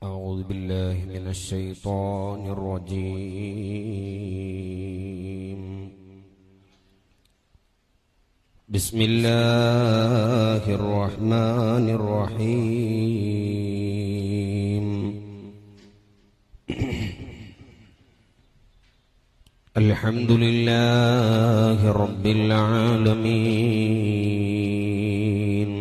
أعوذ بالله من الشيطان الرجيم بسم الله الرحمن الرحيم الحمد لله رب العالمين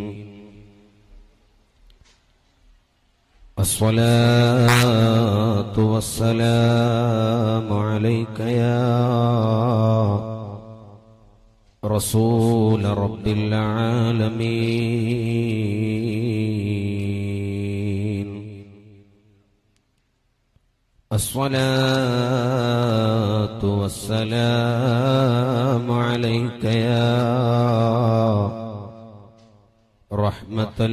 الصلاة والسلام عليك يا رسول رب العالمين الصلاة والسلام عليك يا رحمة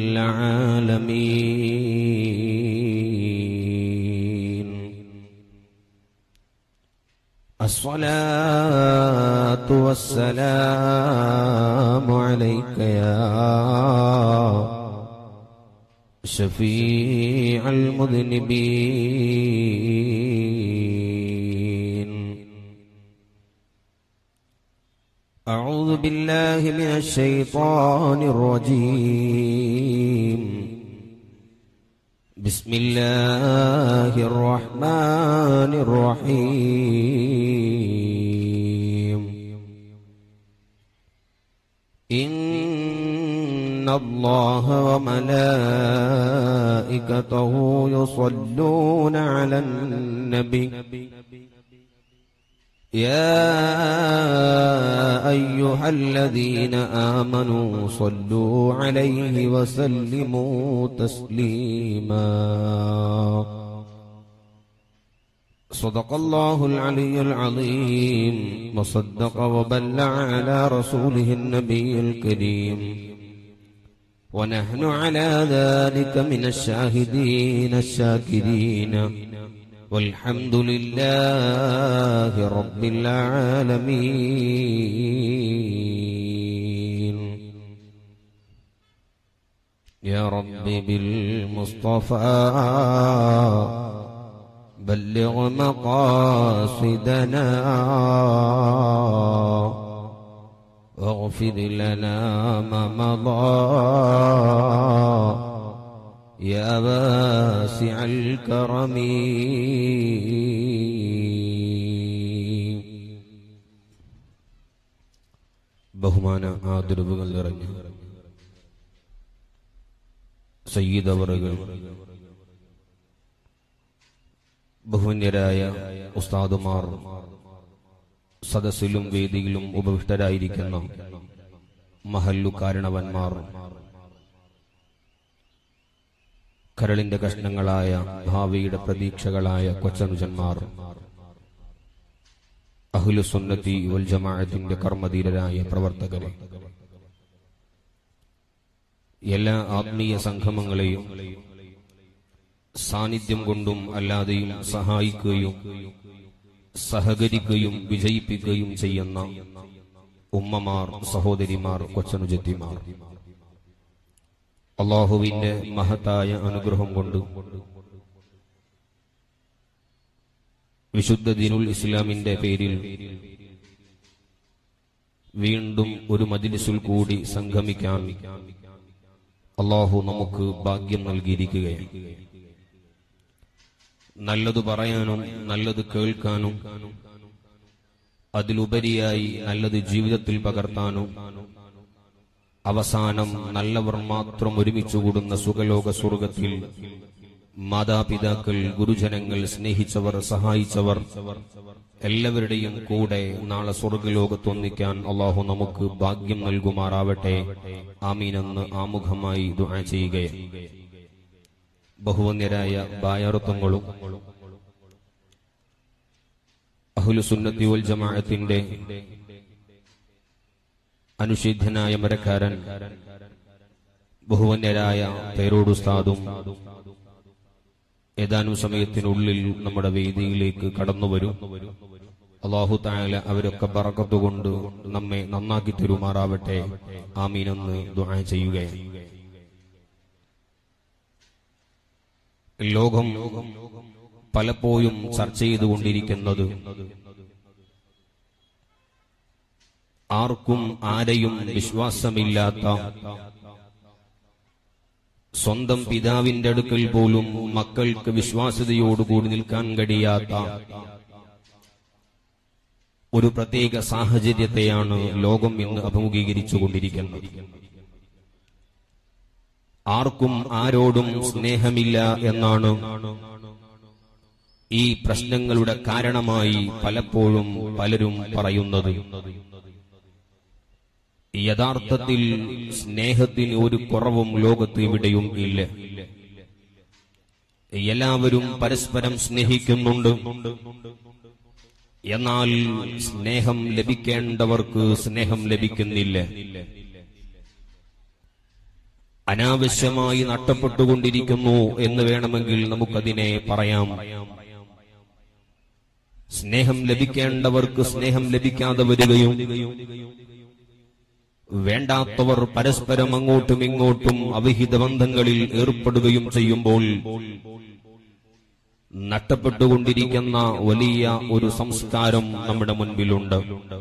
للعالمين الصلاة والسلام عليك يا شفيع المذنبين أعوذ بالله من الشيطان الرجيم بسم الله الرحمن الرحيم إن الله وملائكته يصلون على النبي يا أيها الذين آمنوا صلوا عليه وسلموا تسليما صدق الله العلي العظيم وصدق وبلع على رسوله النبي الكريم ونحن على ذلك من الشاهدين الشاكرين والحمد لله رب العالمين يا رب بالمصطفى بلغ مقاصدنا واغفر لنا ما مضى يا واسع الكرم ബഹുമാന ആദരവുകൾ നിറഞ്ഞു സയ്യിദവറുകൾ ബഹുന്യരായ ഉസ്താദുമാർ സദസ്സിലും വേദിയിലും ഉപവിഷ്ടരായിരിക്കുന്ന മഹല്ലു കാരണവന്മാർ കരളിന്റെ കഷ്ണങ്ങളായ ഭാവിയുടെ പ്രതീക്ഷകളായ കൊച്ചനുജന്മാർ അഹുലുസുന്നത്തി വൽ ജമാഅത്തിന്റെ കർമ്മധീരരായ പ്രവർത്തകരെ എല്ലാ ആത്മീയ സംഗമങ്ങളെയും സാന്നിധ്യം കൊണ്ടും അല്ലാതെയും സഹായിക്കുകയും സഹകരിക്കുകയും വിജയിപ്പിക്കുകയും ചെയ്യുന്ന ഉമ്മമാർ സഹോദരിമാർ കൊച്ചനുജത്തിമാർ അള്ളാഹുവിന്റെ മഹത്തായ അനുഗ്രഹം കൊണ്ട് വിശുദ്ധ ദിനുൽ ഇസ്ലാമിന്റെ പേരിൽ വീണ്ടും ഒരു മജിലിസിൽ കൂടി സംഗമിക്കാൻ അള്ളാഹു നമുക്ക് ഭാഗ്യം നൽകിയിരിക്കുകയാണ് നല്ലത് പറയാനും നല്ലത് കേൾക്കാനും അതിലുപരിയായി നല്ലത് ജീവിതത്തിൽ പകർത്താനും അവസാനം നല്ലവർ മാത്രം ഒരുമിച്ചു കൂടുന്ന സുഖലോക സ്വർഗത്തിൽ മാതാപിതാക്കൾ ഗുരുജനങ്ങൾ സ്നേഹിച്ചവർ സഹായിച്ചവർ എല്ലാവരുടെയും കൂടെ നാളെ സ്വർഗലോകത്തൊന്നിക്കാൻ അള്ളാഹു നമുക്ക് ഭാഗ്യം നൽകുമാറാവട്ടെ ആമീനെന്ന് ആമുഖമായി ദുആ ചെയ്യുകയാണ് ബഹുവന്യരായ ബായാറുത്വങ്ങളും അഹുലുസുന്നത്തി വൽ ജമാഅത്തിന്റെ അനുഷിദ്ധനായ മരക്കാരൻ ബഹുവന്യരായ പേരോടുസ്താദും ഏതാനും സമയത്തിനുള്ളിൽ നമ്മുടെ വേദിയിലേക്ക് കടന്നുവരും അള്ളാഹു തായാല അവരൊക്കെ പറക്കത്തുകൊണ്ട് നമ്മെ നന്നാക്കി തരുമാറാവട്ടെ ആമീനെന്ന് ദുആ ചെയ്യുകയാണ് ലോകം പലപ്പോഴും ചർച്ച ചെയ്തുകൊണ്ടിരിക്കുന്നത് ആർക്കും ആരെയും വിശ്വാസമില്ലാത്ത സ്വന്തം പിതാവിന്റെ അടുക്കൽ പോലും മക്കൾക്ക് വിശ്വാസ്യതയോടുകൂടി നിൽക്കാൻ കഴിയാത്ത ഒരു പ്രത്യേക സാഹചര്യത്തെയാണ് ലോകം ഇന്ന് അഭിമുഖീകരിച്ചുകൊണ്ടിരിക്കുന്നത് ആർക്കും ആരോടും സ്നേഹമില്ല എന്നാണ് ഈ പ്രശ്നങ്ങളുടെ കാരണമായി പലപ്പോഴും പലരും പറയുന്നത് യഥാർത്ഥത്തിൽ സ്നേഹത്തിന് ഒരു കുറവും ലോകത്ത് എവിടെയും ഇല്ല എല്ലാവരും പരസ്പരം സ്നേഹിക്കുന്നുണ്ട് എന്നാൽ സ്നേഹം ലഭിക്കേണ്ടവർക്ക് സ്നേഹം ലഭിക്കുന്നില്ല അനാവശ്യമായി നഷ്ടപ്പെട്ടുകൊണ്ടിരിക്കുന്നു എന്ന് വേണമെങ്കിൽ നമുക്കതിനെ പറയാം സ്നേഹം ലഭിക്കേണ്ടവർക്ക് സ്നേഹം ലഭിക്കാതെ വരികയും വേണ്ടാത്തവർ പരസ്പരം അങ്ങോട്ടും ഇങ്ങോട്ടും അവിഹിത ബന്ധങ്ങളിൽ ഏർപ്പെടുകയും ചെയ്യുമ്പോൾ നഷ്ടപ്പെട്ടുകൊണ്ടിരിക്കുന്ന വലിയ ഒരു സംസ്കാരം നമ്മുടെ മുൻപിലുണ്ട്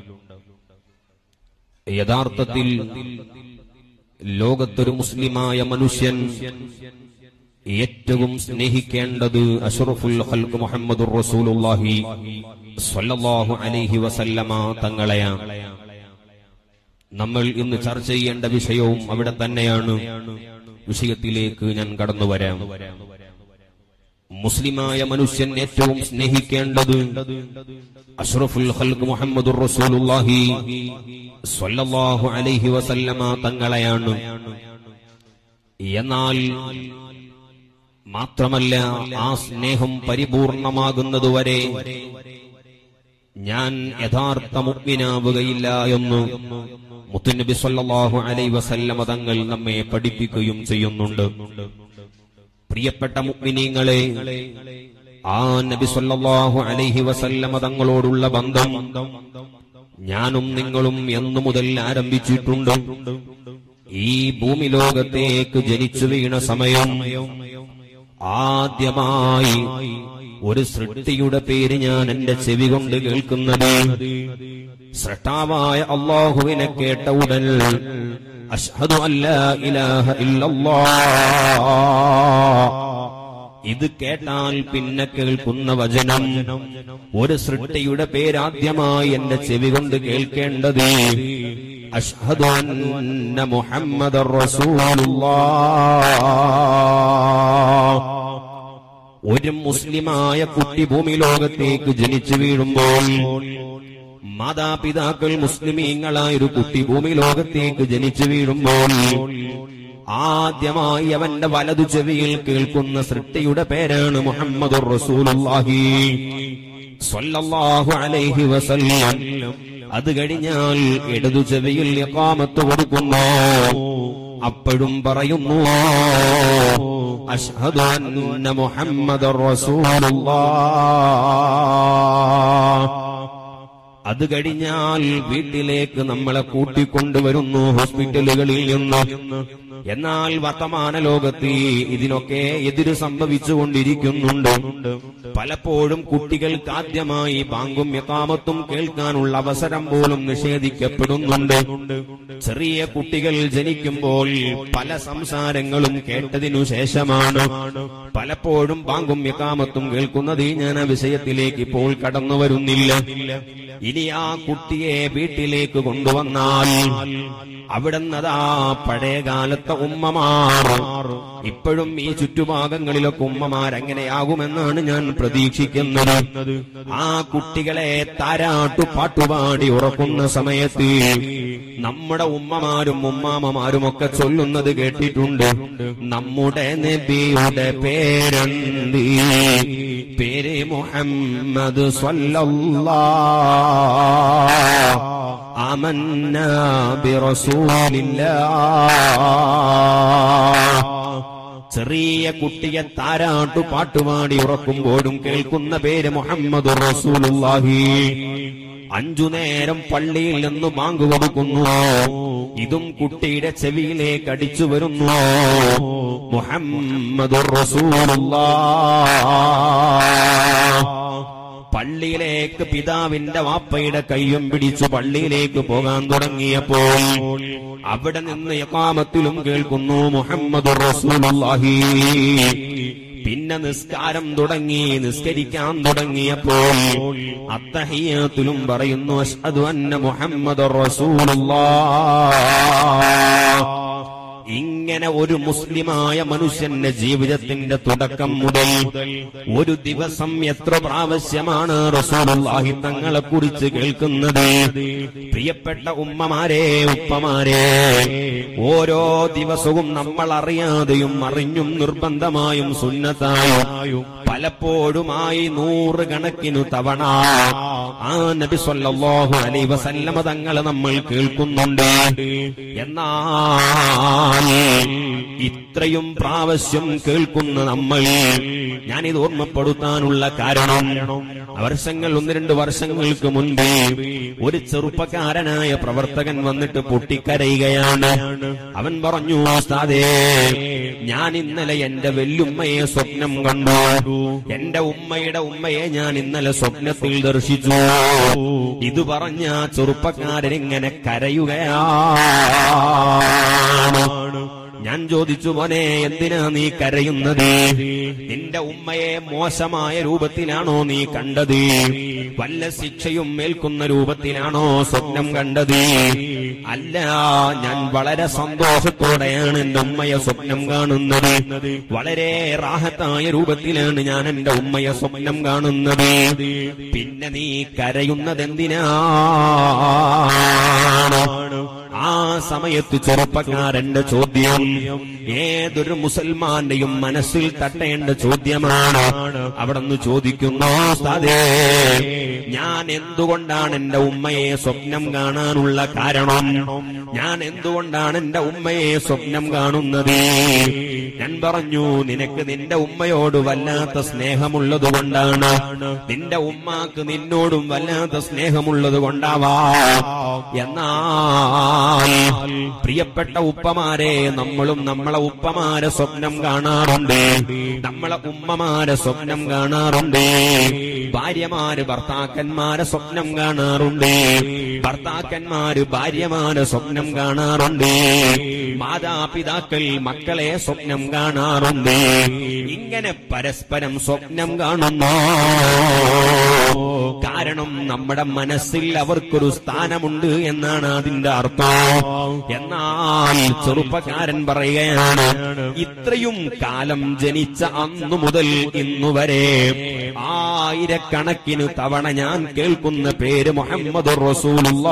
യഥാർത്ഥത്തിൽ ലോകത്തൊരു മുസ്ലിമായ മനുഷ്യൻ ഏറ്റവും സ്നേഹിക്കേണ്ടത് അഷറഫുൽ ഹൽക്ക് മുഹമ്മദ് റസൂലുള്ളാഹി സ്വല്ലല്ലാഹു അലൈഹി വസല്ലമ തങ്ങളെയാണ് നമ്മൾ ഇന്ന് ചർച്ച ചെയ്യേണ്ട വിഷയവും അവിടെ തന്നെയാണ് വിഷയത്തിലേക്ക് ഞാൻ കടന്നു വരാം മുസ്ലിമായ മനുഷ്യൻ ഏറ്റവും സ്നേഹിക്കേണ്ടത് അഷ്റഫുൽ ഖൽഖ് മുഹമ്മദുർ റസൂലുള്ളാഹി സ്വല്ലല്ലാഹു അലൈഹി വസല്ലമ തങ്ങളെയാണ് എന്നാൽ മാത്രമല്ല ആ സ്നേഹം പരിപൂർണമാകുന്നതുവരെ ഞാൻ യഥാർത്ഥ മുഗ്മിനാവുകയില്ല എന്ന് മുത്തുനബി സല്ലല്ലാഹു അലൈഹി വസല്ലമ തങ്ങൾ നമ്മെ പഠിപ്പിക്കുകയും ചെയ്യുന്നുണ്ട് പ്രിയപ്പെട്ട മുഗ്മിനീങ്ങളെ ആ നബി സല്ലല്ലാഹു അലൈഹി വസല്ലമ തങ്ങളോടുള്ള ബന്ധം ഞാനും നിങ്ങളും എന്നു മുതൽ ആരംഭിച്ചിട്ടുണ്ട് ഈ ഭൂമി ലോകത്തേക്ക് ജനിച്ചു വീണ സമയം ആദ്യമായി ഒരു സൃഷ്ടിയുടെ പേര് ഞാൻ എന്റെ ചെവി കൊണ്ട് കേൾക്കുന്നത് സൃഷ്ടാവായ അള്ളാഹുവിനെ കേട്ട ഉടൻ അഷ്ഹദു അല്ലാ ഇലാഹ ഇല്ലല്ലാഹ് ഇത് കേട്ടാൽ പിന്നെ കേൾക്കുന്ന വചനം ഒരു സൃഷ്ടിയുടെ പേരാദ്യമായി എന്റെ ചെവി കൊണ്ട് കേൾക്കേണ്ടത് അഷ്ഹദു അന്ന മുഹമ്മദ് ഒരു മുസ്ലിമായ കുട്ടി ഭൂമി ലോകത്തേക്ക് ജനിച്ചു വീഴുമ്പോൾ മാതാപിതാക്കൾ മുസ്ലിമീങ്ങളായ ഒരു കുട്ടി ഭൂമി ലോകത്തേക്ക് ജനിച്ചു വീഴുമ്പോൾ ആദ്യമായി അവന്റെ വലതു ചെവിയിൽ കേൾക്കുന്ന സൃഷ്ടിയുടെ പേരാണ് മുഹമ്മദ് റസൂലുള്ളാഹി സ്വല്ലല്ലാഹു അലൈഹി വസല്ലം അത് കഴിഞ്ഞാൽ ഇടതു ചെവിയിൽ ഇഖാമത്ത് കൊടുക്കുന്നു അപ്പോഴും പറയുന്നു അഷ്ഹദു അന്ന മുഹമ്മദ് റസൂലുള്ളാഹ് അത് കഴിഞ്ഞാൽ വീട്ടിലേക്ക് നമ്മളെ കൂട്ടിക്കൊണ്ടുവരുന്നു ഹോസ്പിറ്റലുകളിൽ നിന്ന് എന്നാൽ വർത്തമാന ലോകത്ത് ഇതിനൊക്കെ എതിര് സംഭവിച്ചുകൊണ്ടിരിക്കുന്നുണ്ട് പലപ്പോഴും കുട്ടികൾക്ക് ആദ്യമായി ബാങ്കും യക്കാമത്തും കേൾക്കാനുള്ള അവസരം പോലും നിഷേധിക്കപ്പെടുന്നുണ്ട് ചെറിയ കുട്ടികൾ ജനിക്കുമ്പോൾ പല സംസാരങ്ങളും കേട്ടതിനു ശേഷമാണ് പലപ്പോഴും ബാങ്കും യക്കാമത്തും കേൾക്കുന്നത് ഞാൻ ആ വിഷയത്തിലേക്ക് ഇപ്പോൾ കടന്നു വരുന്നില്ല ഇനി ആ കുട്ടിയെ വീട്ടിലേക്ക് കൊണ്ടുവന്നാൽ അവിടുന്നതാ പഴയ കാലത്തെ ഉമ്മമാർ ഇപ്പോഴും ഈ ചുറ്റുഭാഗങ്ങളിലൊക്കെ ഉമ്മമാർ എങ്ങനെയാകുമെന്നാണ് ഞാൻ പ്രതീക്ഷിക്കുന്നത് ആ കുട്ടികളെ താരാട്ടു പാട്ടുപാടി ഉറക്കുന്ന സമയത്ത് നമ്മുടെ ഉമ്മമാരും ഉമ്മാമമാരും ഒക്കെ ചൊല്ലുന്നത് കേട്ടിട്ടുണ്ട് നമ്മുടെ നബിയുടെ പേരന്തി പേര് മുഹമ്മദ് സ്വല്ലല്ലാ ആമന്ന ബിറസൂലില്ലാ ചെറിയ കുട്ടിയെ താരാട്ടു പാട്ടുപാടി ഉറക്കുമ്പോഴും കേൾക്കുന്ന പേര് മുഹമ്മദ് റസൂലുള്ളാഹി അഞ്ചു നേരം പള്ളിയിൽ നിന്ന് ബാങ്ക് കൊടുക്കുന്നു ഇതും കുട്ടിയുടെ ചെവിയിലേക്ക് അടിച്ചു വരുന്നു മുഹമ്മദുർ റസൂലുള്ളാഹ് പള്ളിയിലേക്ക് പിതാവിന്റെ വാപ്പയുടെ കയ്യും പിടിച്ചു പള്ളിയിലേക്ക് പോകാൻ തുടങ്ങിയപ്പോൾ അവിടെ നിന്ന് യക്കാമത്തിലും കേൾക്കുന്നു മുഹമ്മദ് റസൂലുള്ളാഹി പിന്നെ നിസ്കാരം തുടങ്ങി നിസ്കരിക്കാൻ തുടങ്ങിയപ്പോൾ അത്തഹിയത്തിലും പറയുന്നു അഷ്ഹദു അന്ന മുഹമ്മദ് റസൂലുള്ളാഹ് ഇങ്ങനെ ഒരു മുസ്ലിമായ മനുഷ്യന്റെ ജീവിതത്തിന്റെ തുടക്കം മുതൽ ഒരു ദിവസം എത്ര പ്രാവശ്യമാണ് റസൂലുള്ളാഹി തങ്ങളെ കുറിച്ച് കേൾക്കുന്നത് പ്രിയപ്പെട്ട ഉമ്മമാരെ ഉപ്പമാരെ ഓരോ ദിവസവും നമ്മൾ അറിയാതെയും അറിഞ്ഞും നിർബന്ധമായും സുന്നത്തായും പലപ്പോഴുമായി നൂറുകണക്കിനു തവണ ആ നബി സല്ലല്ലാഹു അലൈഹി വസല്ലമ തങ്ങളെ നമ്മൾ കേൾക്കുന്നുണ്ട് എന്നാൽ ഇത്രയും പ്രാവശ്യം കേൾക്കുന്ന നമ്മൾ ഞാനിത് ഓർമ്മപ്പെടുത്താനുള്ള കാരണം വർഷങ്ങൾ ഒന്ന് രണ്ട് വർഷങ്ങൾക്ക് മുൻപ് ഒരു ചെറുപ്പക്കാരനായ പ്രവർത്തകൻ വന്നിട്ട് പൊട്ടിക്കരയുകയാണ് അവൻ പറഞ്ഞു ഉസ്താദേ ഞാൻ ഇന്നലെ എന്റെ വെല്ലുമ്മയെ സ്വപ്നം കണ്ടു എന്റെ ഉമ്മയുടെ ഉമ്മയെ ഞാൻ ഇന്നലെ സ്വപ്നത്തിൽ ദർശിച്ചു ഇത് പറഞ്ഞ ആ ചെറുപ്പക്കാരൻ ഇങ്ങനെ കരയുകയാണ് ഞാൻ ചോദിച്ചു മോനെ എന്തിനാ നീ കരയുന്നത് നിന്റെ ഉമ്മയെ മോശമായ രൂപത്തിലാണോ നീ കണ്ടത് വല്ല ശിക്ഷയും ഏൽക്കുന്ന രൂപത്തിലാണോ സ്വപ്നം കണ്ടത് അല്ല ഞാൻ വളരെ സന്തോഷത്തോടെയാണ് എന്റെ ഉമ്മയെ സ്വപ്നം കാണുന്നത് വളരെ റാഹത്തായ രൂപത്തിലാണ് ഞാൻ എന്റെ ഉമ്മയെ സ്വപ്നം കാണുന്നത് പിന്നെ നീ കരയുന്നത് എന്തിനാണ് ആ സമയത്ത് ചെറുപ്പക്കാരന്റെ ചോദ്യം ഏതൊരു മുസൽമാന്റെയും മനസ്സിൽ തട്ടേണ്ട ചോദ്യമാണ് അവിടുന്ന് ചോദിക്കുന്നു ഉസ്താദേ ഞാൻ എന്തുകൊണ്ടാണ് എന്റെ ഉമ്മയെ സ്വപ്നം കാണാനുള്ള കാരണം ഞാൻ എന്തുകൊണ്ടാണ് എന്റെ ഉമ്മയെ സ്വപ്നം കാണുന്നത് ഞാൻ പറഞ്ഞു നിനക്ക് നിന്റെ ഉമ്മയോട് വല്ലാത്ത സ്നേഹമുള്ളത് കൊണ്ടാണ് നിന്റെ ഉമ്മാക്ക് നിന്നോടും വല്ലാത്ത സ്നേഹമുള്ളത് കൊണ്ടാവാ എന്നാൽ പ്രിയപ്പെട്ട ഉപ്പമാരെ നമ്മളും നമ്മളെ ഉപ്പമാരെ സ്വപ്നം കാണാറുണ്ട് നമ്മളെ ഉമ്മമാരെ സ്വപ്നം കാണാറുണ്ട് ഭാര്യമാര് ഭർത്താക്കന്മാരെ സ്വപ്നം കാണാറുണ്ട് ഭർത്താക്കന്മാര് ഭാര്യമാരെ സ്വപ്നം കാണാറുണ്ട് മാതാപിതാക്കൾ മക്കളെ സ്വപ്നം കാണാറുണ്ട് ഇങ്ങനെ പരസ്പരം സ്വപ്നം കാണുന്നു കാരണം നമ്മുടെ മനസ്സിൽ അവർക്കൊരു സ്ഥാനമുണ്ട് എന്നാണ് അതിന്റെ അർത്ഥം എന്നാൽ ചെറുപ്പക്കാരൻ പറയുകയാണ് ഇത്രയും കാലം ജനിച്ച അന്നു മുതൽ ഇന്നുവരെ ആയിരക്കണക്കിന് തവണ ഞാൻ കേൾക്കുന്ന പേര് മുഹമ്മദ് റസൂലുള്ള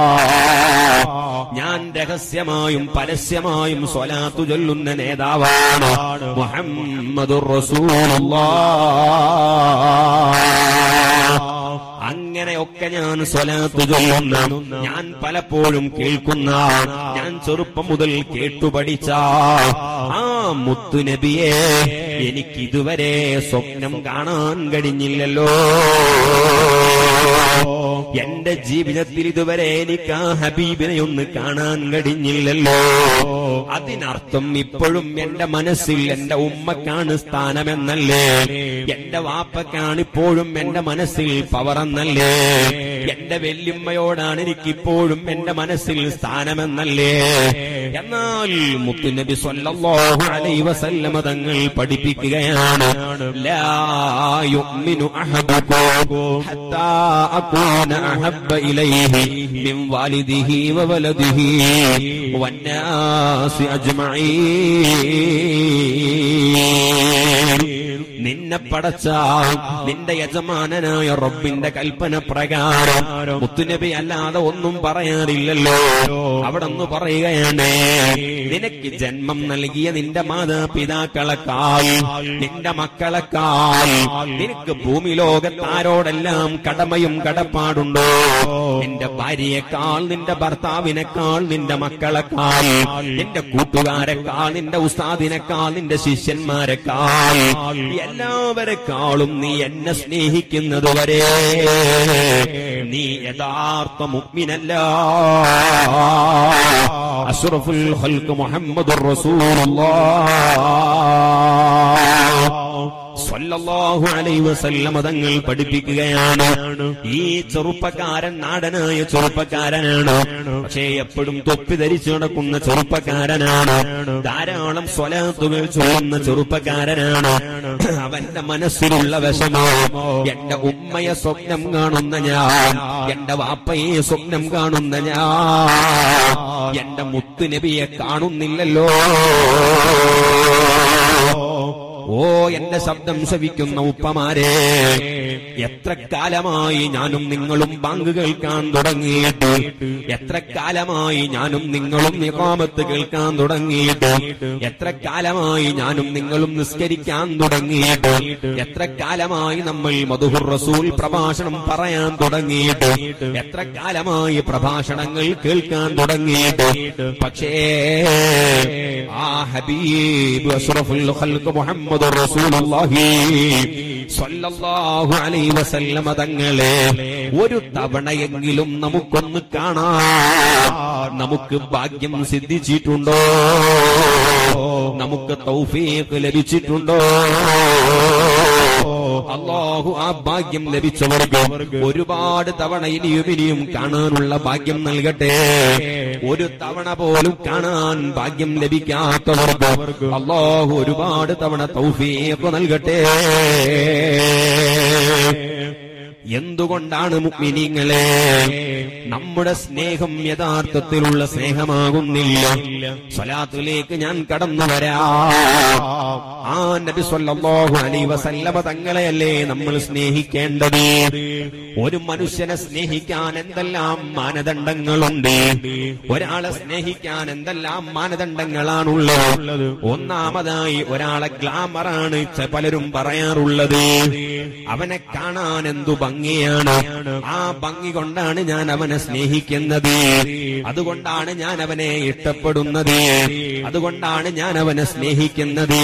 ഞാൻ രഹസ്യമായും പരസ്യമായും സ്വലാത്തു ചൊല്ലുന്ന നേതാവാണ് മുഹമ്മദ് റസൂലുള്ള അങ്ങനെയൊക്കെ ഞാൻ സ്വലാത്ത് ചൊല്ലുന്ന ഞാൻ പലപ്പോഴും കേൾക്കുന്ന ഞാൻ ചെറുപ്പം മുതൽ കേട്ടുപഠിച്ച ആ മുത്തുനബിയെ എനിക്കിതുവരെ സ്വപ്നം കാണാൻ കഴിഞ്ഞില്ലല്ലോ എന്റെ ജീവിതത്തിൽ ഇതുവരെ എനിക്ക് ആ ഹബീബിനെ ഒന്ന് കാണാൻ കഴിഞ്ഞില്ലല്ലോ അതിനർത്ഥം ഇപ്പോഴും എന്റെ മനസ്സിൽ എന്റെ ഉമ്മക്കാണ് സ്ഥാനമെന്നല്ലേ എന്റെ വാപ്പക്കാണ് ഇപ്പോഴും എന്റെ മനസ്സിൽ പവറെന്നല്ലേ എന്റെ വെല്ലുമ്മയോടാണ് എനിക്കിപ്പോഴും എന്റെ മനസ്സിൽ സ്ഥാനമെന്നല്ലേ എന്നാൽ മുത്തുനബി സ്വല്ലല്ലാഹു അലൈഹി വസല്ലമ തങ്ങൾ പഠിപ്പിക്കുകയാണ് ലാ യുഅ്മിനു അഹദുക്കും ഹത്താ അകൂന അഹബ്ബ ഇലൈഹി മിൻ വാലിദിഹി വവലദിഹി വന്നാസി അജ്മഈൻ നിന്നെ പടച്ച നിന്റെ യജമാനനായ റബ്ബിന്റെ കൽപ്പന പ്രകാരം മുത്തുനബി അല്ലാതെ ഒന്നും പറയാറില്ലല്ലോ അവിടെ ഒന്ന് പറയുകയാണ് നിനക്ക് ജന്മം നൽകിയ നിന്റെ മാതാപിതാക്കളെക്കാൾ നിന്റെ മക്കളെക്കാൾ നിനക്ക് ഭൂമി ലോകത്താരോടെല്ലാം കടമയും കടപ്പാടുണ്ടോ നിന്റെ ഭാര്യയെക്കാൾ നിന്റെ ഭർത്താവിനേക്കാൾ നിന്റെ മക്കളെക്കാൾ നിന്റെ കൂട്ടുകാരെക്കാൾ നിന്റെ ഉസ്താദിനേക്കാൾ നിന്റെ ശിഷ്യന്മാരെക്കാൾ എല്ലാ എല്ലാവരെക്കാളും നീ എന്നെ സ്നേഹിക്കുന്നത് വരെ നീ യഥാർത്ഥ മുഗ്മിനല്ല അഷ്റഫുൽ ഖൽഖ് മുഹമ്മദുർ റസൂലുള്ളാഹ് സ്വല്ലല്ലാഹു അലൈഹി വസല്ലം തങ്ങൾ പഠിപ്പിക്കുകയാണ് ഈ ചെറുപ്പക്കാരൻ നാടനായ ചെറുപ്പക്കാരനാണ് പക്ഷേ എപ്പോഴും തൊപ്പി ധരിച്ചു നടക്കുന്ന ചെറുപ്പക്കാരനാണ് ധാരാളം സ്വലാത്തുകൾ ചൊല്ലുന്ന ചെറുപ്പക്കാരനാണ് അവന്റെ മനസ്സിലുള്ള വിഷമോ എന്റെ ഉമ്മയെ സ്വപ്നം കാണുന്ന ഞാൻ എന്റെ വാപ്പയെ സ്വപ്നം കാണുന്ന ഞാൻ എന്റെ മുത്തുനബിയെ കാണുന്നില്ലല്ലോ ഓ എന്റെ ശബ്ദം ശവിക്കുന്ന ഉപ്പമാരെ എത്ര കാലമായി ഞാനും നിങ്ങളും ബാങ്ക് കേൾക്കാൻ തുടങ്ങിയിട്ട് എത്ര കാലമായി ഞാനും നിങ്ങളും നികാമത്ത് കേൾക്കാൻ തുടങ്ങിയിട്ട് എത്ര കാലമായി ഞാനും നിങ്ങളും നിസ്കരിക്കാൻ തുടങ്ങിയിട്ട് എത്ര കാലമായി നമ്മൾ മധുഹുർ റസൂൽ പ്രഭാഷണം പറയാൻ തുടങ്ങിയിട്ട് എത്ര കാലമായി പ്രഭാഷണങ്ങൾ കേൾക്കാൻ തുടങ്ങിയിട്ട് പക്ഷേ ആ ഹബീബ് അഷ്റഫുൽ ഖൽഖ് മുഹമ്മദ് റസൂലുള്ളാഹി സ്വല്ലല്ലാഹു അലൈഹി വസല്ലമ തങ്ങളെ ഒരു തവണയെങ്കിലും നമുക്കൊന്ന് കാണാം നമുക്ക് ഭാഗ്യം സിദ്ധിച്ചിട്ടുണ്ടോ നമുക്ക് തൗഫീഖ് ലഭിച്ചിട്ടുണ്ടോ അള്ളാഹു ആ ഭാഗ്യം ലഭിച്ചവർക്ക് ഒരുപാട് തവണ ഇനിയും ഇനിയും കാണാനുള്ള ഭാഗ്യം നൽകട്ടെ ഒരു തവണ പോലും കാണാൻ ഭാഗ്യം ലഭിക്കാത്തവർക്ക് അള്ളാഹു ഒരുപാട് തവണ തൗഫീഖ് നൽകട്ടെ എന്തുകൊണ്ടാണ് മുഗ്മിനീങ്ങളെ നമ്മുടെ സ്നേഹം യഥാർത്ഥത്തിലുള്ള സ്നേഹമാകുന്നില്ല സ്വലാത്തിലേക്ക് ഞാൻ കടന്നു വരാം ആ നബി സല്ലല്ലാഹു അലൈഹി വസല്ലമ തങ്ങളെയല്ലേ നമ്മൾ സ്നേഹിക്കേണ്ടത് ഒരു മനുഷ്യനെ സ്നേഹിക്കാൻ എന്തെല്ലാം മാനദണ്ഡങ്ങളുണ്ട് ഒരാളെ സ്നേഹിക്കാൻ എന്തെല്ലാം മാനദണ്ഡങ്ങളാണുള്ളത് ഒന്നാമതായി ഒരാളെ ഗ്ലാമറാണ് ച- പലരും പറയാറുള്ളത് അവനെ കാണാൻ എന്തു ഭംഗിയാണ് ആ ഭംഗി കൊണ്ടാണ് ഞാൻ അവനെ സ്നേഹിക്കുന്നത് അതുകൊണ്ടാണ് ഞാൻ അവനെ ഇഷ്ടപ്പെടുന്നത് അതുകൊണ്ടാണ് ഞാൻ അവനെ സ്നേഹിക്കുന്നത്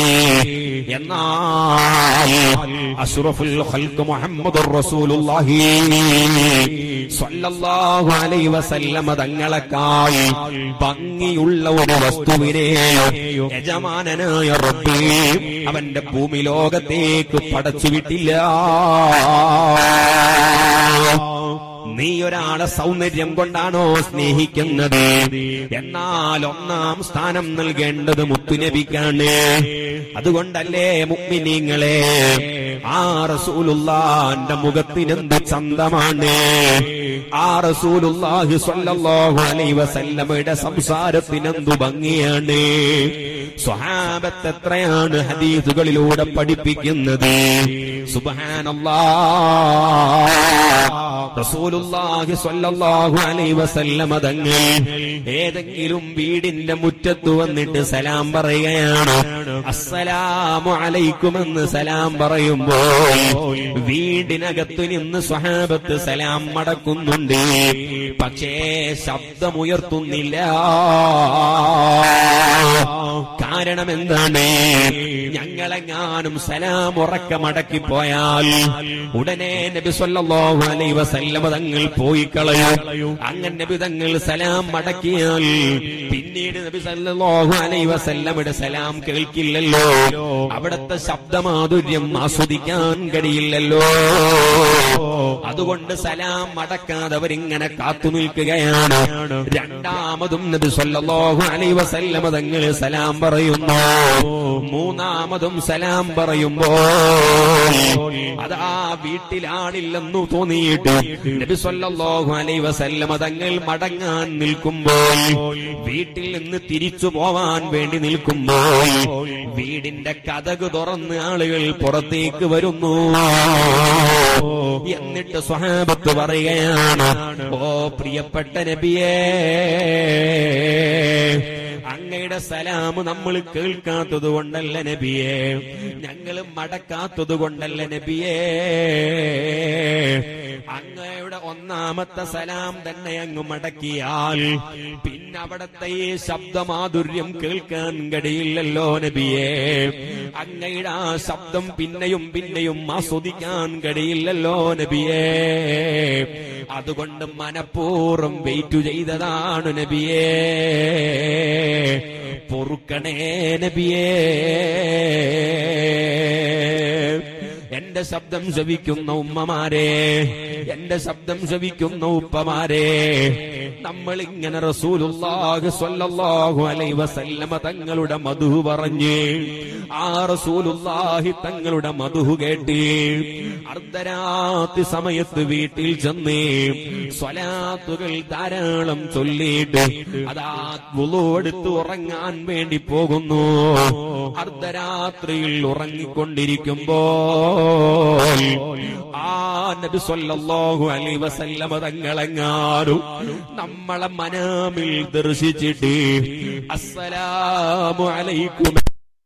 എന്നാൽ അഷ്റഫുൽ ഖൽഖ് മുഹമ്മദുർ റസൂലുള്ളാഹി സ്വല്ലല്ലാഹു അലൈഹി വസല്ലമ തങ്ങളെക്കാൾ ഭംഗിയുള്ള ഒരു വസ്തുവിനെ യജമാനനായ റബ്ബേ അവന്റെ ഭൂമി ലോകത്തേക്ക് പടച്ചു വിട്ടില്ല നീ ഒരാളെ സൗന്ദര്യം കൊണ്ടാണോ സ്നേഹിക്കുന്നത് എന്നാൽ ഒന്നാം സ്ഥാനം നൽകേണ്ടത് മുത്തുനബിക്കാണ് അതുകൊണ്ടല്ലേ മുഗ്മിനീങ്ങളെ ആ റസൂലുള്ളാന്റെ മുഖത്തിനെന്ത് ചന്തമാണ് ആ റസൂലുള്ളാഹി സ്വല്ലല്ലാഹു അലൈഹി വസല്ലമയുടെ സംസാരത്തിനെന്തു ഭംഗിയാണ് സ്വഹാബത്ത് എത്രയാണ് ഹദീസുകളിലൂടെ പഠിപ്പിക്കുന്നത് സുബ്ഹാനല്ലാഹ് റസൂലുള്ളാഹി സ്വല്ലല്ലാഹു അലൈഹി വസല്ലമ തങ്ങൾ ഏതെങ്കിലും വീടിന്റെ മുറ്റത്ത് വന്നിട്ട് സലാം പറയുകയാണ് അസ്സലാമു അലൈക്കുമെന്ന് സലാം പറയുമ്പോൾ വീടിനകത്ത് നിന്ന് സ്വഹാബത്ത് സലാം മടക്കുന്നുണ്ട് പക്ഷേ ശബ്ദമുയർത്തുന്നില്ല കാരണം എന്താണ് ഞങ്ങളെങ്ങാനും സലാം ഉറക്ക മടക്കിപ്പോയാൽ ഉടനെ നബി സല്ലല്ലാഹു അലൈഹി വസല്ലമ തങ്ങൾ പോയി കളയും അങ്ങനെ നബി തങ്ങൾ സലാം മടക്കിയാൽ പിന്നീട് നബി സല്ലല്ലാഹു അലൈഹി വസല്ലമയുടെ സലാം കേൾക്കില്ലല്ലോ അവിടുത്തെ ശബ്ദമാധുര്യം ആസ്വദിക്കാൻ കഴിയില്ലല്ലോ അതുകൊണ്ട് സലാം മടക്കാതെ അവരിങ്ങനെ കാത്തു നിൽക്കുകയാണ് രണ്ടാമതും നബി സല്ലല്ലാഹു അലൈഹി വസല്ലമ തങ്ങൾ സലാം പറയുന്നു മൂന്നാമതും സലാം പറയുമ്പോ അതാ വീട്ടിലാളില്ലെന്നു തോന്നിയിട്ട് നബി സല്ലല്ലാഹു അലൈഹി വസല്ലമ തങ്ങൾ മടങ്ങാൻ നിൽക്കുമ്പോൾ വീട്ടിൽ നിന്ന് തിരിച്ചു പോവാൻ വേണ്ടി നിൽക്കുമ്പോൾ വീടിന്റെ കഥക് തുറന്ന് ആളുകൾ പുറത്തേക്ക് വരുന്നു എന്നിട്ട് സ്വഹാബത്ത് പറയുകയാണ് ഓ പ്രിയപ്പെട്ട നബിയേ അങ്ങയുടെ അങ്ങയുടെ സലാം നമ്മൾ കേൾക്കാത്തത് കൊണ്ടല്ല നബിയെ ഞങ്ങൾ മടക്കാത്തത് കൊണ്ടല്ല നബിയേ അങ്ങയുടെ ഒന്നാമത്തെ സലാം തന്നെ അങ്ങ് മടക്കിയാൽ പിന്നെ അവിടത്തെ ഈ ശബ്ദമാധുര്യം കേൾക്കാൻ കഴിയില്ലല്ലോ നബിയെ അങ്ങയുടെ ആ ശബ്ദം പിന്നെയും പിന്നെയും ആസ്വദിക്കാൻ കഴിയില്ലല്ലോ നബിയെ അതുകൊണ്ട് മനഃപൂർവ്വം വെയിറ്റ് ചെയ്തതാണ് നബിയെ പൊറുക്കണേ നബിയേ എന്റെ ശബ്ദം ശ്രവിക്കുന്ന ഉമ്മമാരെ എന്റെ ശബ്ദം ശ്രവിക്കുന്ന ഉപ്പമാരെ നമ്മൾ ഇങ്ങനെ റസൂലുള്ളാഹി സ്വല്ലല്ലാഹു അലൈഹി വസല്ലമ തങ്ങളുടെ മധു പറഞ്ഞ് ആ റസൂലുള്ളാഹി തങ്ങളുടെ മധു കേട്ട് അർദ്ധരാത്രി സമയത്ത് വീട്ടിൽ ചെന്ന് സ്വലാത്തുകൾ ധാരാളം ചൊല്ലിയിട്ട് അതാ വുളുവെടുത്ത് ഉറങ്ങാൻ വേണ്ടി പോകുന്നു അർദ്ധരാത്രിയിൽ ഉറങ്ങിക്കൊണ്ടിരിക്കുമ്പോൾ ആ നബി സല്ലല്ലാഹു അലൈഹി വസല്ലമ തങ്ങളെങ്ങാനും നമ്മളെ മനാമിൽ ദർശിച്ചിട്ട് അസ്സലാമു അലൈക്കും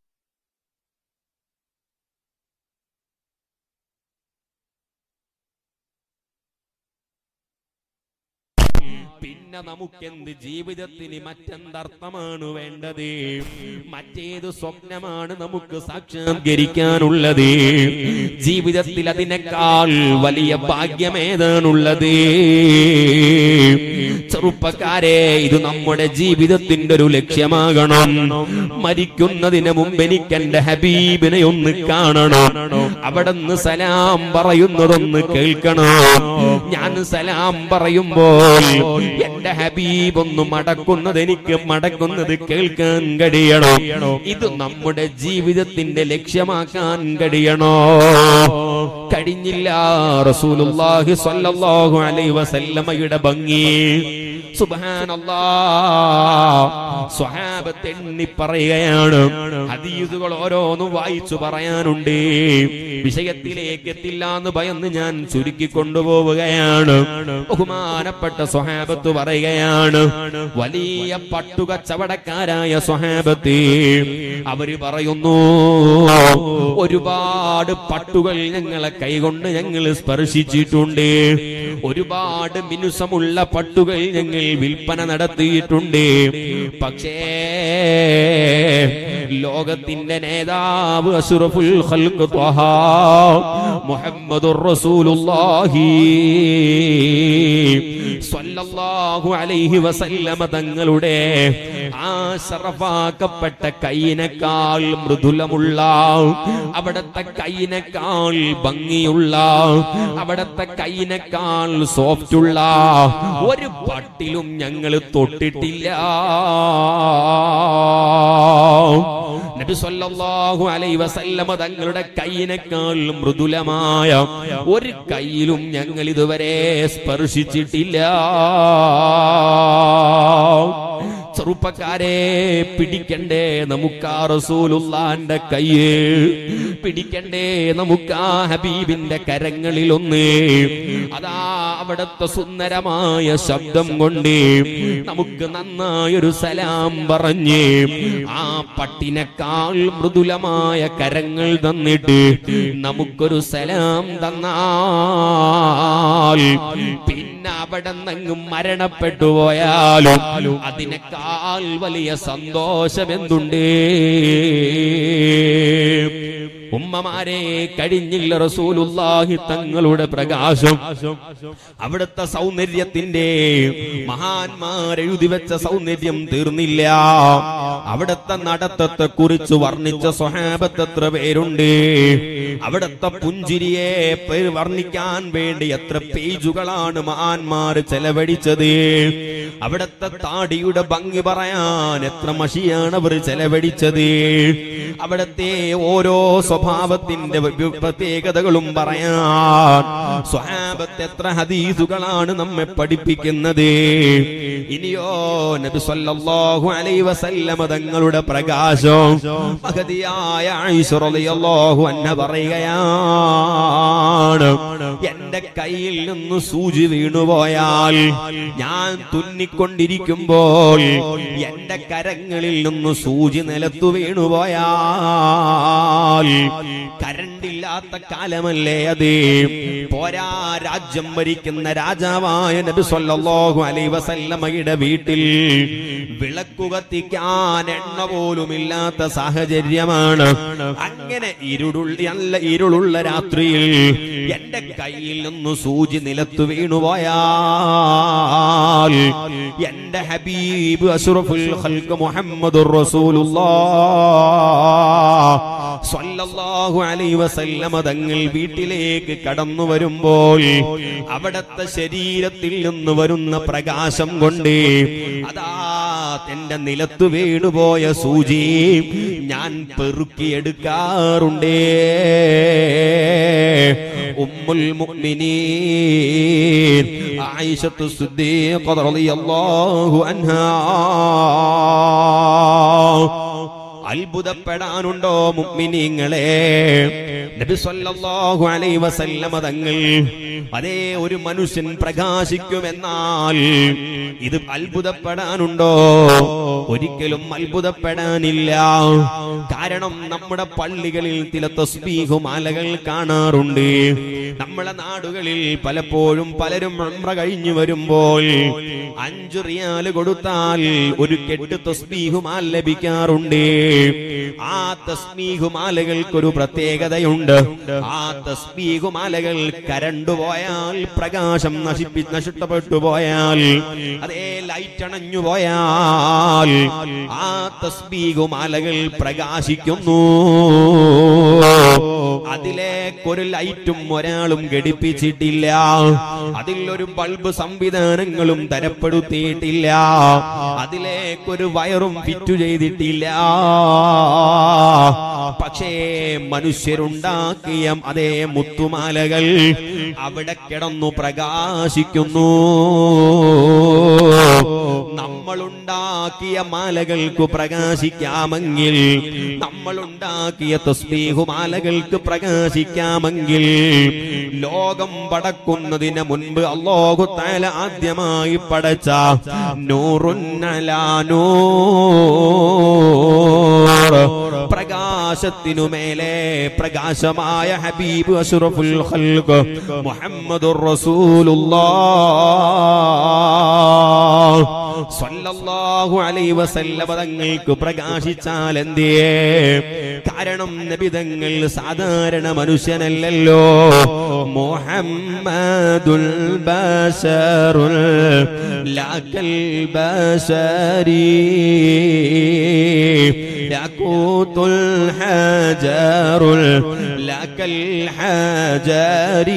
പിന്നെ നമുക്കെന്ത് ജീവിതത്തിന് മറ്റെന്തർത്ഥമാണ് വേണ്ടത് മറ്റേത് സ്വപ്നമാണ് നമുക്ക് സാക്ഷാത്കരിക്കാനുള്ളത് ജീവിതത്തിൽ അതിനേക്കാൾ വലിയ ഭാഗ്യമേതാണുള്ളത് ചെറുപ്പക്കാരെ ഇത് നമ്മുടെ ജീവിതത്തിന്റെ ഒരു ലക്ഷ്യമാകണം മരിക്കുന്നതിന് മുമ്പ് എനിക്ക് എന്റെ ഹബീബിനെ ഒന്ന് കാണണം അവിടെ നിന്ന് സലാം പറയുന്നതൊന്ന് കേൾക്കണം ഞാൻ സലാം പറയുമ്പോൾ എന്റെ ഹബീബ് ഒന്ന് മടക്കുന്നത് എനിക്ക് മടക്കുന്നത് കേൾക്കാൻ കഴിയണം ഇത് നമ്മുടെ ജീവിതത്തിന്റെ ലക്ഷ്യമാക്കാൻ കഴിയണോ കഴിഞ്ഞില്ല റസൂലുള്ളാഹി സ്വല്ലല്ലാഹു അലൈഹി വസല്ലമയുടെ ഭംഗി സുബ്ഹാനല്ലാ സ്വഹാബത്ത് എണ്ണി പറയുകയാണ് ഹദീസുകൾ ഓരോന്നും വായിച്ചു പറയാനുണ്ട് വിഷയത്തിലേക്ക് എത്തില്ല എന്ന് ഭയന്ന് ഞാൻ ചുരുക്കി കൊണ്ടുപോവുകയാണ് ബഹുമാനപ്പെട്ട സ്വഹാബത്ത് പറയുകയാണ് വലിയ പട്ടുകച്ചവടക്കാരായ സ്വഹാബത്ത് അവര് പറയുന്നു ഒരുപാട് പട്ടുകൾ ഞങ്ങളെ കൈകൊണ്ട് ഞങ്ങൾ സ്പർശിച്ചിട്ടുണ്ട് ഒരുപാട് മിനുസമുള്ള പട്ടുകൾ ഞങ്ങൾ വിൽപ്പന നടത്തിയിട്ടുണ്ട് പക്ഷേ ലോകത്തിന്റെ നേതാവ് അസുറഫുൽ ഖൽഖ് ത്വഹ മുഹമ്മദുർ റസൂലുള്ളാഹി സ്വല്ലല്ലാഹു അലൈഹി വസല്ലമ തങ്ങളുടെ ആ ശറഫാക്കപ്പെട്ട കൈയിനേക്കാൾ മൃദുലമുള്ള അവിടത്തെ കൈയിനേക്കാൾ ഭംഗിയുള്ള അവിടത്തെ കൈയിനേക്കാൾ സോഫ്റ്റ് ഉള്ള ഒരു പട്ടിലും ഞങ്ങൾ തൊട്ടിട്ടില്ല നബി സല്ലല്ലാഹു അലൈഹി വസല്ലമ തങ്ങളുടെ കൈയിനേക്കാൾ മൃദുലമായ ഒരു കയ്യിലും ഞങ്ങൾ ഇതുവരെ സ്പർശിച്ചിട്ടില്ല ചെറുപ്പക്കാരെ പിടിക്കണ്ടേ നമുക്ക് ആ റസൂലുള്ളാന്റെ കയ്യ് പിടിക്കണ്ടേ നമുക്ക് ആ ഹബീബിന്റെ കരങ്ങളിലൊന്ന് അതാ അവിടത്തെ സുന്ദരമായ ശബ്ദം കൊണ്ട് നമുക്ക് നന്നായൊരു സലാം പറഞ്ഞ് ആ പട്ടിനേക്കാൾ മൃദുലമായ കരങ്ങൾ തന്നിട്ട് നമുക്കൊരു സലാം തന്നാൽ പിന്നെ അവിടെ നിന്നും മരണപ്പെട്ടു പോയാലും അതിനേക്കാൾ വലിയ സന്തോഷം എന്തുണ്ട് ഉമ്മമാരെ കഴിഞ്ഞില്ല റസൂലുള്ളാഹി തങ്ങളുടെ പ്രകാശം അവിടുത്തെ സൗന്ദര്യത്തിന്റെ മഹാന്മാരെഴുതി വെച്ച സൗന്ദര്യം തീർന്നില്ല അവിടുത്തെ നടത്തത്തെ കുറിച്ച് വർണ്ണിച്ച സ്വഹാബത്ത് എത്ര പേരുണ്ട് അവിടുത്തെ പുഞ്ചിരിയെ പേര് വർണ്ണിക്കാൻ വേണ്ടി എത്ര പേജുകളാണ് മഹാന്മാർ ചെലവഴിച്ചത് അവിടുത്തെ താടിയുടെ ഭംഗി പറയാൻ എത്ര മഷിയാണ് അവർ ചെലവഴിച്ചത് അവിടുത്തെ ഓരോ സ്വഭാവത്തിന്റെ വ്യ- പ്രത്യേകതകളും പറയാൻ സ്വഹാബത്ത് എത്ര ഹദീസുകളാണ് നമ്മെ പഠിപ്പിക്കുന്നത് ഇനിയോ നബി സല്ലല്ലാഹു അലൈഹി വസല്ലമ തങ്ങളുടെ പ്രകാശം മഹതിയായ ആയിഷ റളിയല്ലാഹു അൻഹ പറയുകയാണ് എന്റെ കയ്യിൽ നിന്ന് സൂചി വീണുപോയാൽ ഞാൻ തുന്നി തുന്നിക്കൊണ്ടിരിക്കുമ്പോൾ എന്റെ കരങ്ങളിൽ നിന്ന് സൂചി നിലത്തു വീണുപോയാൽ കരണ്ടില്ലാത്ത കാലമല്ലേ അത് പോരാ രാജ്യം ഭരിക്കുന്ന രാജാവായ നബി സല്ലല്ലാഹു അലൈഹി വസല്ലമയുടെ വീട്ടിൽ വിളക്കു കത്തിക്കാൻ എണ്ണ പോലുമില്ലാത്ത സാഹചര്യമാണ് അങ്ങനെ ഇരുളുള്ള നല്ല ഇരുളുള്ള രാത്രിയിൽ എന്റെ കയ്യിൽ നിന്ന് സൂചി നിലത്തു വീണുപോയാൽ എന്റെ ഹബീബ് അഷ്റഫുൽ ഖൽഖ് മുഹമ്മദുർ റസൂലുള്ളാഹ് സ്വല്ലല്ലാഹു അലൈഹി വസല്ലമ തങ്ങൾ വീട്ടിലേക്ക് കടന്നു വരുമ്പോൾ അവിടത്തെ ശരീരത്തിൽ നിന്ന് വരുന്ന പ്രകാശം കൊണ്ട് അതാ എന്റെ നിലത്തു വീണുപോയ സൂചി ഞാൻ പെറുക്കിയെടുക്കാറുണ്ടേ ഉമ്മുൽ മുഅ്മിനീൻ ആയിഷത്തു സിദ്ദീഖ റളിയല്ലാഹു അൻഹാ അത്ഭുതപ്പെടാനുണ്ടോ മുഅ്മിനീങ്ങളെ നബി സല്ലല്ലാഹു അലൈഹി വസല്ലമ തങ്ങൾ അതേ ഒരു മനുഷ്യൻ പ്രകാശിക്കുമെന്നാൽ ഇത് അത്ഭുതപ്പെടാനുണ്ടോ ഒരിക്കലും അത്ഭുതപ്പെടാനില്ല കാരണം നമ്മുടെ പള്ളികളിൽ ചില തസ്ബീഹു മാലകൾ കാണാറുണ്ട് നമ്മളെ നാടുകളിൽ പലപ്പോഴും പലരും ഉംറ കഴിഞ്ഞു വരുമ്പോൾ അഞ്ചു റിയാല് കൊടുത്താൽ ഒരു കെട്ട് തസ്ബീഹുമാൽ ലഭിക്കാറുണ്ട് ആ തസ്ബീഹുമാലകൾക്കൊരു പ്രത്യേകതയുണ്ട് ആ തസ്ബീഹുമാലകൾ കരണ്ടു പോയാൽ പ്രകാശം നശിപ്പി നഷ്ടപ്പെട്ടു പോയാൽ അതേ ലൈറ്റ് അണഞ്ഞു പോയാൽ ആ തസ്ബീഹുമാലകൾ പ്രകാശിക്കുന്നു അതിലേക്കൊരു ലൈറ്റും ഒരാളും ഘടിപ്പിച്ചിട്ടില്ല അതിൽ ഒരു ബൾബ് സംവിധാനങ്ങളും തരപ്പെടുത്തിയിട്ടില്ല അതിലേക്കൊരു വയറും ഫിറ്റു ചെയ്തിട്ടില്ല പക്ഷേ മനുഷ്യരുണ്ടാക്കിയ അതേ മുത്തുമാലകൾ അവിടെ കിടന്നു പ്രകാശിക്കുന്നു നമ്മളുണ്ടാക്കിയ മാലകൾക്ക് പ്രകാശിക്കാമെങ്കിൽ നമ്മളുണ്ടാക്കിയ തസ്ബീഹു മാലകൾക്ക് പ്രകാശിക്കാമെങ്കിൽ ലോകം പടക്കുന്നതിന് മുൻപ് അള്ളാഹു താല ആദ്യമായി പടച്ച നൂറുന്നലാനോ പ്രകാശത്തിനു മേലെ പ്രകാശമായ ഹബീബ് അഷ്റഫുൽ ഖൽഖ് മുഹമ്മദുർ റസൂലുള്ളാഹ് സ്വല്ലല്ലാഹു അലൈഹി വസല്ലമ തങ്ങൾക്ക് പ്രകാശിച്ചാൽ എന്തേ കാരണം നബിതങ്ങൾ സാധാരണ മനുഷ്യനല്ലല്ലോ മുഹമ്മദുൽ ബശറുൽ ലാക്കൽ ബശരീ يقوت الحجر لك الحجر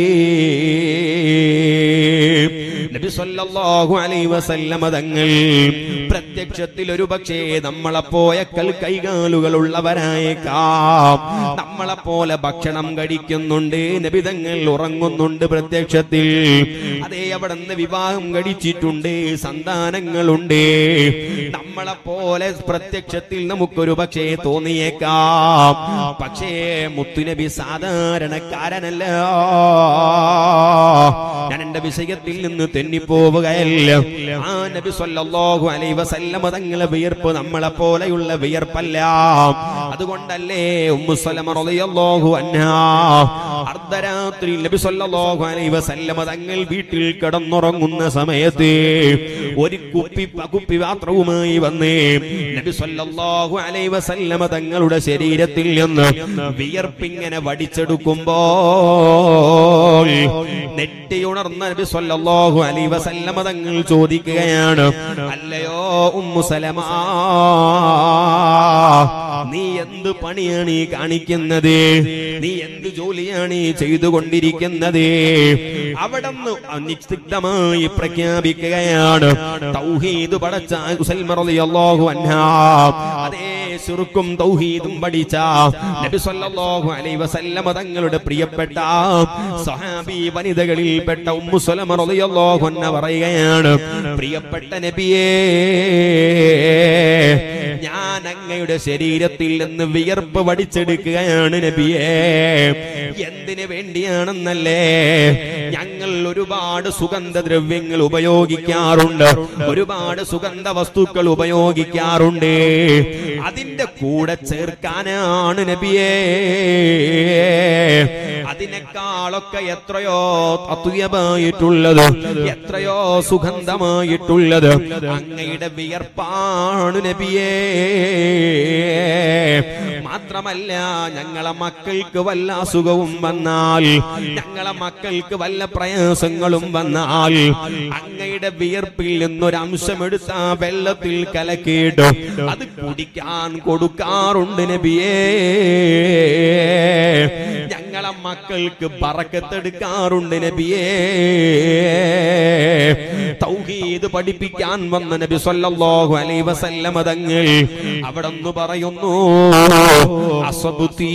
നബി സല്ലല്ലാഹു അലൈഹി വസല്ലമ തങ്ങൾ പ്രത്യക്ഷത്തിൽ ഒരു പക്ഷേ നമ്മളെപ്പോയക്കൽ കൈകാലുകൾ ഉള്ളവരായേക്കാം നമ്മളെപ്പോലെ ഭക്ഷണം കഴിക്കുന്നുണ്ട് നബിതങ്ങൾ ഉറങ്ങുന്നുണ്ട് പ്രത്യക്ഷത്തിൽ അതേ അവിടെ നിന്ന് വിവാഹം കഴിച്ചിട്ടുണ്ട് സന്താനങ്ങളുണ്ട് നമ്മളെപ്പോലെ പ്രത്യക്ഷത്തിൽ നമുക്കൊരു പക്ഷേ തോന്നിയേക്കാം പക്ഷേ മുത്തുനബി സാധാരണക്കാരനല്ല ഞാൻ എന്റെ വിഷയത്തിൽ നിന്ന് തെന്നിപ്പോവുകയല്ല ആ നബി സല്ലല്ലാഹു അലൈഹി വസല്ലമ തങ്ങളെ വിയർപ്പ് നമ്മളെ പോലെയുള്ള വിയർപ്പല്ല അതുകൊണ്ടല്ലേ ഉമ്മു സലമ റളിയല്ലാഹു അൻഹാ അർദ്ധരാത്രി നബി സല്ലല്ലാഹു അലൈഹി വസല്ലമ തങ്ങൾ വീട്ടിൽ കിടന്നുറങ്ങുന്ന സമയത്ത് ഒരു കുപ്പി കുപ്പി പാത്രവുമായി വന്നേ നബി സല്ലല്ലാഹു അലൈഹി വസല്ലമ തങ്ങളുടെ ശരീരത്തിൽ നിന്ന് വിയർപ്പിങ്ങനെ വടിച്ചെടുക്കുമ്പോൾ നെട്ടിയുണർന്ന നബി സല്ലല്ലാഹു അലൈഹി വസല്ലമ തങ്ങൾ ചോദിക്കുകയാണ് അല്ലയോ ഉമ്മു സലമ നീ എന്ത് പണിയാണ് ഈ കാണിക്കുന്നത് നീ എന്ത് ജോലിയാണ് ഈ ചെയ്തുകൊണ്ടിരിക്കുന്നത് അവിടെ നിസ്തിഗ്ധമായി പ്രഖ്യാപിക്കുകയാണ് തൗഹീദ് പടച്ച ഉസൽമ റളിയല്ലാഹു അൻഹാ അതേ ശിർക്കും തൗഹീദും പഠിച്ച നബി സല്ലല്ലാഹു അലൈഹി വസല്ലമ തങ്ങളുടെ പ്രിയപ്പെട്ട സഹാബി വനിതകളിൽപ്പെട്ട ഉമ്മു സലമ റളിയല്ലാഹു അൻഹ പറയുകയാണ് പ്രിയപ്പെട്ട നബിയേ ഞാൻ അങ്ങയുടെ ശരീരത്തിൽ നിന്ന് വിയർപ്പ് വടിച്ചെടുക്കുകയാണ് നബിയേ എന്തിനു വേണ്ടിയാണെന്നല്ലേ ഞങ്ങൾ ഒരുപാട് സുഗന്ധദ്രവ്യങ്ങൾ ഉപയോഗിക്കാറുണ്ട് ഒരുപാട് സുഗന്ധ വസ്തുക്കൾ ഉപയോഗിക്കാറുണ്ട് അതിന്റെ കൂടെ ചേർക്കാനാണ് നബിയേ അതിനേക്കാളൊക്കെ എത്രയോ അത്യുയമായിട്ടുള്ളത് എത്രയോ സുഗന്ധമായിട്ടുള്ളത് അങ്ങയുടെ വിയർപ്പാണ് നബിയേ മാത്രമല്ല ഞങ്ങളെ മക്കൾക്ക് വല്ല അസുഖവും വന്നാൽ ഞങ്ങളെ മക്കൾക്ക് വല്ല പ്രയാസങ്ങളും വന്നാൽ അങ്ങയുടെ വിയർപ്പിൽ നിന്നൊരംശം എടുത്ത ആ വെള്ളത്തിൽ കലക്കിയിട്ട് അത് കുടിക്കാൻ കൊടുക്കാറുണ്ട് നബിയേ ഞങ്ങളെ മക്കൾക്ക് പറക്കത്തെടുക്കാറുണ്ട് നബിയേ തൗഹീദ് പഠിപ്പിക്കാൻ വന്ന നബി സല്ലല്ലാഹു അലൈഹി വസല്ലമ തങ്ങൾ അവിടെ ഒന്ന് പറയുന്നു അസബുതീ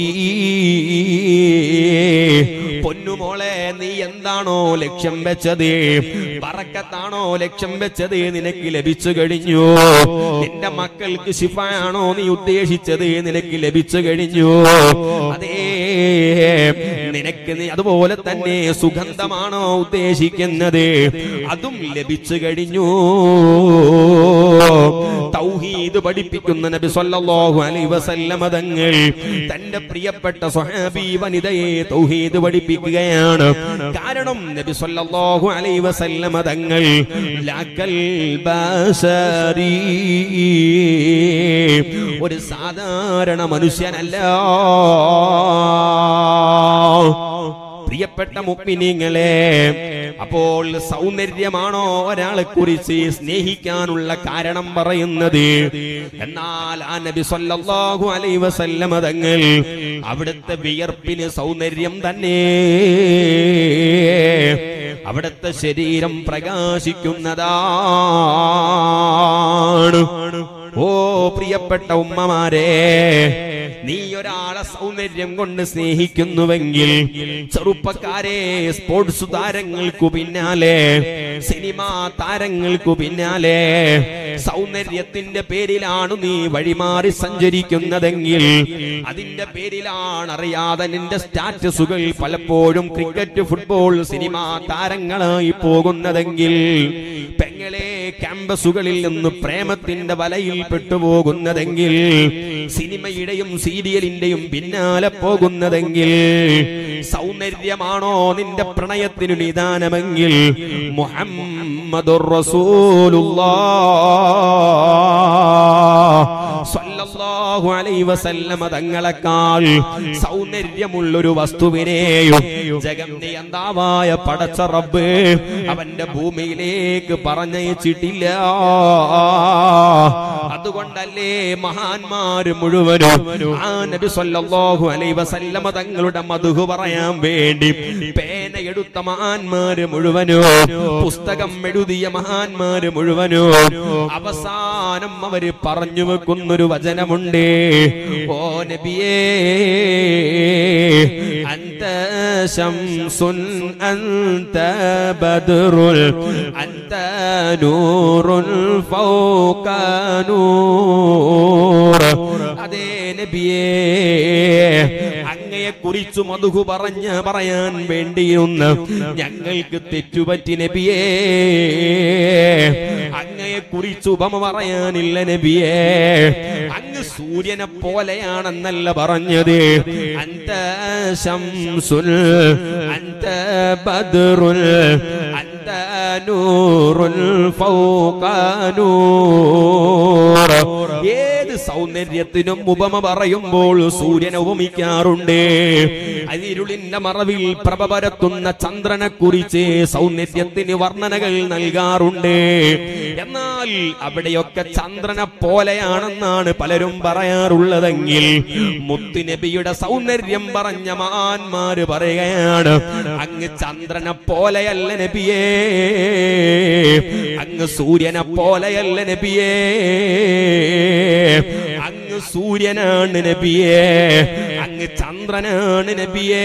പൊന്നുമോളെ നീ എന്താണോ ലക്ഷ്യം വെച്ചത് പറക്കത്താണോ ലക്ഷ്യം വെച്ചത് നിനക്ക് ലഭിച്ചു കഴിഞ്ഞു നിന്റെ മക്കൾക്ക് ശിഫാണോ നീ ഉദ്ദേശിച്ചത് നിനക്ക് ലഭിച്ചു കഴിഞ്ഞു അതേ നിനക്ക് നീ അതുപോലെ തന്നെ സുഗന്ധമാണോ ഉദ്ദേശിക്കുന്നത് അതും ലഭിച്ചു കഴിഞ്ഞു തൗഹീദ് പഠിപ്പിക്കുന്ന നബി സല്ലല്ലാഹു അലൈഹി വസല്ലമ തങ്ങൾ തന്റെ പ്രിയപ്പെട്ട സ്വഹാബി വനിതയെ തൗഹീദ് പഠിപ്പിക്കുകയാണ് കാരണം നബി സല്ലല്ലാഹു അലൈഹി വസല്ലമ തങ്ങൾ ലക്കൽ ബസരി ഒരു സാധാരണ മനുഷ്യനല്ല പ്രിയപ്പെട്ട മുക്മിനിങ്ങളെ അപ്പോൾ സൗന്ദര്യമാണോ ഒരാളെ കുറിച്ച് സ്നേഹിക്കാനുള്ള കാരണം പറയുന്നത് എന്നാൽ ആ നബി സല്ലല്ലാഹു അലൈഹി വസല്ലമ തങ്ങൾ അവിടുത്തെ വിയർപ്പിന് സൗന്ദര്യം തന്നെ അവിടുത്തെ ശരീരം പ്രകാശിക്കുന്നതാണ് ഓ പ്രിയപ്പെട്ട ഉമ്മമാരെ നീ ഒരാളെ സൗന്ദര്യം കൊണ്ട് സ്നേഹിക്കുന്നുവെങ്കിൽ ചെറുപ്പക്കാരെ സ്പോർട്സ് താരങ്ങൾക്കു പിന്നാലെ സിനിമാ താരങ്ങൾക്കു പിന്നാലെ സൗന്ദര്യത്തിന്റെ പേരിലാണ് നീ വഴിമാറി സഞ്ചരിക്കുന്നതെങ്കിൽ അതിന്റെ പേരിലാണ് അറിയാതെ നിന്റെ സ്റ്റാറ്റസുകൾ പലപ്പോഴും ക്രിക്കറ്റ് ഫുട്ബോൾ സിനിമാ താരങ്ങളായി പോകുന്നതെങ്കിൽ പെങ്ങളെ ക്യാമ്പസുകളിൽ നിന്ന് പ്രേമത്തിന്റെ വലയിൽ പെട്ടുപോകുന്നതെങ്കിൽ സിനിമയുടെയും സീരിയലിന്റെയും പിന്നാലെ പോകുന്നതെങ്കിൽ സൗന്ദര്യമാണോ നിന്റെ പ്രണയത്തിനു നിദാനമെങ്കിൽ മുഹമ്മദുർ റസൂലുള്ളാഹ് സ്വല്ലല്ലാഹു അലൈഹി വസല്ലമ തങ്ങളെക്കാൾ സൗന്ദര്യമുള്ളൊരു വസ്തുവിനെയും ജഗം നിയന്താവായ പടച്ച റബ്ബ് അവന്റെ ഭൂമിയിലേക്ക് പറഞ്ഞയച്ചിട്ടില്ല അതുകൊണ്ടല്ലേ മഹാന്മാര് മുഴുവനും ആ നബി സല്ലല്ലാഹു അലൈഹി വസല്ലമ തങ്ങളുടെ മധുഹു പറയാൻ വേണ്ടി പേനയെടുത്ത മഹാന്മാര് മുഴുവനും പുസ്തകം എഴുതിയ മഹാന്മാര് മുഴുവനും അവസാനം അവര് പറഞ്ഞു വെക്കുന്നൊരു വചനമുണ്ട് ഓ നബിയേ അന്ത ശംസുൻ അന്ത ബദ്റുൽ അന്ത നൂറുൽ ഫൗക നൂർ അതേ നബിയേ അങ്ങയെ കുറിച്ചു മധുഹു പറഞ്ഞ പറയാൻ വേണ്ടിയൊന്ന് ഞങ്ങൾക്ക് തെറ്റുപറ്റി നബിയേ അങ്ങയെ കുറിച്ച് ഉപമ പറയാനില്ല നബിയേ അങ്ങ് സൂര്യനെ പോലെയാണെന്നല്ല പറഞ്ഞത് അന്ത ശംസുൽ അന്ത ബദ്റുൽ അന്ത നൂറുൽ ഫൗക നൂർ ഏത് സൗന്ദര്യത്തിനും ഉപമ പറയുമ്പോൾ സൂര്യനെ ഉപമിക്കാറുണ്ട് അതിരുളിന്റെ മറവിൽ പ്രഭ പരത്തുന്ന ചന്ദ്രനെ കുറിച്ച് സൗന്ദര്യത്തിന് വർണ്ണനകൾ നൽകാറുണ്ട് എന്നാൽ അവിടെയൊക്കെ ചന്ദ്രനെ പോലെയാണെന്നാണ് പലരും പറയാറുള്ളതെങ്കിൽ മുത്തുനബിയുടെ സൗന്ദര്യം പറഞ്ഞ മാന്മാര് പറയുകയാണ് അങ്ങ് ചന്ദ്രനെ പോലെയല്ല നബിയേ അങ്ങ് സൂര്യനെ പോലെയല്ല നബിയേ അങ്ങ് അങ്ങ് സൂര്യനാണ് നബിയേ അങ്ങ് ചന്ദ്രനാണ് നബിയേ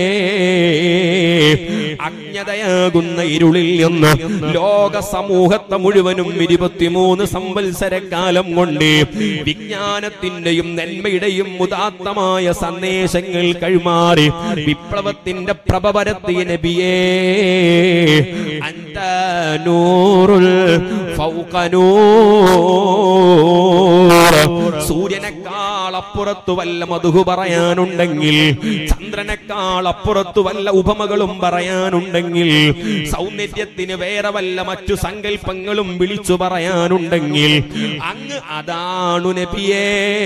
അജ്ഞതയാകുന്ന ഇരുളിൽ നിന്ന് ലോക സമൂഹത്തെ മുഴുവനും ഇരുപത്തിമൂന്ന് സംവത്സരക്കാലം കൊണ്ട് വിജ്ഞാനത്തിന്റെയും നന്മയുടെയും ഉദാത്തമായ സന്ദേശങ്ങൾ കൈമാറി വിപ്ലവത്തിന്റെ പ്രഭ പരത്തിയ നബിയേ അന്ത നൂറുൽ ഫൗക നൂർ സൂര്യനേക്കാൾ അപ്പുറത്തു വല്ല മധുഹു പറയാനുണ്ടെങ്കിൽ ചന്ദ്രനേക്കാൾ അപ്പുറത്തു വല്ല ഉപമകളും പറയാനുണ്ടെങ്കിൽ സൗന്ദര്യത്തിന് വേറെ വല്ല മറ്റു സങ്കല്പങ്ങളും വിളിച്ചു പറയാനുണ്ടെങ്കിൽ അങ്ങ് അതാണു നബിയേ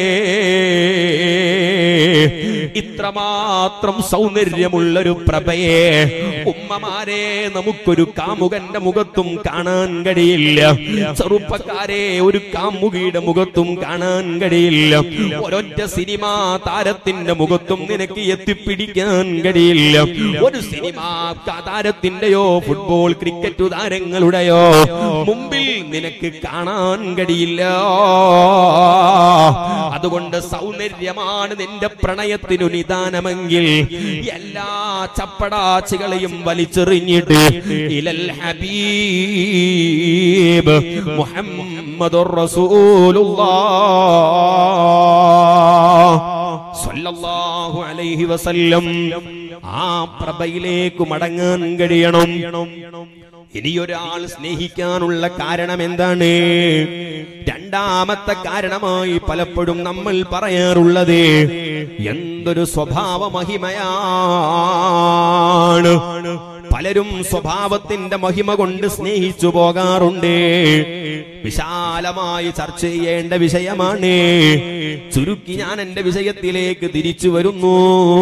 ഇത്രമാത്രം സൗന്ദര്യമുള്ളൊരു പ്രഭയെ ഉമ്മമാരെ നമുക്കൊരു കാമുകന്റെ മുഖത്തും കാണാൻ കഴിയില്ല ചെറുപ്പക്കാരെ ഒരു കാമുകിയുടെ മുഖത്തും കാണാൻ കഴിയില്ല ഒരൊറ്റ സിനിമാ താരത്തിന്റെ മുഖത്തും നിനക്ക് എത്തിപ്പിടിക്കാൻ കഴിയില്ല ഒരു സിനിമാ താരത്തിന്റെയോ ഫുട്ബോൾ ക്രിക്കറ്റ് താരങ്ങളുടെയോ മുമ്പിൽ നിനക്ക് കാണാൻ കഴിയില്ല അതുകൊണ്ട് സൗന്ദര്യമാണ് നിന്റെ പ്രണയത്തിനു നിദാനമെങ്കിൽ എല്ലാ ചപ്പടാച്ചികളെയും വലിച്ചെറിഞ്ഞിട്ട് ഇലൽ ഹബീബ് മുഹമ്മദുർ റസൂലുള്ളാഹ് സ്വല്ലല്ലാഹു അലൈഹി വസല്ലം ആ പ്രഭയിലേക്ക് മടങ്ങാൻ കഴിയണം ഇനിയൊരാൾ സ്നേഹിക്കാനുള്ള കാരണം എന്താണ് രണ്ടാമത്തെ കാരണമായി പലപ്പോഴും നമ്മൾ പറയാറുള്ളത് എന്തൊരു സ്വഭാവ മഹിമയാണ് പലരും സ്വഭാവത്തിന്റെ മഹിമ കൊണ്ട് സ്നേഹിച്ചു പോകാറുണ്ട് വിശാലമായി ചർച്ച ചെയ്യേണ്ട വിഷയമാണ് ചുരുക്കി ഞാൻ എന്റെ വിഷയത്തിലേക്ക് തിരിച്ചു വരുന്നു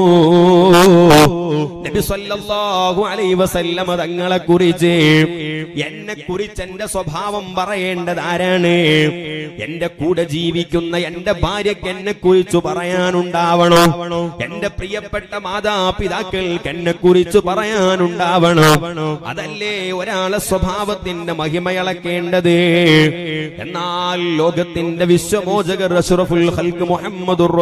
നബി സല്ലല്ലാഹു അലൈഹി വസല്ലമ തങ്ങളെ കുറിച്ച് എന്നെ കുറിച്ച് എന്റെ സ്വഭാവം പറയേണ്ടത് ആരാണ് എന്റെ കൂടെ ജീവിക്കുന്ന എന്റെ ഭാര്യയ്ക്ക് എന്നെ കുറിച്ച് പറയാനുണ്ടാവണം എന്റെ പ്രിയപ്പെട്ട മാതാപിതാക്കൾക്ക് എന്നെ കുറിച്ച് പറയാനുണ്ടാവണം അതല്ലേ ഒരാളെ സ്വഭാവത്തിന്റെ മഹിമയളക്കേണ്ടത് എന്നാൽ ലോകത്തിന്റെ വിശ്വമോചകർ അഷ്റഫുൽ ഖൽഖ് മുഹമ്മദുർ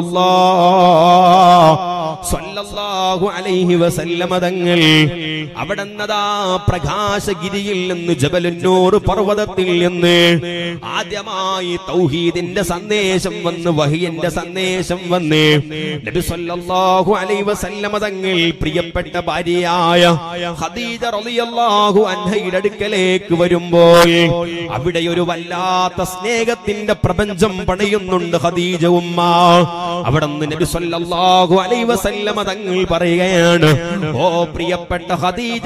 റസൂലുള്ളാഹ് സ്വല്ലല്ലാഹു അലൈഹി വസല്ലമ തങ്ങൾ അവിടെന്നതാ പ്രകാശഗിരിയിൽ നിന്ന് ജബലുന്നൂർ പർവ്വതത്തിൽ നിന്ന് ആദ്യമായി തൗഹീദിന്റെ സന്ദേശം വന്ന് വഹിയന്റെ സന്ദേശം വന്ന് നബി സല്ലല്ലാഹു അലൈഹി വസല്ലമ തങ്ങൾ പ്രിയപ്പെട്ട ഭാര്യയായ ഖദീജ റളിയല്ലാഹു അൻഹയുടെ അടുക്കലേക്ക് വരുമ്പോൾ അവിടെ ഒരു വല്ലാത്ത സ്നേഹത്തിന്റെ പ്രപഞ്ചം പണിയുന്നുണ്ട് ഖദീജ ഉമ്മ അവിടെ നിന്ന് നബി സല്ലല്ലാഹു അലൈഹി വസല്ലമ തങ്ങൾ പറയുകയാണ് ഓ പ്രിയപ്പെട്ട ഖദീജ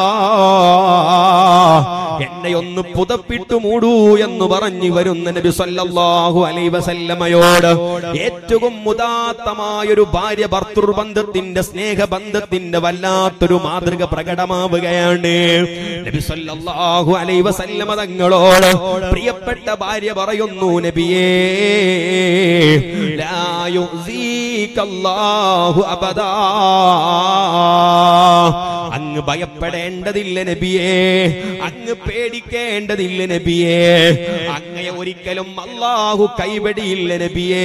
എന്നെ ഒന്ന് പുതപ്പിട്ടു മൂടൂ എന്ന് പറഞ്ഞു വരുന്ന നബി സല്ലല്ലാഹു അലൈഹി വസല്ലമയോട് ഏറ്റവും ഉദാത്തമായൊരു ഭാര്യ ഭർത്തൃബന്ധത്തിന്റെ സ്നേഹബന്ധത്തിന്റെ വല്ലാത്തൊരു മാതൃക പ്രകടമാവുകയാണ് നബി സല്ലല്ലാഹു അലൈഹി വസല്ലമ തങ്ങളോട് പ്രിയപ്പെട്ട ഭാര്യ പറയുന്നു നബിയേ ലാ യുസീകല്ലാഹു അബദാ അങ്ങ് ഭയപ്പെടേണ്ടതില്ല നബിയേ അങ്ങ് പേടിക്കേണ്ടതില്ല നബിയേ അങ്ങയെ ഒരിക്കലും അള്ളാഹു കൈവടിയില്ല നബിയേ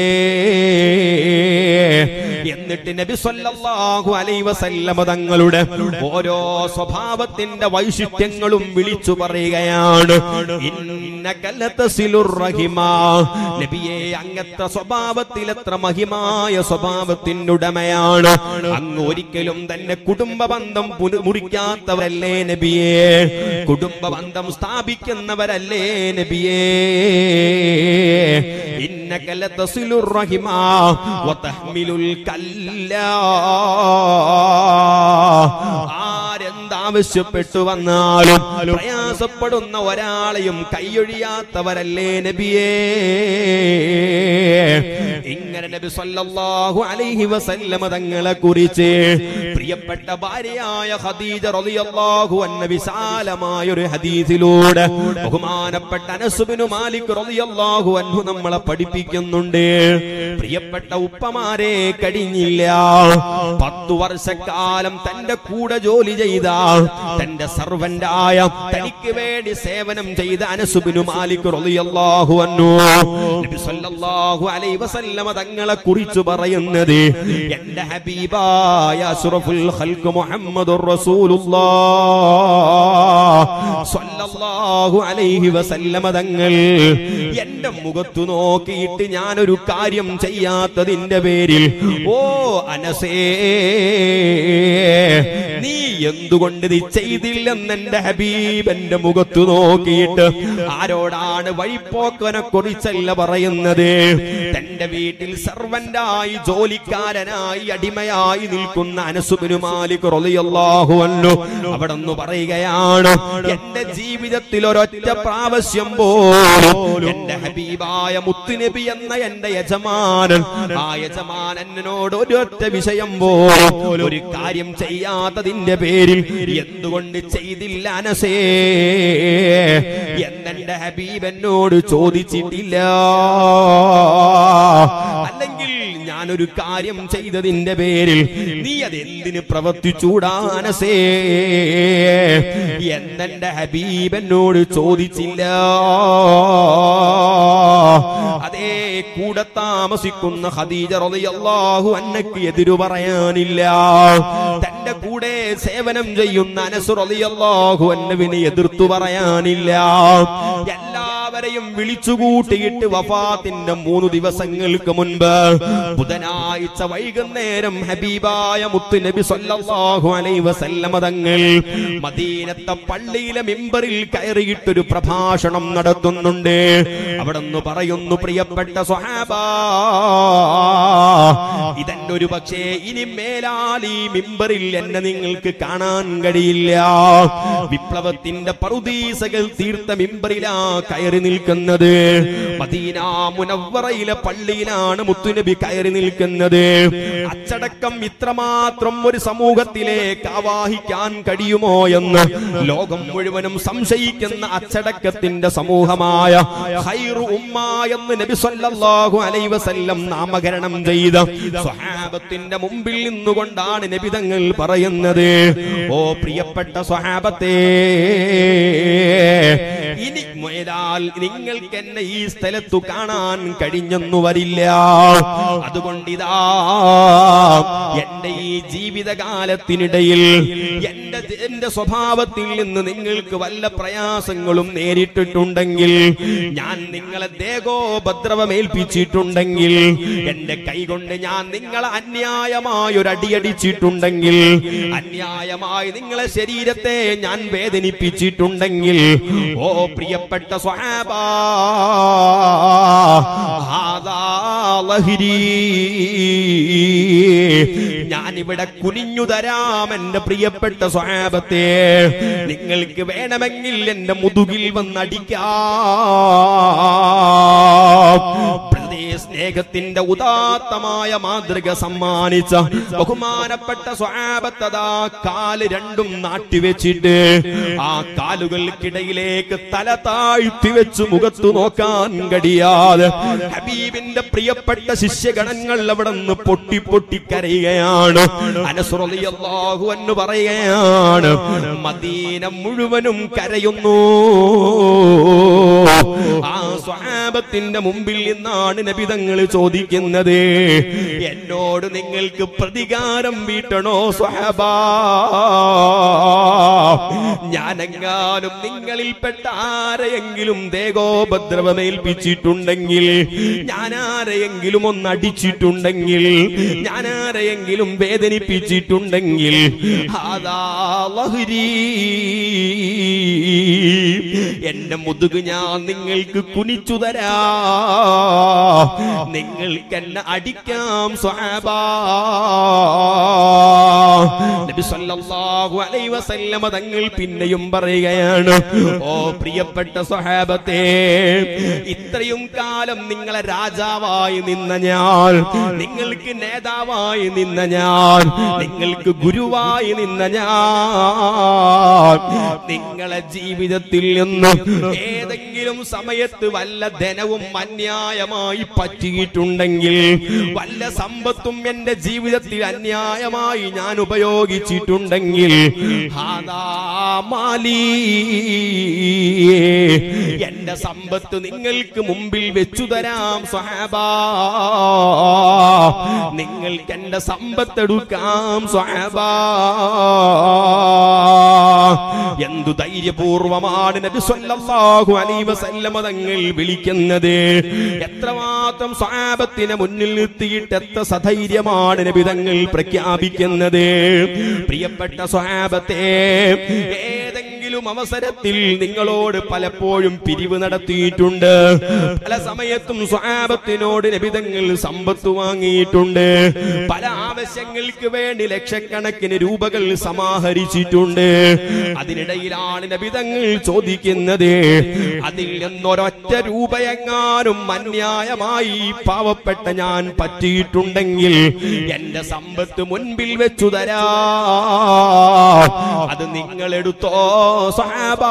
എന്നിട്ട് നബി സല്ലല്ലാഹു അലൈഹി വസല്ലമ തങ്ങളുടെ ഓരോ സ്വഭാവത്തിന്റെ വൈശിഷ്ട്യങ്ങളും വിളിച്ചു പറയുകയാണ് ഇന്നക ലതസിലുർ റഹിമ നബിയെ അങ്ങത്തെ സ്വഭാവത്തിൽ എത്ര മഹിമായ സ്വഭാവത്തിന്റെ ഉടമയാണ് അങ്ങ് ഒരിക്കലും തന്നെ കുടുംബ ബന്ധം പുന- മുറിക്കാത്തവരല്ലേ നബിയേ കുടുംബ ബന്ധം സ്ഥാപിക്കുന്നവരല്ലേ നബിയേ ഇന്നക ലതസിലുർ റഹിമ വതഹ്മിലുൽ കല്ലാ ആരെന്താവശ്യപ്പെട്ടു വന്നാലും പ്രയാസപ്പെടുന്ന ഒരാളെയും കൈയൊഴിയാത്തവരല്ലേ നബിയേ ഇങ്ങനെ നബി സല്ലല്ലാഹു അലൈഹി വസല്ലമ തങ്ങളെ കുറിച്ച് പ്രിയപ്പെട്ട ഭാര്യയായ ഖദീജ റളിയല്ലാഹു അൻഹ വിശാലമായ ഒരു ഹദീസിലൂടെ ബഹുമാനപ്പെട്ട അനസുബിനു മാലിക് റളിയല്ലാഹു അൻഹു നമ്മളെ പഠിപ്പിക്കുന്നുണ്ട് പ്രിയപ്പെട്ട ഉപ്പമാരെ കഴിഞ്ഞില്ല പത്തു വർഷക്കാലം തന്റെ കൂടെ ജോലി ചെയ്ത തന്റെ സർവന്റായ തനിക്ക് വേണ്ടി സേവനം ചെയ്ത അനസുബിനു മാലിക് റളിയല്ലാഹു അൻഹു നബി സല്ലല്ലാഹു അലൈഹി വസല്ലമ തങ്ങളെ കുറിച്ച് പറയുന്നത് എന്റെ ഹബീബായ അഷ്റഫുൽ ഖൽഖ് മുഹമ്മദുർ റസൂലുള്ളാഹ് സ്വല്ലല്ലാഹു അലൈഹി വസല്ലമ തങ്ങൾ എന്റെ മുഖത്തു നോക്കിയിട്ട് ഞാനൊരു കാര്യം ചെയ്യാത്തതിന്റെ പേരിൽ ഓ അനസേ നീ എന്തുകൊണ്ട് നീ ചെയ്തില്ലെന്ന് എന്റെ ഹബീബ് എന്റെ മുഖത്തു നോക്കിയിട്ട് ആരോടാണ് വഴിപ്പോക്കനെ കുറിച്ചല്ല പറയുന്നത് തന്റെ വീട്ടിൽ സർവന്റായി ജോലിക്കാരനായി അടിമയായി നിൽക്കുന്ന അനസുബിനു മാലിക് റളിയല്ലാഹു അൻഹു അവിടെ നിന്ന് പറയുകയാണ് എന്റെ ജീവിതത്തിൽ ഒരൊറ്റ പ്രാവശ്യം പോലും എന്റെ ഹബീബായ മുത്തുനബി എന്ന എന്റെ യജമാനൻ ആ യജമാനൻ എന്നോട് ഒരൊറ്റ വിഷയം പോലും ഒരു കാര്യം ചെയ്യാത്തതിന്റെ പേരിൽ എന്തുകൊണ്ട് ചെയ്തില്ല അനസേ എന്നെന്റെ ഹബീബ് എന്നോട് ചോദിച്ചിട്ടില്ല അല്ലെങ്കിൽ ഞാനൊരു കാര്യം ചെയ്തതിന്റെ പേരിൽ നീ അത് എന്തിന് പ്രവർത്തിച്ചൂടാനസേ എന്നെന്റെ ഹബീബ് എന്നോട് ചോദിച്ചില്ല അതേ കൂടെ താമസിക്കുന്ന ഖദീജ റളിയല്ലാഹു അന്നക്ക് എതിരു പറയാനില്ല തന്റെ കൂടെ സേവനം ചെയ്യുന്ന അനസ് റളിയല്ലാഹു അന്നവിനെ എതിർത്തു പറയാനില്ല എല്ലാവരെയും വിളിച്ചുകൂട്ടിയിട്ട് വഫാത്തിന്റെ മൂന്ന് ദിവസങ്ങൾക്ക് മുൻപ് ബുധനാഴ്ച വൈകുന്നേരം ഹബീബായ മുത്തു നബി സല്ലല്ലാഹു അലൈഹി വസല്ലമ തങ്ങൾ മദീനത്തെ പള്ളിയിലെ മിമ്പറിൽ കയറിയിട്ടൊരു പ്രഭാഷണം നടത്തുന്നുണ്ട് അവിടെ നിന്ന് പറയുന്നു പ്രിയപ്പെട്ട സ്വഹാബ ഇതെന്റെ ഒരു പക്ഷേ ഇനി മേലാൽ ഈ മിമ്പറിൽ എന്നെ നിങ്ങൾക്ക് കാണാൻ കഴിയില്ല വിപ്ലവത്തിന്റെ പറുദീസകൾ തീർത്ത മിമ്പറിലാ കയറി നിൽക്കുന്നത് മദീന മുനവറയിലെ പള്ളിയിലാണ് മുത്തുനബി കയറി നിൽക്കുന്നത് അച്ചടക്കം ഇത്രമാത്രം ഒരു സമൂഹത്തിലേക്ക് ആവാഹിക്കാൻ കഴിയുമോ എന്ന് ലോകം മുഴുവനും സംശയിക്കുന്ന അച്ചടക്കത്തിന്റെ സമൂഹമായ ഖൈറു ഉമ്മ എന്ന് നബി സല്ലല്ലാഹു അലൈഹി വസല്ലം നാമകരണം ചെയ്ത സ്വഹാബത്തിന്റെ മുമ്പിൽ നിന്നുകൊണ്ടാണ് നബി തങ്ങൾ പറയുന്നത് ഓ പ്രിയപ്പെട്ട സ്വഹാബത്തെ ഇനി മുയലാൽ നിങ്ങൾക്ക് എന്നെ ഈ സ്ഥലത്തു കാണാൻ കഴിഞ്ഞെന്നു വരില്ല അതുകൊണ്ട് ഇതാ എന്റെ ഈ ജീവിതകാലത്തിനിടയിൽ എന്റെ എന്റെ സ്വഭാവത്തിൽ നിന്ന് നിങ്ങൾക്ക് വല്ല പ്രയാസങ്ങളും നേരിട്ടിട്ടുണ്ടെങ്കിൽ ഞാൻ നിങ്ങളെ ദേഹോപദ്രവമേൽപ്പിച്ചിട്ടുണ്ടെങ്കിൽ എന്റെ കൈകൊണ്ട് ഞാൻ നിങ്ങളെ അന്യായമായ ഒരു അടിയടിച്ചിട്ടുണ്ടെങ്കിൽ അന്യായമായി നിങ്ങളെ ശരീരത്തെ ഞാൻ വേദനിപ്പിച്ചിട്ടുണ്ടെങ്കിൽ ഓ പ്രിയപ്പെട്ട സ്വഹാബ ഹാദാ ലഹരി ഞാനിവിടെ കുനിഞ്ഞു തരാം എന്റെ പ്രിയപ്പെട്ട സ്വഹാബത്തെ നിങ്ങൾക്ക് വേണമെങ്കിൽ എന്റെ മുതുകിൽ വന്നടിക്കാം പ്രതി സ്നേഹത്തിന്റെ ഉദാത്തമായ മാതൃക സമ്മാനിച്ച ബഹുമാനപ്പെട്ട സ്വഹാബത്തതാ കാല് രണ്ടും നാട്ടിവെച്ചിട്ട് ആ കാലുകൾക്കിടയിലേക്ക് തല താഴ്ത്തി വെച്ച് മുഖത്തു നോക്കാൻ കഴിയാതെ ഹബീബിന്റെ പ്രിയപ്പെട്ട ശിഷ്യഗണങ്ങൾ അവിടെ നിന്ന് പൊട്ടി പൊട്ടി കരയുകയാണ് അനസുറിയാഹു എന്ന് പറയുകയാണ് മദീന മുഴുവനും കരയുന്നു ആ സ്വഹാബത്തിന്റെ മുമ്പിൽ നിന്നാണ് നബിതങ്ങൾ ചോദിക്കുന്നത് എന്നോട് നിങ്ങൾക്ക് പ്രതികാരം വീട്ടണോ സ്വഹാബ ഞാനെങ്ങാനും നിങ്ങളിൽപ്പെട്ട ആരെയെങ്കിലും ദേഹോപദ്രവമേൽപ്പിച്ചിട്ടുണ്ടെങ്കിൽ ഞാൻ ആരെയെങ്കിലും ഒന്ന് അടിച്ചിട്ടുണ്ടെങ്കിൽ ഞാൻ ആരെയെങ്കിലും വേദനിപ്പിച്ചിട്ടുണ്ടെങ്കിൽ അതാ ലഹരി എന്റെ മുതുക് ഞാൻ നിങ്ങൾക്ക് കുനിച്ചു തരാ നിങ്ങൾക്ക് എന്നെ അടിക്കാം സ്വഹാബ നബി സല്ലല്ലാഹു അലൈഹി വസല്ലമ തങ്ങൾ പിന്നെയും പറയുകയാണ് ഓ പ്രിയപ്പെട്ട സ്വഹാബത്തെ ഇത്രയും കാലം നിങ്ങളെ രാജാവായി നിന്ന ഞാൻ നിങ്ങൾക്ക് നേതാവായി നിന്ന ഞാൻ നിങ്ങൾക്ക് ഗുരുവായി നിന്ന ഞാൻ നിങ്ങളെ ജീവിതത്തിൽ നിന്ന് ഏതെങ്കിലും സമയത്ത് വല്ല ധനവും അന്യായമായി പറ്റിയിട്ടുണ്ടെങ്കിൽ വല്ല സമ്പത്തും എന്റെ ജീവിതത്തിൽ അന്യായമായി ഞാൻ ഉപയോഗിച്ചിട്ടുണ്ടെങ്കിൽ ഹാദാ മാലി എന്റെ സമ്പത്ത് നിങ്ങൾക്ക് മുമ്പിൽ വെച്ചു തരാം സ്വഹാബാ നിങ്ങൾക്ക് എന്റെ സമ്പത്ത് എടുക്കാം സ്വഹാബാ എന്തു ധൈര്യപൂർവമാണ് നബി സല്ലല്ലാഹു അലൈഹി വസല്ലമ തങ്ങൾ വിളിക്കുന്നത് എത്രമാത്രം സ്വഹാബത്തിനെ മുന്നിൽ നിർത്തിയിട്ട് എത്ര സധൈര്യമാണ് നബി തങ്ങൾ പ്രഖ്യാപിക്കുന്നത് പ്രിയപ്പെട്ട സ്വഹാബത്തെ ഏതെങ്കിലും അവസരത്തിൽ നിങ്ങളോട് പലപ്പോഴും പിരിവ് നടത്തിയിട്ടുണ്ട് പല സമയത്തും സ്വഹാബത്തിനോട് നബിതങ്ങൾ സമ്പത്ത് വാങ്ങിയിട്ടുണ്ട് പല ആവശ്യങ്ങൾക്ക് വേണ്ടി ലക്ഷക്കണക്കിന് രൂപകൾ സമാഹരിച്ചിട്ടുണ്ട് അതിനിടയിലാണ് നബിതങ്ങൾ ചോദിക്കുന്നത് അതിൽ നിന്നൊരൊറ്റ രൂപയെങ്ങാനും അന്യായമായി ഈ പാവപ്പെട്ട ഞാൻ പറ്റിയിട്ടുണ്ടെങ്കിൽ എന്റെ സമ്പത്ത് മുൻപിൽ വെച്ചു തരാ അത് നിങ്ങൾ എടുത്തോ സഹാബാ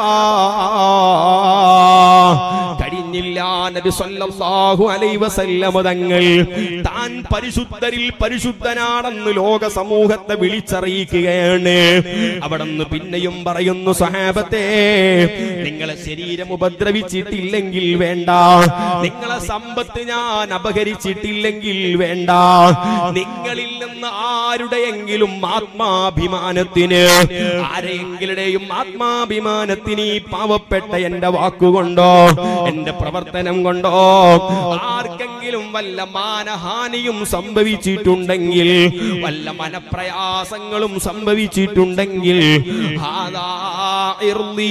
കഴിഞ്ഞില്ല നബി സല്ലല്ലാഹു അലൈഹി വസല്ലമ തങ്ങൾ താൻ പരിശുദ്ധരിൽ പരിശുദ്ധനാണെന്ന് ലോക സമൂഹത്തെ വിളിച്ചറിയിക്കുകയാണ് അവിടുന്ന് പിന്നെയും പറയുന്നു സഹാബത്തെ നിങ്ങളെ ശരീരം ഉപദ്രവിച്ചിട്ടില്ലെങ്കിൽ വേണ്ട നിങ്ങളെ സമ്പത്ത് ഞാൻ അപഹരിച്ചിട്ടില്ലെങ്കിൽ വേണ്ട നിങ്ങളിൽ നിന്ന് ആരുടെയെങ്കിലും ആത്മാഭിമാനത്തിന് ആരെങ്കിലുടെയും ആത്മാഭിമാനത്തിന് ഈ പാവപ്പെട്ട എന്റെ വാക്കുകൊണ്ടോ എന്റെ പ്രവർത്തനം കൊണ്ടോ ആർക്കെങ്കിലും വല്ല മാനഹാനിയും സംഭവിച്ചിട്ടുണ്ടെങ്കിൽ വല്ല മനപ്രയാസങ്ങളും സംഭവിച്ചിട്ടുണ്ടെങ്കിൽ ഹാദാ ഇർളീ.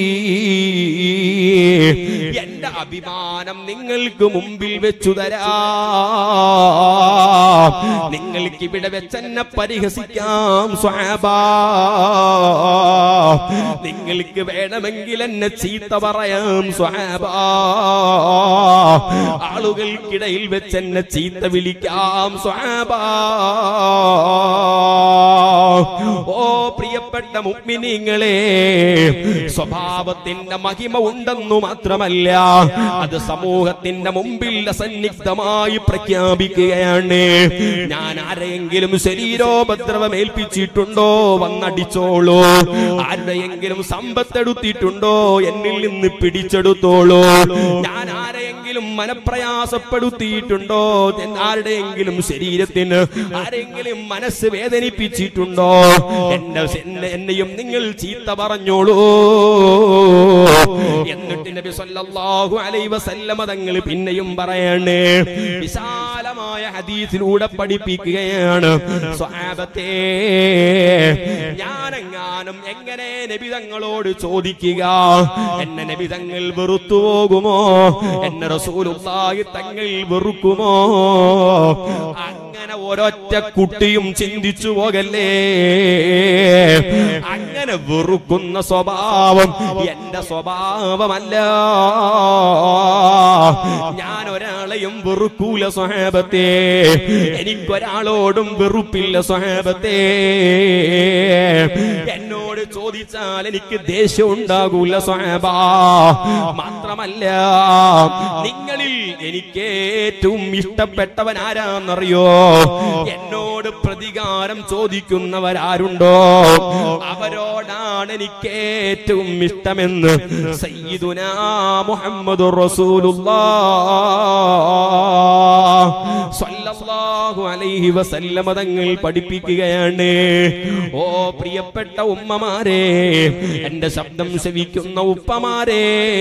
എന്റെ അഭിമാനം നിങ്ങൾക്ക് മുമ്പിൽ വെച്ചു തരാ നിങ്ങൾക്ക് ഇവിടെ വെച്ചെന്നെ പരിഹസിക്കാം സ്വാബാ നിങ്ങൾക്ക് വേണമെങ്കിൽ എന്നെ ചീത്ത പറയാം സ്വാബാ ആളുകൾക്കിടയിൽ വെച്ച് എന്നെ ചീത്ത വിളിക്കാം സ്വാബാ ഓ പ്രിയപ്പെട്ട മുഗ്മിനിങ്ങളെ സ്വഭാവത്തിന്റെ മഹിമ ഉണ്ടെന്നു മാത്രമല്ല അത് സമൂഹത്തിന്റെ മുമ്പിൽ അസന്നിഗ്ധമായി പ്രഖ്യാപിക്കുകയാണ് ഞാൻ ആരെയെങ്കിലും ശരീരോപദ്രവം ഏൽപ്പിച്ചിട്ടുണ്ടോ വന്നടിച്ചോളൂ ആരുടെയെങ്കിലും സമ്പത്തെടുത്തിട്ടുണ്ടോ എന്നിൽ നിന്ന് പിടിച്ചെടുത്തോളൂ ഞാൻ ആരെയെങ്കിലും മനപ്രയാസപ്പെടുത്തിയിട്ടുണ്ടോ എൻ- ആരുടെയെങ്കിലും ശരീരത്തിന് ആരെങ്കിലും മനസ്സ് വേദനിപ്പിച്ചിട്ടുണ്ടോ എന്റെ എന്നെ- എന്നെയും നിങ്ങൾ ചീത്ത പറഞ്ഞോളൂ എന്നിട്ട് നബി സല്ലല്ലാഹു അലൈഹി വസല്ലമ തങ്ങൾ പിന്നെയും പറയണേ വിശാലമായ ഹദീസിലൂടെ പഠിപ്പിക്കുകയാണ് സ്വഹാബത്തെ ഞാനെങ്ങാനും എങ്ങനെ നബി തങ്ങളോട് ചോദിക്കുക എന്നെ നബി തങ്ങൾ വെറുത്തു പോകുമോ എന്നെ റസൂലുള്ളാഹി തങ്ങൾ വെറുക്കുമോ അങ്ങനെ ഒരൊറ്റ കുട്ടിയും ചിന്തിച്ചു പോകല്ലേ അങ്ങനെ വെറുക്കുന്ന സ്വഭാവം എന്റെ സ്വഭാവമല്ല ഞാൻ ഒരാളെയും വെറുക്കൂല സ്വഹാബത്തെ എനിക്കൊരാളോടും വെറുപ്പില്ല സ്വഹാബത്തെ എന്നോട് ചോദിച്ചാൽ എനിക്ക് ദേഷ്യം ഉണ്ടാകൂല സ്വഹാബ മാത്രമല്ല നിങ്ങളിൽ എനിക്ക് ഏറ്റവും ഇഷ്ടപ്പെട്ടവൻ ആരാന്നറിയോ എന്നോട് പ്രതികാരം ചോദിക്കുന്നവരാരുണ്ടോ അവരോടാണ് എനിക്ക് ഏറ്റവും ഇഷ്ടമെന്ന് സയ്യിദുനാ മുഹമ്മദ് സ്വല്ലല്ലാഹു അലൈഹി വസല്ലമ തങ്ങൾ പഠിപ്പിക്കുകയാണ് ഓ പ്രിയപ്പെട്ട ഉമ്മമാരെ എന്റെ ശബ്ദം ശ്രവിക്കുന്ന ഉപ്പമാരെ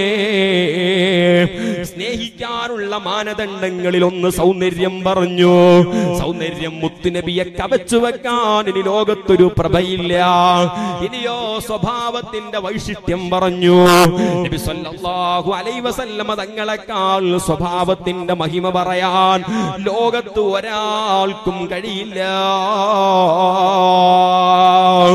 സ്നേഹിക്കാനുള്ള മാനദണ്ഡങ്ങളിൽ ഒന്ന് സൗന്ദര്യം പറഞ്ഞു സൗന്ദര്യം മുത്തുനബിയെ കവച്ചു വെക്കാൻ ഇനി ലോകത്തൊരു പ്രഭയില്ല ഇനിയോ സ്വഭാവത്തിന്റെ വൈശിഷ്ട്യം പറഞ്ഞു നബി സല്ലല്ലാഹു അലൈഹി വസല്ലമ തങ്ങളെക്കാൾ സ്വഭാവത്തിന്റെ മഹിമ പറയാൻ ലോകത്ത് ഒരാൾക്കും കഴിയില്ല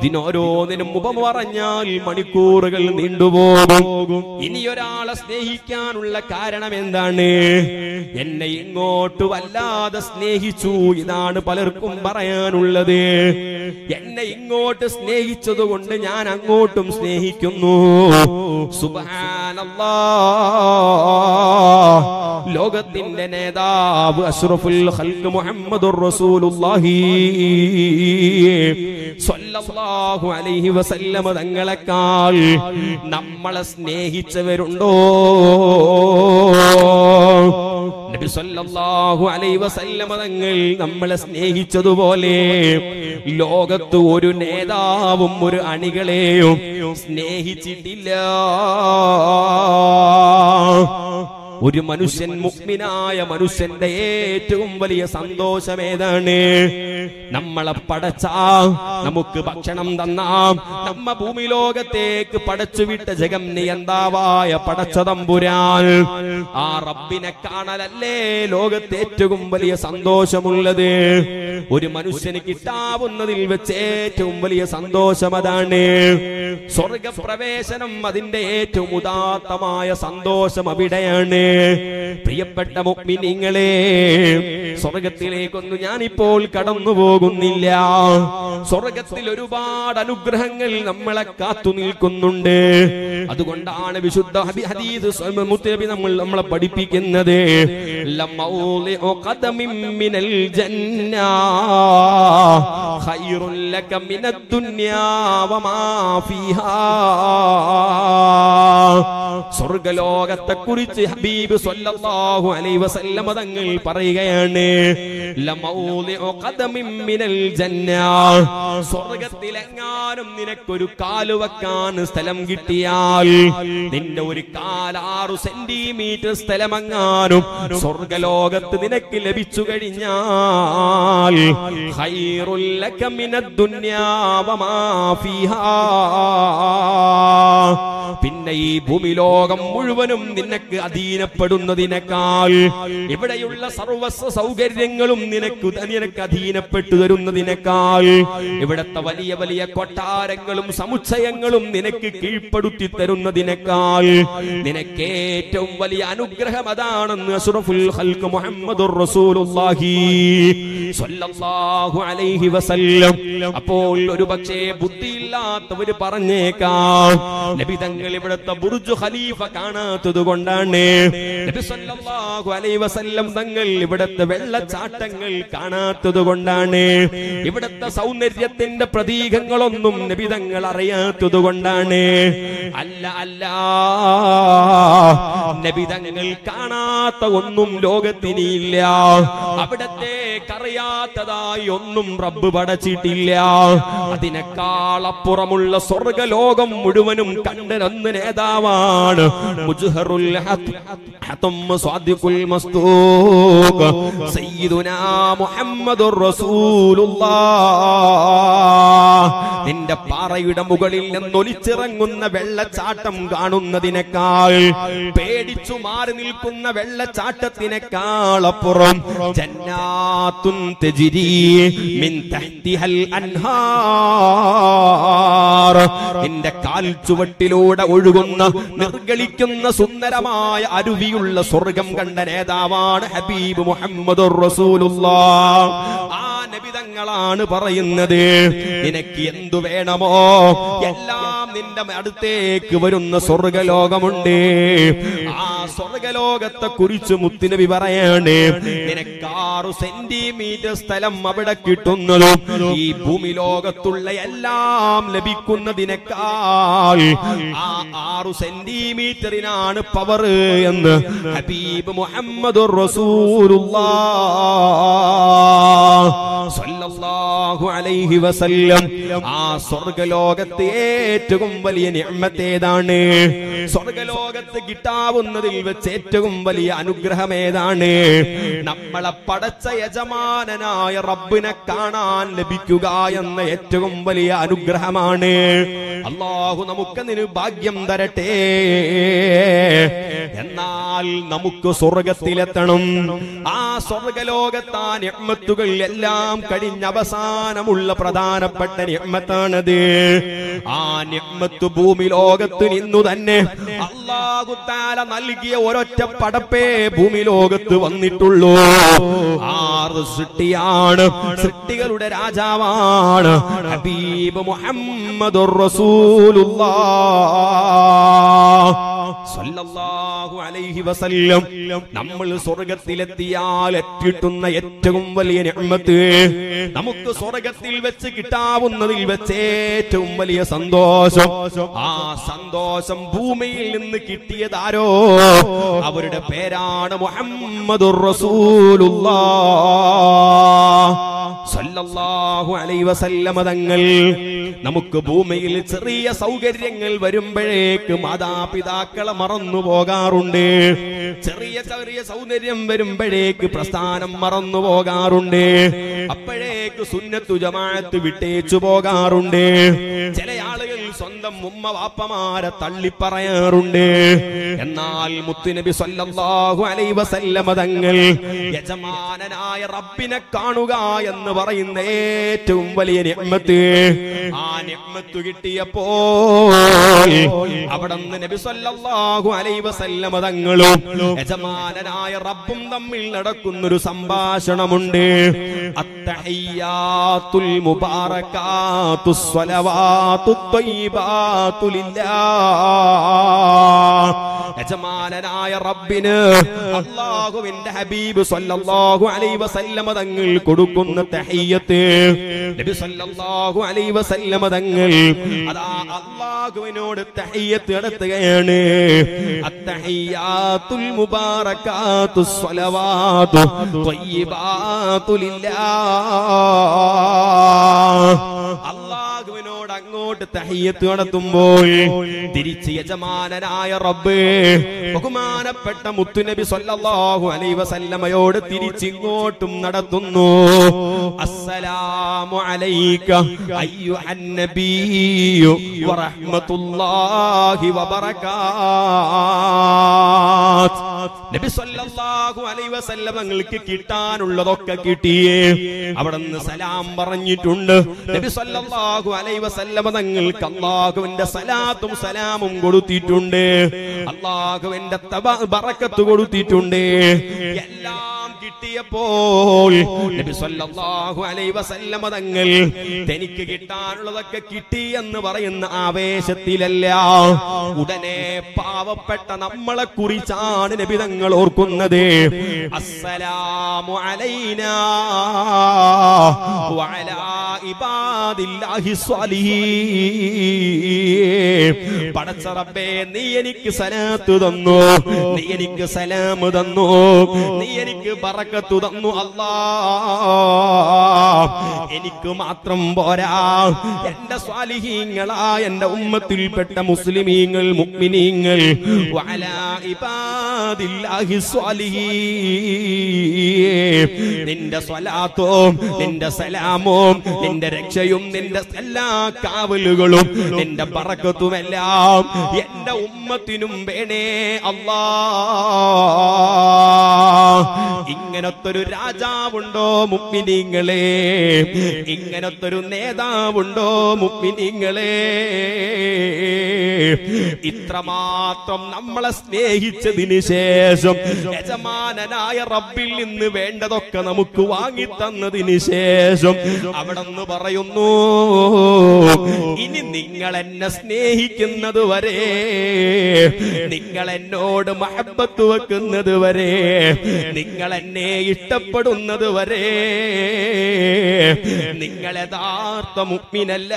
ഇതിനോരോന്നിനും ഉപമ പറഞ്ഞാൽ മണിക്കൂറുകൾ നീണ്ടുപോകും ഇനി ഒരാളെ സ്നേഹിക്കാനുള്ള കാരണം എന്താണ് എന്നെ ഇങ്ങോട്ട് വല്ലാതെ സ്നേഹിച്ചു ഇതാണ് പലർക്കും പറയാനുള്ളത് എന്നെ ഇങ്ങോട്ട് സ്നേഹിച്ചത് കൊണ്ട് ഞാൻ അങ്ങോട്ടും സ്നേഹിക്കുന്നു സുബ്ഹാനല്ലാ ലോകത്തിന്റെ നേതാവ് അഷ്റഫുൽ ഖൽഖ് മുഹമ്മദുർ റസൂലുള്ളാഹി സ്വല്ലല്ലാഹു അലൈഹി വസല്ലമ തങ്ങളെക്കാൾ നമ്മളെ സ്നേഹിച്ചവരുണ്ടോ നബി സല്ലല്ലാഹു അലൈഹി വസല്ലമ തങ്ങൾ നമ്മളെ സ്നേഹിച്ചതുപോലെ ലോകത്ത് ഒരു നേതാവും ഒരു അണികളെയും സ്നേഹിച്ചിട്ടില്ല ഒരു മനുഷ്യൻ മുഗ്മിനായ മനുഷ്യന്റെ ഏറ്റവും വലിയ സന്തോഷം ഏതാണ് നമ്മളെ പടച്ച നമുക്ക് ഭക്ഷണം തന്നാം നമ്മ ഭൂമി ലോകത്തേക്ക് പടച്ചുവിട്ട ജഗം നിയന്താവായ പടച്ച തമ്പുരാൻ ആ റബ്ബിനെ കാണലല്ലേ ലോകത്തെ ഏറ്റവും വലിയ സന്തോഷമുള്ളത് ഒരു മനുഷ്യന് കിട്ടാവുന്നതിൽ വെച്ച് ഏറ്റവും വലിയ സന്തോഷം അതാണ് സ്വർഗപ്രവേശനം അതിന്റെ ഏറ്റവും ഉദാത്തമായ സന്തോഷം അവിടെയാണ് പ്രിയപ്പെട്ട മുഗ്മിനിങ്ങളെ സ്വർഗത്തിലേക്കൊന്നും ഞാനിപ്പോൾ കടന്നു പോകുന്നില്ല സ്വർഗത്തിൽ ഒരുപാട് അനുഗ്രഹങ്ങൾ നമ്മളെ കാത്തു നിൽക്കുന്നുണ്ട് അതുകൊണ്ടാണ് വിശുദ്ധ ഹബി- ഹദീസ് സ്വ- മുത്തനബി നമ്മൾ നമ്മളെ പഠിപ്പിക്കുന്നത് ലമൗളിഉ ഖദമിൻ മിനൽ ജന്ന ഖൈറുൻ ലക മിനദ് ദുനിയാ വമാ ഫീഹാ സ്വർഗലോകത്തെ കുറിച്ച് ഹബീബ് സ്വല്ലല്ലാഹു അലൈഹി വസല്ലമ തങ്ങൾ പറയുകയാണ് ലമൗളിഉ ഖദമിൻ മിനൽ ജന്ന സ്വർഗത്തിലെങ്ങാനും നിനക്കൊരു കാല് വെക്കാൻ സ്ഥലം കിട്ടിയാൽ നിന്റെ ഒരു കാലാറു സെന്റിമീറ്റർ സ്ഥലമെങ്ങാനും സ്വർഗലോകത്ത് നിനക്ക് ലഭിച്ചു കഴിഞ്ഞാൽ ഖൈറുൽ ലക മിനദ് ദുനിയാ വമാ ഫീഹാ പിന്നെ ഈ ഭൂമി ലോകം മുഴുവനും നിനക്ക് അധീനപ്പെടുന്നതിനേക്കാൾ ഇവിടെയുള്ള സർവസ്വ സൗകര്യങ്ങളും നിനക്ക് നിനക്ക് അധീനപ്പെട്ടു തരുന്നതിനേക്കാൾ ഇവിടത്തെ വലിയ വലിയ കൊട്ടാരങ്ങളും സമുച്ചയങ്ങളും നിനക്ക് കീഴ്പ്പെടുത്തി തരുന്നതിനേക്കാൾ നിനക്ക് ഏറ്റവും വലിയ അനുഗ്രഹം അതാണെന്ന് അഷ്റഫുൽ ഖൽഖ് മുഹമ്മദുർ റസൂലുള്ളാഹി സ്വല്ലല്ലാഹു അലൈഹി വസല്ലം അപ്പോൾ ഒരു പക്ഷേ ബുദ്ധിയില്ലാത്തവര് പറഞ്ഞേക്കാം നബി തങ്ങൾ ഇവിടുത്തെ ബുർജു ഖലീഫ കാണാത്തത് കൊണ്ടാണ് നബി സല്ലല്ലാഹു അലൈഹി വസല്ലം തങ്ങൾ ഇവിടുത്തെ വെള്ളച്ചാട്ടങ്ങൾ കാണാത്തത് കൊണ്ടാണ് ഇവിടുത്തെ സൗന്ദര്യത്തിന്റെ പ്രതീകങ്ങളൊന്നും നബി തങ്ങൾ അറിയാത്തത് കൊണ്ടാണ് അല്ല അല്ല നബി തങ്ങൾ കാണാത്ത ഒന്നും ലോകത്തിനില്ല അവിടത്തേക്ക് അറിയാത്തതായി ഒന്നും റബ്ബ് പടച്ചിട്ടില്ല അതിനേക്കാൾ അപ്പുറമുള്ള സ്വർഗലോകം മുഴുവനും കണ്ടനന്ന് നേതാവാണ് മുജ്ഹറുൽ ഹത്ത് ഹത്തും സ്വാദിഖുൽ മസ്തൂഖ് സയ്യിദുനാ മുഹമ്മദുർ റസൂലുള്ളാഹ് നിന്റെ പാറയുടെ മുകളിൽ നിന്നൊലിച്ചിറങ്ങുന്ന വെള്ളച്ചാട്ടം കാണുന്നതിനേക്കാൾ പേടിച്ചു മാറി നിൽക്കുന്ന വെള്ളച്ചാട്ടത്തിനേക്കാൾ അപ്പുറം ജന്നാത്തുൻ തജ്രി മിൻ തഹ്തിഹൽ അൻഹാർ നിന്റെ കാൽ ചുവട്ടിലൂടെ ഒഴുകുന്ന നിർഗളിക്കുന്ന സുന്ദരമായ അരുവിയുള്ള സ്വർഗം കണ്ട നേതാവാണ് ഹബീബ് മുഹമ്മദ് റസൂലുള്ളാഹ് ആ നബിതങ്ങളാണ് പറയുന്നത് നിനക്ക് എന്തു വേണമോ എല്ലാം നിന്റെ അടുത്തേക്ക് വരുന്ന സ്വർഗലോകമുണ്ട് ആ സ്വർഗലോകത്തെ കുറിച്ച് മുത്തുനബി പറയാണ് നിനക്ക് ആറു സെന്റിമീറ്റർ സ്ഥലം അവിടെ കിട്ടുന്നതും ഈ ഭൂമി ലോകത്തുള്ള എല്ലാം ലഭിക്കുന്നതിനേക്കാൾ ആ ആറു സെന്റിമീറ്ററിനാണ് പവർ എന്ന് ഹബീബ് മുഹമ്മദ് സ്വല്ലല്ലാഹു അലൈഹി വസല്ലം ആ സ്വർഗലോകത്തെ ഏറ്റവും വലിയ നിഅമത്തേതാണ് സ്വർഗലോകത്ത് കിട്ടാവുന്നതിൽ വെച്ച് ഏറ്റവും വലിയ അനുഗ്രഹം ഏതാണ് നമ്മളെ പടച്ച യജമാനനായ റബ്ബിനെ കാണാൻ ലഭിക്കുക എന്ന ഏറ്റവും വലിയ അനുഗ്രഹമാണ് അള്ളാഹു നമുക്കതിന് ഭാഗ്യം തരട്ടെ എന്നാൽ നമുക്ക് സ്വർഗത്തിലെത്തണം ആ സ്വർഗലോകത്താ നിഅ്മത്തുകൾ എല്ലാം കഴിഞ്ഞ അവസാനമുള്ള പ്രധാനപ്പെട്ട നിഅ്മത്താണത് ആ നിഅ്മത്ത് ഭൂമി ലോകത്ത് നിന്നു തന്നെ അള്ളാഹു താല നൽകിയ ഒരൊറ്റ പടപ്പേ ഭൂമി ലോകത്ത് വന്നിട്ടുള്ളൂ ആറ് സൃഷ്ടിയാണ് സൃഷ്ടികളുടെ രാജാവാണ് ഹബീബ് മുഹമ്മദുർ റസൂലുള്ളാഹ് സല്ലല്ലാഹു അലൈഹി വസല്ലം നമ്മൾ സ്വർഗത്തിലെത്തിയാൽ എത്തിയിട്ടുന്ന ഏറ്റവും വലിയ നിഅ്മത്ത് നമുക്ക് സ്വർഗത്തിൽ വെച്ച് കിട്ടാവുന്നതിൽ വെച്ച് ഏറ്റവും വലിയ സന്തോഷം ആ സന്തോഷം ഭൂമിയിൽ നിന്ന് കിട്ടിയതാരോ അവരുടെ പേരാണ് മുഹമ്മദുർ റസൂലുള്ളാഹ് സല്ലല്ലാഹു അലൈഹി വസല്ലമ തങ്ങൾ നമുക്ക് ഭൂമിയിൽ ചെറിയ സൗകര്യങ്ങൾ വരുമ്പോഴേക്ക് മാതാപിതാക്കളെ മറന്നു പോകാറുണ്ട് ചെറിയ ചെറിയ സൗന്ദര്യം വരുമ്പോഴേക്ക് പ്രസ്ഥാനം മറന്നു പോകാറുണ്ട് അപ്പോഴേക്ക് സുന്നത്തു ജമാഅത്ത് വിട്ടേച്ചു പോകാറുണ്ട് ചില ആളുകൾ സ്വന്തം ഉമ്മ വാപ്പമാരെ തള്ളിപ്പറയാറുണ്ട് എന്നാൽ മുത്തുനബി സല്ലല്ലാഹു അലൈഹി വസല്ലമ തങ്ങൾ യജമാനനായ റബ്ബിനെ കാണുക എന്ന് പറയുന്ന ഏറ്റവും വലിയ നിഅ്മത്ത് ആ നിഅ്മത്ത് കിട്ടിയപ്പോൾ അവിടെ നിന്ന് നബി സല്ലല്ലാഹു അലൈഹി വസല്ലമ തങ്ങളും യജമാനനായ റബ്ബും തമ്മിൽ നടക്കുന്നൊരു സംഭാഷണമുണ്ട് അത്തഹിയാത്തുൽ മുബാറകാത്തു സ്വലവാത്തു ത്വയ്യിബാത്തു ലില്ലാഹ് യജമാനനായ റബ്ബിന് അള്ളാഹുവിന്റെ ഹബീബ് സല്ലല്ലാഹു അലൈഹി വസല്ലമ തങ്ങൾ കൊടുക്കുന്ന തഹയ്യത്ത് നബി സല്ലല്ലാഹു അലൈഹി വസല്ലമ തങ്ങൾ അതാ അള്ളാഹുവിനോട് തഹയ്യത്ത് നടത്തുകയാണ് അത്തഹയ്യാത്തുൽ മുബാറകാത്തു സ്വലവാത്തു ത്വയ്യിബാത്തു ലില്ലാഹ് അള്ളാഹുവിനോട് അങ്ങോട്ട് തഹയ്യത്ത് നടത്തുമ്പോൾ തിരിച്ച് യജമാനനായ റബ്ബ് ബഹുമാനപ്പെട്ട മുത്തുനബി സല്ലല്ലാഹു അലൈഹി വസല്ലമയോട് തിരിച്ചിങ്ങോട്ടും നടത്തുന്നു അസ്സലാമു അലൈക അയ്യുഹൻ നബിയ്യു വറഹ്മത്തുള്ളാഹി വബറകാത്ത് നബി സല്ലല്ലാഹു അലൈഹി വസല്ലം തങ്ങൾക്ക് കിട്ടാനുള്ളതൊക്കെ കിട്ടിയേ അവിടെ നിന്ന് സലാം പറഞ്ഞിട്ടുണ്ട് നബി സല്ലല്ലാഹു അലൈഹി വസല്ലം തങ്ങൾക്ക് അള്ളാഹുവിന്റെ സലാത്തും സലാമും കൊടുത്തിട്ടുണ്ട് അള്ളാഹുവിന്റെ തബ ബറക്കത്ത് കൊടുത്തിട്ടുണ്ട് എല്ലാം കിട്ടിയപ്പോൾ നബി സല്ലല്ലാഹു അലൈഹി വസല്ലം തങ്ങൾ തനിക്ക് കിട്ടാനുള്ളതൊക്കെ കിട്ടി എന്ന് പറയുന്ന ആവേശത്തിലല്ല ഉടനെ പാവപ്പെട്ട നമ്മളെ കുറിച്ചാണ് നബി തങ്ങൾ ഓർക്കുന്നത് അസ്സലാമു അലൈനാ വഅലാ ഇബാദില്ലാഹി സ്വാലിഹീൻ പടച്ച റബ്ബേ നീ എനിക്ക് സലാത്ത് തന്നു നീ എനിക്ക് സലാം തന്നു നീ എനിക്ക് ബറക്കത്ത് തന്നു അല്ലാ എനിക്ക് മാത്രം പോരാ എന്റെ സ്വാലിഹീങ്ങളാ എന്റെ ഉമ്മത്തിൽപ്പെട്ട മുസ്ലിമീങ്ങൾ മുഅ്മിനീങ്ങൾ വഅലാ ഇബാദില്ലാഹി സ്വാലിഹീൻ നിന്റെ സ്വലാത്തും നിന്റെ സലാമും നിന്റെ രക്ഷയും നിന്റെ എല്ലാ കാവലുകളും നിന്റെ പറക്കത്തുമെല്ലാം എന്റെ ഉമ്മത്തിനും വേണേ അല്ലാ ഇങ്ങനത്തൊരു രാജാവുണ്ടോ മുപ്പിനിങ്ങളെ ഇങ്ങനത്തൊരു നേതാവുണ്ടോ മുപ്പിനിങ്ങളെ ഇത്രമാത്രം നമ്മളെ സ്നേഹിച്ചതിന് ശേഷം യജമാനനായ റബ്ബിൽ നിന്ന് വേണ്ടതൊക്കെ നമുക്ക് വാങ്ങി തന്നതിന് ശേഷം അവിടെ നിന്ന് പറയുന്നു ഇനി നിങ്ങൾ എന്നെ സ്നേഹിക്കുന്നത് വരെ നിങ്ങൾ എന്നോട് മഹബത്ത് വെക്കുന്നത് വരെ നിങ്ങൾ എന്നെ ഇഷ്ടപ്പെടുന്നത് വരെ നിങ്ങൾ യഥാർത്ഥ മുഗ്മിനല്ല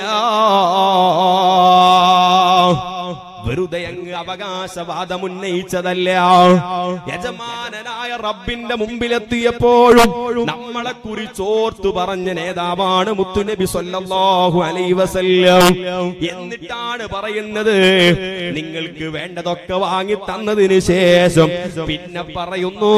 വെറുതെ അങ്ങ് അവകാശവാദം ഉന്നയിച്ചതല്ല യജമാനനായ റബ്ബിന്റെ മുമ്പിലെത്തിയപ്പോഴും നമ്മളെ കുറിച്ചോർത്തു പറഞ്ഞ നേതാവാണ് മുത്തുനബി സല്ലല്ലാഹു അലൈഹി വസല്ലം എന്നിട്ടാണ് പറയുന്നത് നിങ്ങൾക്ക് വേണ്ടതൊക്കെ വാങ്ങി തന്നതിന് ശേഷം പിന്നെ പറയുന്നു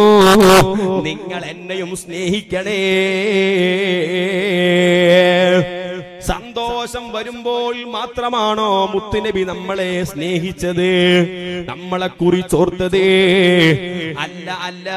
നിങ്ങൾ എന്നെയും സ്നേഹിക്കണേ സന്തോഷം വരുമ്പോൾ മാത്രമാണോ മുത്തുനബി നമ്മളെ സ്നേഹിച്ചത് നമ്മളെ കുറിച്ചോർത്തത് അല്ല അല്ല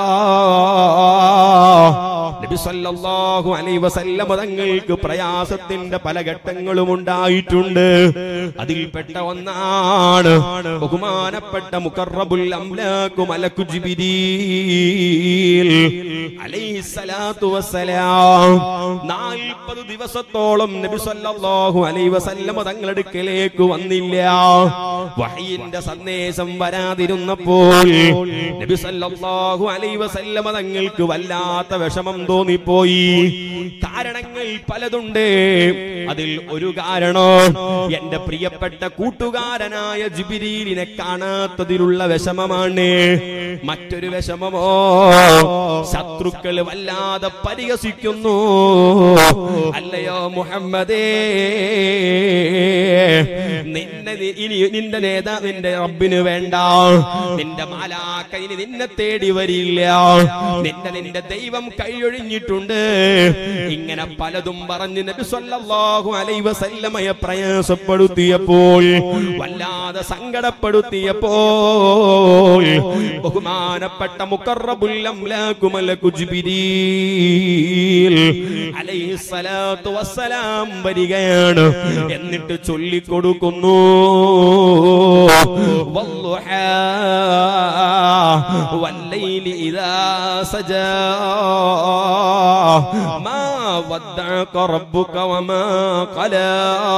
നബി സല്ലല്ലാഹു അലൈഹി വസല്ലമ തങ്ങൾക്ക് പ്രയാസത്തിന്റെ പല ഘട്ടങ്ങളും ഉണ്ടായിട്ടുണ്ട് അതിൽപ്പെട്ട ഒന്നാണ് ബഹുമാനപ്പെട്ട മുഖറബുൽ അംലാക്കു മലക്കു ജിബിരീൽ അലൈഹിസ്സലാത്തു വസ്സലാം നാൽപ്പത് ദിവസത്തോളം നബി സല്ലല്ലാഹു അലൈഹി വസല്ലമ തങ്ങളുടെ അടുക്കലേക്ക് വന്നില്ല വഹയിന്റെ സന്ദേശം വരാതിരുന്നപ്പോൾ നബി സല്ലല്ലാഹു അലൈഹി വസല്ലമ തങ്ങൾക്ക് വല്ലാത്ത വിഷമം തോന്നിപ്പോയി കാരണങ്ങൾ പലതുണ്ട് അതിൽ ഒരു കാരണം എന്റെ പ്രിയപ്പെട്ട കൂട്ടുകാരനായ ജിബിരീലിനെ കാണാത്തതിലുള്ള വിഷമമാണ് മറ്റൊരു വിഷമമോ ശത്രുക്കൾ വല്ലാതെ പരിഹസിക്കുന്നു അല്ലയോ മുഹമ്മദേ നിന്നെ നി- ഇനി നിന്റെ നേതാവിന്റെ റബ്ബിന് വേണ്ട നിന്റെ മാലാക്ക ഇനി നിന്നെ തേടി വരില്ല നിന്റെ നിന്റെ ദൈവം കൈയൊഴിഞ്ഞിട്ടുണ്ട് ഇങ്ങനെ പലതും പറഞ്ഞ് നബി സല്ലല്ലാഹു അലൈഹി വസല്ലമയെ പ്രയാസപ്പെടുത്തിയപ്പോൾ വല്ലാതെ സങ്കടപ്പെടുത്തിയപ്പോൾ ബഹുമാനപ്പെട്ട മുഖറബുൽ അംലാക്കു മലക്കു ജിബ്രീൽ അലൈഹിസ്സലാത്തു വസ്സലാം വരികയാണ് എന്നിട്ട് ചൊല്ലിക്കൊടുക്കുന്നു വല്ലുഹാ വല്ലൈലി ഇദാ സജാ മാ വദ്ദഅക റബ്ബുക വമാ ഖലാ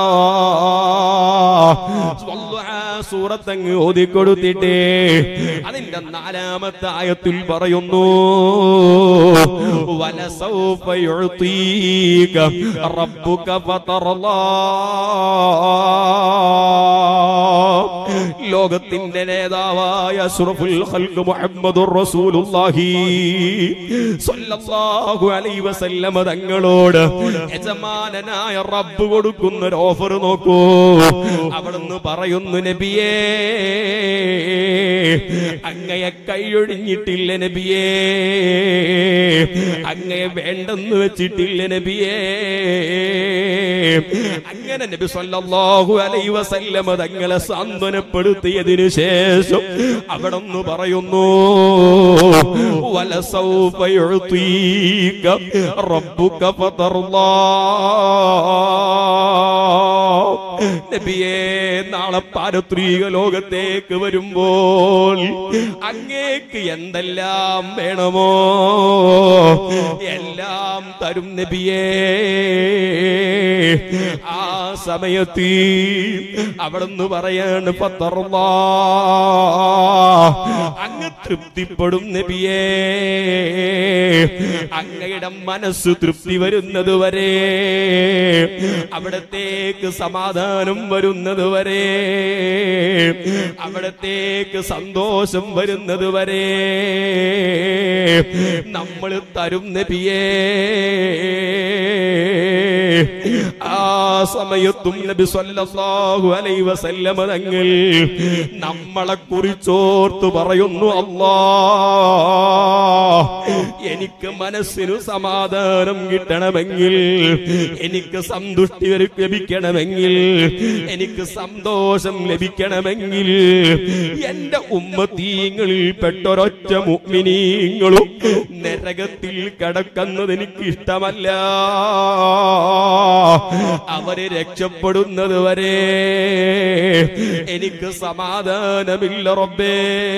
വല്ലുഹാ സൂറത്തങ്ങ് ഓതിക്കൊടുത്തിട്ട് അതിന്റെ നാലാമത്തെ ആയത്തിൽ പറയുന്നു വലസൗഫ യുഅതീക റബ്ബുക ഫതർലാ ലോകത്തിന്റെ നേതാവായ അഷ്റഫുൽ ഖൽഖ് മുഹമ്മദുർ റസൂലുള്ളാഹി സ്വല്ലല്ലാഹു അലൈഹി വസല്ലമ തങ്ങളോട് യജമാനനായ റബ്ബ് കൊടുക്കുന്ന ഒരു ഓഫർ നോക്കൂ അവിടുന്ന് പറയുന്നു നബിയേ അങ്ങയെ കൈയൊഴിഞ്ഞിട്ടില്ല നബിയേ അങ്ങയെ വേണ്ടെന്ന് വെച്ചിട്ടില്ല നബിയേ അങ്ങനെ നബി സല്ലല്ലാഹു അലൈഹി വസല്ലമ തങ്ങളെ സാന്ത്വനപ്പെടുത്തിയതിനു ശേഷം അവിടെ നിന്ന് പറയുന്നു വലസൗഫ യുഅതീക റബ്ബുക ഫതർലാ നബിയേ നാളെ പാരത്രീക ലോകത്തേക്ക് വരുമ്പോൾ അങ്ങേക്ക് എന്തെല്ലാം വേണമോ എല്ലാം തരും നബിയേ ആ സമയത്ത് അവിടുന്ന് പറയാണ് പത്തറുള്ള അങ്ങ് തൃപ്തിപ്പെടും നബിയേ അങ്ങയുടെ മനസ്സ് തൃപ്തി വരുന്നത് വരെ അവിടത്തേക്ക് സമാധാനം വരുന്നത് വരെ അവിടത്തേക്ക് സന്തോഷം വരുന്നത് വരെ നമ്മൾ തരും നബിയേ ആ സമയത്തും നബി സല്ലല്ലാഹു അലൈഹി വസല്ലമ തങ്ങൾ നമ്മളെ കുറിച്ചോർത്ത് പറയുന്നു അല്ലാ എനിക്ക് മനസ്സിനു സമാധാനം കിട്ടണമെങ്കിൽ എനിക്ക് സന്തുഷ്ടി വരു- ലഭിക്കണമെങ്കിൽ എനിക്ക് സന്തോഷം ലഭിക്കണമെങ്കിൽ എന്റെ ഉമ്മത്തീങ്ങളിൽ പെട്ടൊരൊറ്റ മുഗ്മിനീങ്ങളും നരകത്തിൽ കടക്കുന്നത് എനിക്ക് ഇഷ്ടമല്ല അവര് രക്ഷപ്പെടുന്നത് വരെ എനിക്ക് സമാധാനമില്ല റബ്ബേ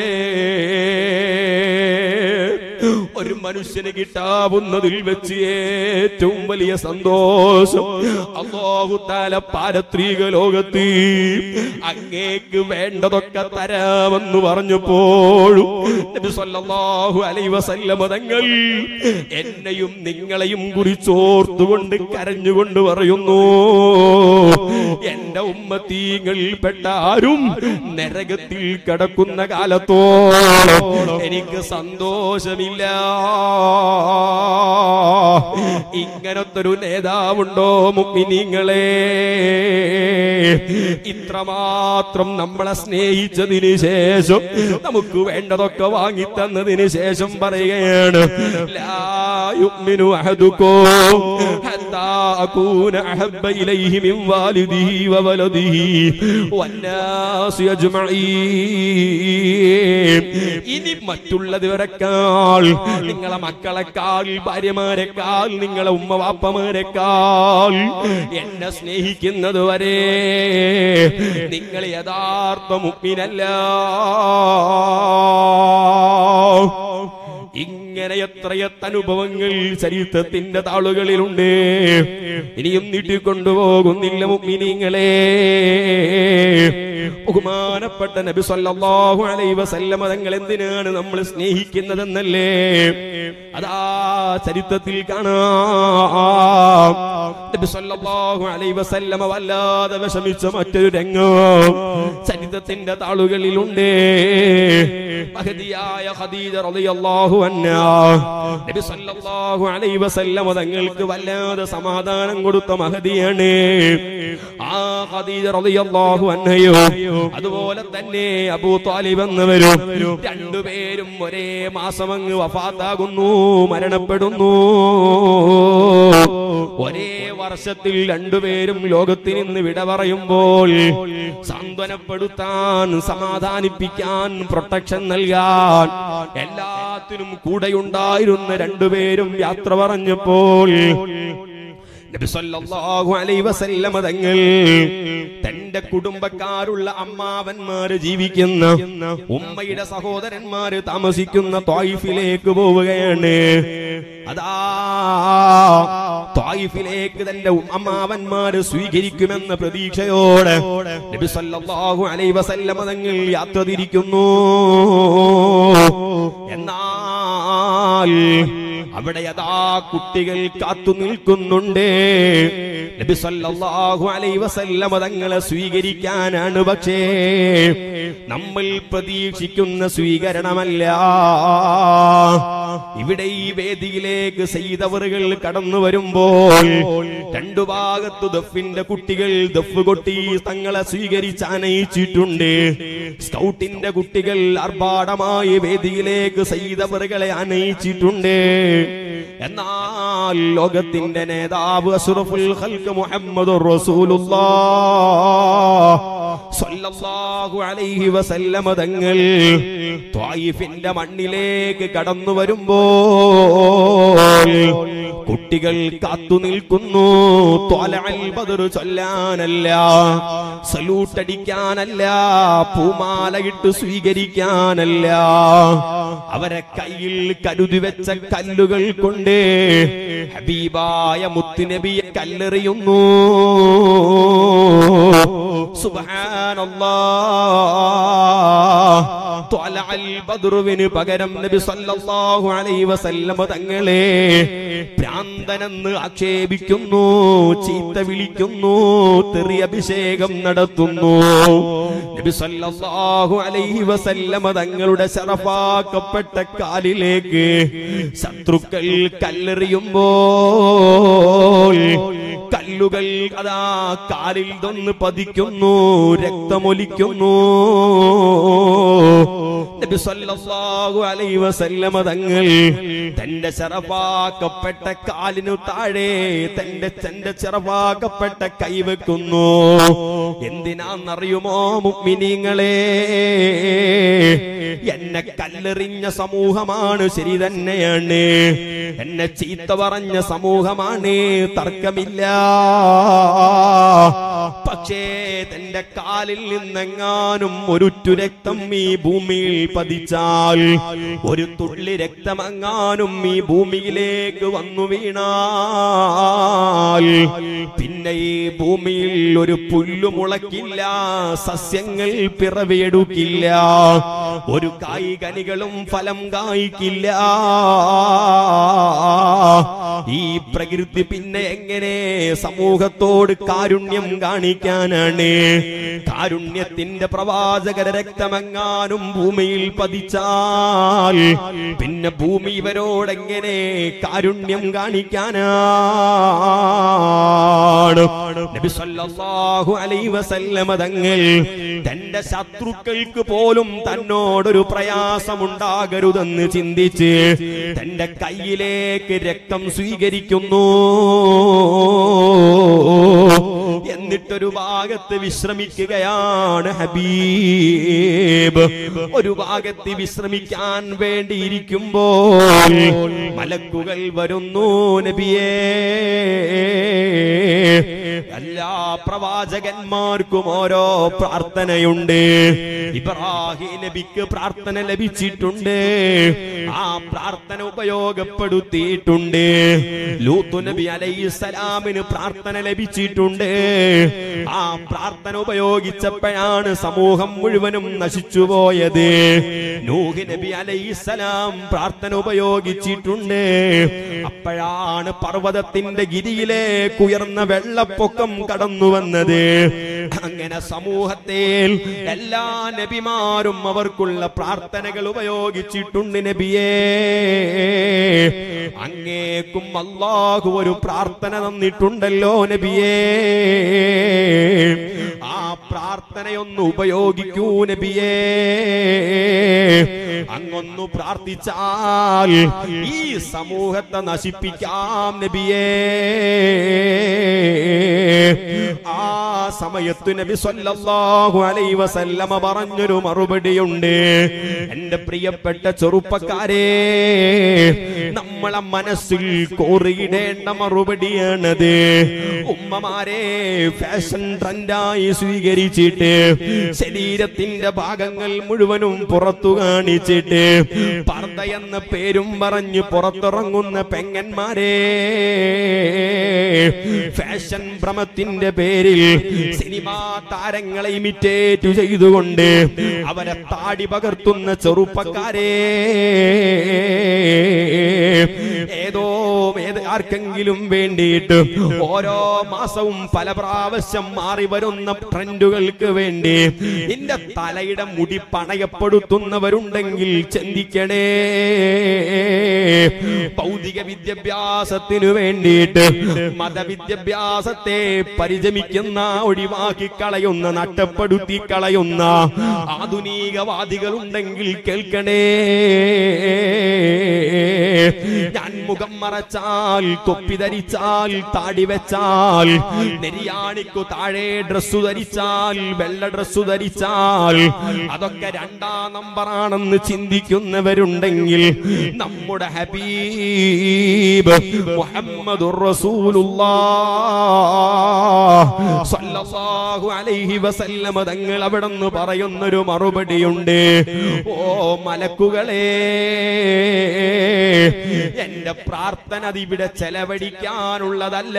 ഒരു മനുഷ്യന് കിട്ടാവുന്നതിൽ വെച്ച് ഏറ്റവും വലിയ സന്തോഷം അള്ളാഹുത്താല പാരത്രിക ലോകത്ത് അങ്ങേക്ക് വേണ്ടതൊക്കെ തരാമെന്ന് പറഞ്ഞപ്പോഴും നബി സല്ലല്ലാഹു അലൈഹി വസല്ലമ തങ്ങൾ എന്നെയും നിങ്ങളെയും കുറിച്ചോർത്തുകൊണ്ട് കരഞ്ഞുകൊണ്ട് പറയുന്നു എന്റെ ഉമ്മത്തീങ്ങളിൽപ്പെട്ട ആരും നരകത്തിൽ കിടക്കുന്ന കാലത്തോളം എനിക്ക് സന്തോഷമില്ല ഇങ്ങനത്തെ ഒരു നേതാവുണ്ടോ മുഗ്മിനീങ്ങളെ ഇത്രമാത്രം നമ്മളെ സ്നേഹിച്ചതിന് ശേഷം നമുക്ക് വേണ്ടതൊക്കെ വാങ്ങിത്തന്നതിന് ശേഷം പറയുകയാണ് ലാ യുഅ്മിനു അഹദുക്കും ഹത്താ അകൂന അഹബ്ബ ഇലൈഹി മിൻ വാലിദിഹി വവലദിഹി വന്നാസി അജ്മഈൻ ഇനി മറ്റുള്ളവരെക്കാൾ നിങ്ങളെ മക്കളെക്കാൾ ഭാര്യമാരെക്കാൾ നിങ്ങളെ ഉമ്മ വാപ്പമാരെക്കാൾ എന്നെ സ്നേഹിക്കുന്നത് വരെ നിങ്ങൾ യഥാർത്ഥ മുപ്പിനല്ല ഇങ്ങനെ എത്രയെത്ര അനുഭവങ്ങൾ ചരിത്രത്തിന്റെ താളുകളിലുണ്ട് ഇനിയും നീട്ടിക്കൊണ്ടുപോകുന്നില്ല മുഗ്മിനിങ്ങളെ ബഹുമാനപ്പെട്ട നബി സല്ലല്ലാഹു അലൈഹി വസല്ലമ തങ്ങൾ എന്തിനാണ് നമ്മൾ സ്നേഹിക്കുന്നതെന്നല്ലേ അതാ ചരിത്രത്തിൽ കാണാം നബി സല്ലല്ലാഹു അലൈഹി വസല്ലമ വല്ലാതെ വിഷമിച്ച മറ്റൊരു രംഗം ചരിത്രത്തിന്റെ താളുകളിലുണ്ട് മഹദിയായ ഖദീജ റളിയല്ലാഹു അൻഹാ നബി സല്ലല്ലാഹു അലൈഹി വസല്ലമ തങ്ങൾക്ക് വല്ലാതെ സമാധാനം കൊടുത്ത മഹദിയാണ് ആ ഖദീജ റളിയല്ലാഹു അൻഹയോ അതുപോലെ തന്നെ അബൂ താലിബ് എന്നവരും രണ്ടുപേരും ഒരേ മാസം അങ്ങ് വഫാത്താകുന്നു മരണപ്പെടുന്നു ഒരേ വർഷത്തിൽ രണ്ടുപേരും ലോകത്തിൽ നിന്ന് വിട പറയുമ്പോൾ സാന്ത്വനപ്പെടുത്താൻ സമാധാനിപ്പിക്കാൻ പ്രൊട്ടക്ഷൻ നൽകാൻ എല്ലാത്തിനും കൂടെയുണ്ടായിരുന്ന രണ്ടുപേരും യാത്ര പറഞ്ഞപ്പോൾ നബി സല്ലല്ലാഹു അലൈഹി വസല്ലമ തങ്ങൾ തന്റെ കുടുംബക്കാരുള്ള അമ്മാവന്മാര് ജീവിക്കുന്ന ഉമ്മയുടെ സഹോദരന്മാര് താമസിക്കുന്ന ത്വായിഫിലേക്ക് പോവുകയാണ് അതാ ത്വായിഫിലേക്ക് തന്റെ അമ്മാവന്മാര് സ്വീകരിക്കുമെന്ന പ്രതീക്ഷയോടെ നബി സല്ലല്ലാഹു അലൈഹി വസല്ലമ തങ്ങൾ യാത്ര തിരിക്കുന്നു എന്നാൽ അവിടെ അതാ കുട്ടികൾ കാത്തു നിൽക്കുന്നുണ്ട് നബി സല്ലല്ലാഹു അലൈഹി വസല്ലമ തങ്ങളെ സ്വീകരിക്കാനാണ് പക്ഷേ നമ്മൾ പ്രതീക്ഷിക്കുന്ന സ്വീകരണമല്ല ഇവിടെ ഈ വേദിയിലേക്ക് ചെയ്തവറുകൾ കടന്നു വരുമ്പോൾ രണ്ടു ഭാഗത്തു ദഫിന്റെ കുട്ടികൾ ദഫ് കൊട്ടി തങ്ങളെ സ്വീകരിച്ച് അനയിച്ചിട്ടുണ്ട് സ്കൗട്ടിന്റെ കുട്ടികൾ ആർഭാടമായി വേദിയിലേക്ക് ചെയ്തവറുകളെ അനയിച്ചിട്ടുണ്ട് എന്നാൽ ലോകത്തിന്റെ നേതാവ് അഷ്റഫുൽ ഖൽഖ് മുഹമ്മദ് സ്വല്ലല്ലാഹു അലൈഹി വസല്ലമ തങ്ങൾ ത്വായിഫിന്റെ മണ്ണിലേക്ക് കടന്നു വരുമ്പോൾ കുട്ടികൾ കാത്തു നിൽക്കുന്നു ത്വലഅൽ ബദർ ചൊല്ലാനല്ല സല്യൂട്ട് അടിക്കാനല്ല പൂമാലയിട്ട് സ്വീകരിക്കാനല്ല അവരെ കയ്യിൽ കരുതി വെച്ച കല്ലുകൾ കൊണ്ട് ഹബീബായ മുത്തുനബിയെ കല്ലെറിയുന്നു സുബ്ഹാനല്ലാഹ് ത്വലഅൽ ബദ്റുവിന് പകരം നബി സല്ലല്ലാഹു അലൈഹി വസല്ലമ തങ്ങളെ ഭ്രാന്തനെന്ന് ആക്ഷേപിക്കുന്നു ചീത്ത വിളിക്കുന്നു തെറി അഭിഷേകം നടത്തുന്നു നബി സല്ലല്ലാഹു അലൈഹി വസല്ലമ തങ്ങളുടെ ശറഫാക്കപ്പെട്ട കാലിലേക്ക് ശത്രുക്കൾ കല്ലെറിയുമ്പോൾ കല്ലുകൾ അതാ കാലിൽ നിന്ന് പതിക്കുന്നു രക്തമൊലിക്കുന്നു നബി സല്ലല്ലാഹു അലൈഹി വസല്ലമ തങ്ങൾ തന്റെ ചെറവാക്കപ്പെട്ട കാലിനു താഴെ തന്റെ തന്റെ ചെറവാക്കപ്പെട്ട കൈവെക്കുന്നു എന്തിനാന്നറിയുമോ മുഗ്മിനീങ്ങളെ എന്നെ കല്ലെറിഞ്ഞ സമൂഹമാണ് ശരി തന്നെയാണ് എന്നെ ചീത്ത പറഞ്ഞ സമൂഹമാണ് തർക്കമില്ല പക്ഷേ തന്റെ കാലിൽ നിന്നെങ്ങാനും ഒരുറ്റു രക്തം ഈ ഭൂമിയിൽ പതിച്ചാൽ ഒരു തുള്ളി രക്തമെങ്ങാനും ഈ ഭൂമിയിലേക്ക് വന്നു വീണാൽ പിന്നെ ഈ ഭൂമിയിൽ ഒരു പുല്ലു മുളക്കില്ല സസ്യങ്ങൾ പിറവിയെടുക്കില്ല ഒരു കായ് കനികളും ഫലം കായ്ക്കില്ല ഈ പ്രകൃതി പിന്നെ എങ്ങനെ സമൂഹത്തോട് കാരുണ്യം കാണിക്കാനാണ് കാരുണ്യത്തിന്റെ പ്രവാചകര രക്തമെങ്ങാനും ഭൂമിയിൽ പതിച്ചാൽ പിന്നെ ഭൂമി ഇവരോടെങ്ങനെ കാരുണ്യം കാണിക്കാനാണ് നബി സല്ലല്ലാഹു അലൈഹി വസല്ലമ തങ്ങൾ തന്റെ ശത്രുക്കൾക്ക് പോലും തന്നോടൊരു പ്രയാസമുണ്ടാകരുതെന്ന് ചിന്തിച്ച് തന്റെ കയ്യിലേക്ക് രക്തം സ്വീകരിക്കുന്നു എന്നിട്ടൊരു ഭാഗത്ത് വിശ്രമിക്കുകയാണ് ഹബീബ് ഒരു ഭാഗത്ത് വിശ്രമിക്കാൻ വേണ്ടിയിരിക്കുമ്പോൾ മലക്കുകൾ വരുന്നു നബിയേ എല്ലാ പ്രവാചകന്മാർക്കും ഓരോ പ്രാർത്ഥനയുണ്ട് ഇബ്രാഹിം നബിക്ക് പ്രാർത്ഥന ലഭിച്ചിട്ടുണ്ട് ആ പ്രാർത്ഥന ഉപയോഗപ്പെടുത്തിയിട്ടുണ്ട് ലൂത്തു നബി അലൈഹിസ്സലാമിന് പ്രാർത്ഥന ലഭിച്ചിട്ടുണ്ട് ആ പ്രാർത്ഥന ഉപയോഗിച്ചപ്പോഴാണ് സമൂഹം മുഴുവനും നശിച്ചുപോയത് നൂഹ് നബി അലൈഹിസ്സലാം പ്രാർത്ഥന ഉപയോഗിച്ചിട്ടുണ്ട് അപ്പോഴാണ് പർവ്വതത്തിന്റെ ഗിരിയിലേക്ക് ഉയർന്ന വെള്ളപ്പൊക്കം കടന്നു വന്നത് അങ്ങനെ സമൂഹത്തിൽ എല്ലാ നബിമാരും അവർക്കുള്ള പ്രാർത്ഥനകൾ ഉപയോഗിച്ചിട്ടുണ്ട് നബിയേ അങ്ങേക്കും അള്ളാഹു ഒരു പ്രാർത്ഥന തന്നിട്ടുണ്ടല്ലോ നബിയേ ആ പ്രാർത്ഥനയൊന്ന് ഉപയോഗിക്കൂ നബിയേ അങ്ങൊന്നു പ്രാർത്ഥിച്ചാൽ ഈ സമൂഹത്തെ നശിപ്പിക്കാം നബിയേ ആ സമയത്ത് നബി സല്ലല്ലാഹു അലൈഹി വസല്ലമ പറഞ്ഞൊരു മറുപടിയുണ്ട് എന്റെ പ്രിയപ്പെട്ട ചെറുപ്പക്കാരെ നമ്മളെ മനസ്സിൽ കോറിയിടേണ്ട മറുപടിയാണത് ഉമ്മമാരെ ഫാഷൻ ട്രെൻഡായി സ്വീകരിച്ചിട്ട് ശരീരത്തിന്റെ ഭാഗങ്ങൾ മുഴുവനും പുറത്തു കാണിച്ചിട്ട് പർദ്ദ എന്ന പേരും പറഞ്ഞ് പുറത്തിറങ്ങുന്ന പെങ്ങന്മാരെ ഫാഷൻ ഭ്രമത്തിന്റെ പേരിൽ സിനിമാ താരങ്ങളെ ഇമിറ്റേറ്റ് ചെയ്തുകൊണ്ട് അവരെ താടി പകർത്തുന്ന ചെറുപ്പക്കാരെ ഏതോ ഏത് ആർക്കെങ്കിലും വേണ്ടിയിട്ട് ഓരോ മാസവും പല പ്രാവശ്യം മാറി വരുന്ന ട്രെൻഡുകൾക്ക് വേണ്ടി നിന്റെ തലയുടെ മുടി പണയപ്പെടുത്തുന്നവരുണ്ടെങ്കിൽ ചിന്തിക്കണേ ഭൗതിക വിദ്യാഭ്യാസത്തിനു വേണ്ടിയിട്ട് മതവിദ്യാഭ്യാസത്തെ പരിചമിക്കുന്ന ഒഴിവാക്കി കളയുന്ന നഷ്ടപ്പെടുത്തി കളയുന്ന ആധുനികവാദികളുണ്ടെങ്കിൽ കേൾക്കണേ ഞാൻ മുഖം മറച്ചാൽ തൊപ്പി ധരിച്ചാൽ താടി വെച്ചാൽ നെരിയാണിക്കു താഴെ ഡ്രസ്സു ധരിച്ചാൽ വെള്ള ഡ്രസ്സു ധരിച്ചാൽ അതൊക്കെ രണ്ടാം നമ്പറാണെന്ന് ചിന്തിക്കുന്നവരുണ്ടെങ്കിൽ നമ്മുടെ ഹബീബ് മുഹമ്മദുർ റസൂലുള്ളാഹ് സ്വല്ലല്ലാഹു അലൈഹി വസല്ലമ തങ്ങൾ അവിടെ നിന്ന് പറയുന്നൊരു മറുപടിയുണ്ട് ഓ മലക്കുകളെ എന്റെ പ്രാർത്ഥന അത് ഇവിടെ ചെലവഴിക്കാനുള്ളതല്ല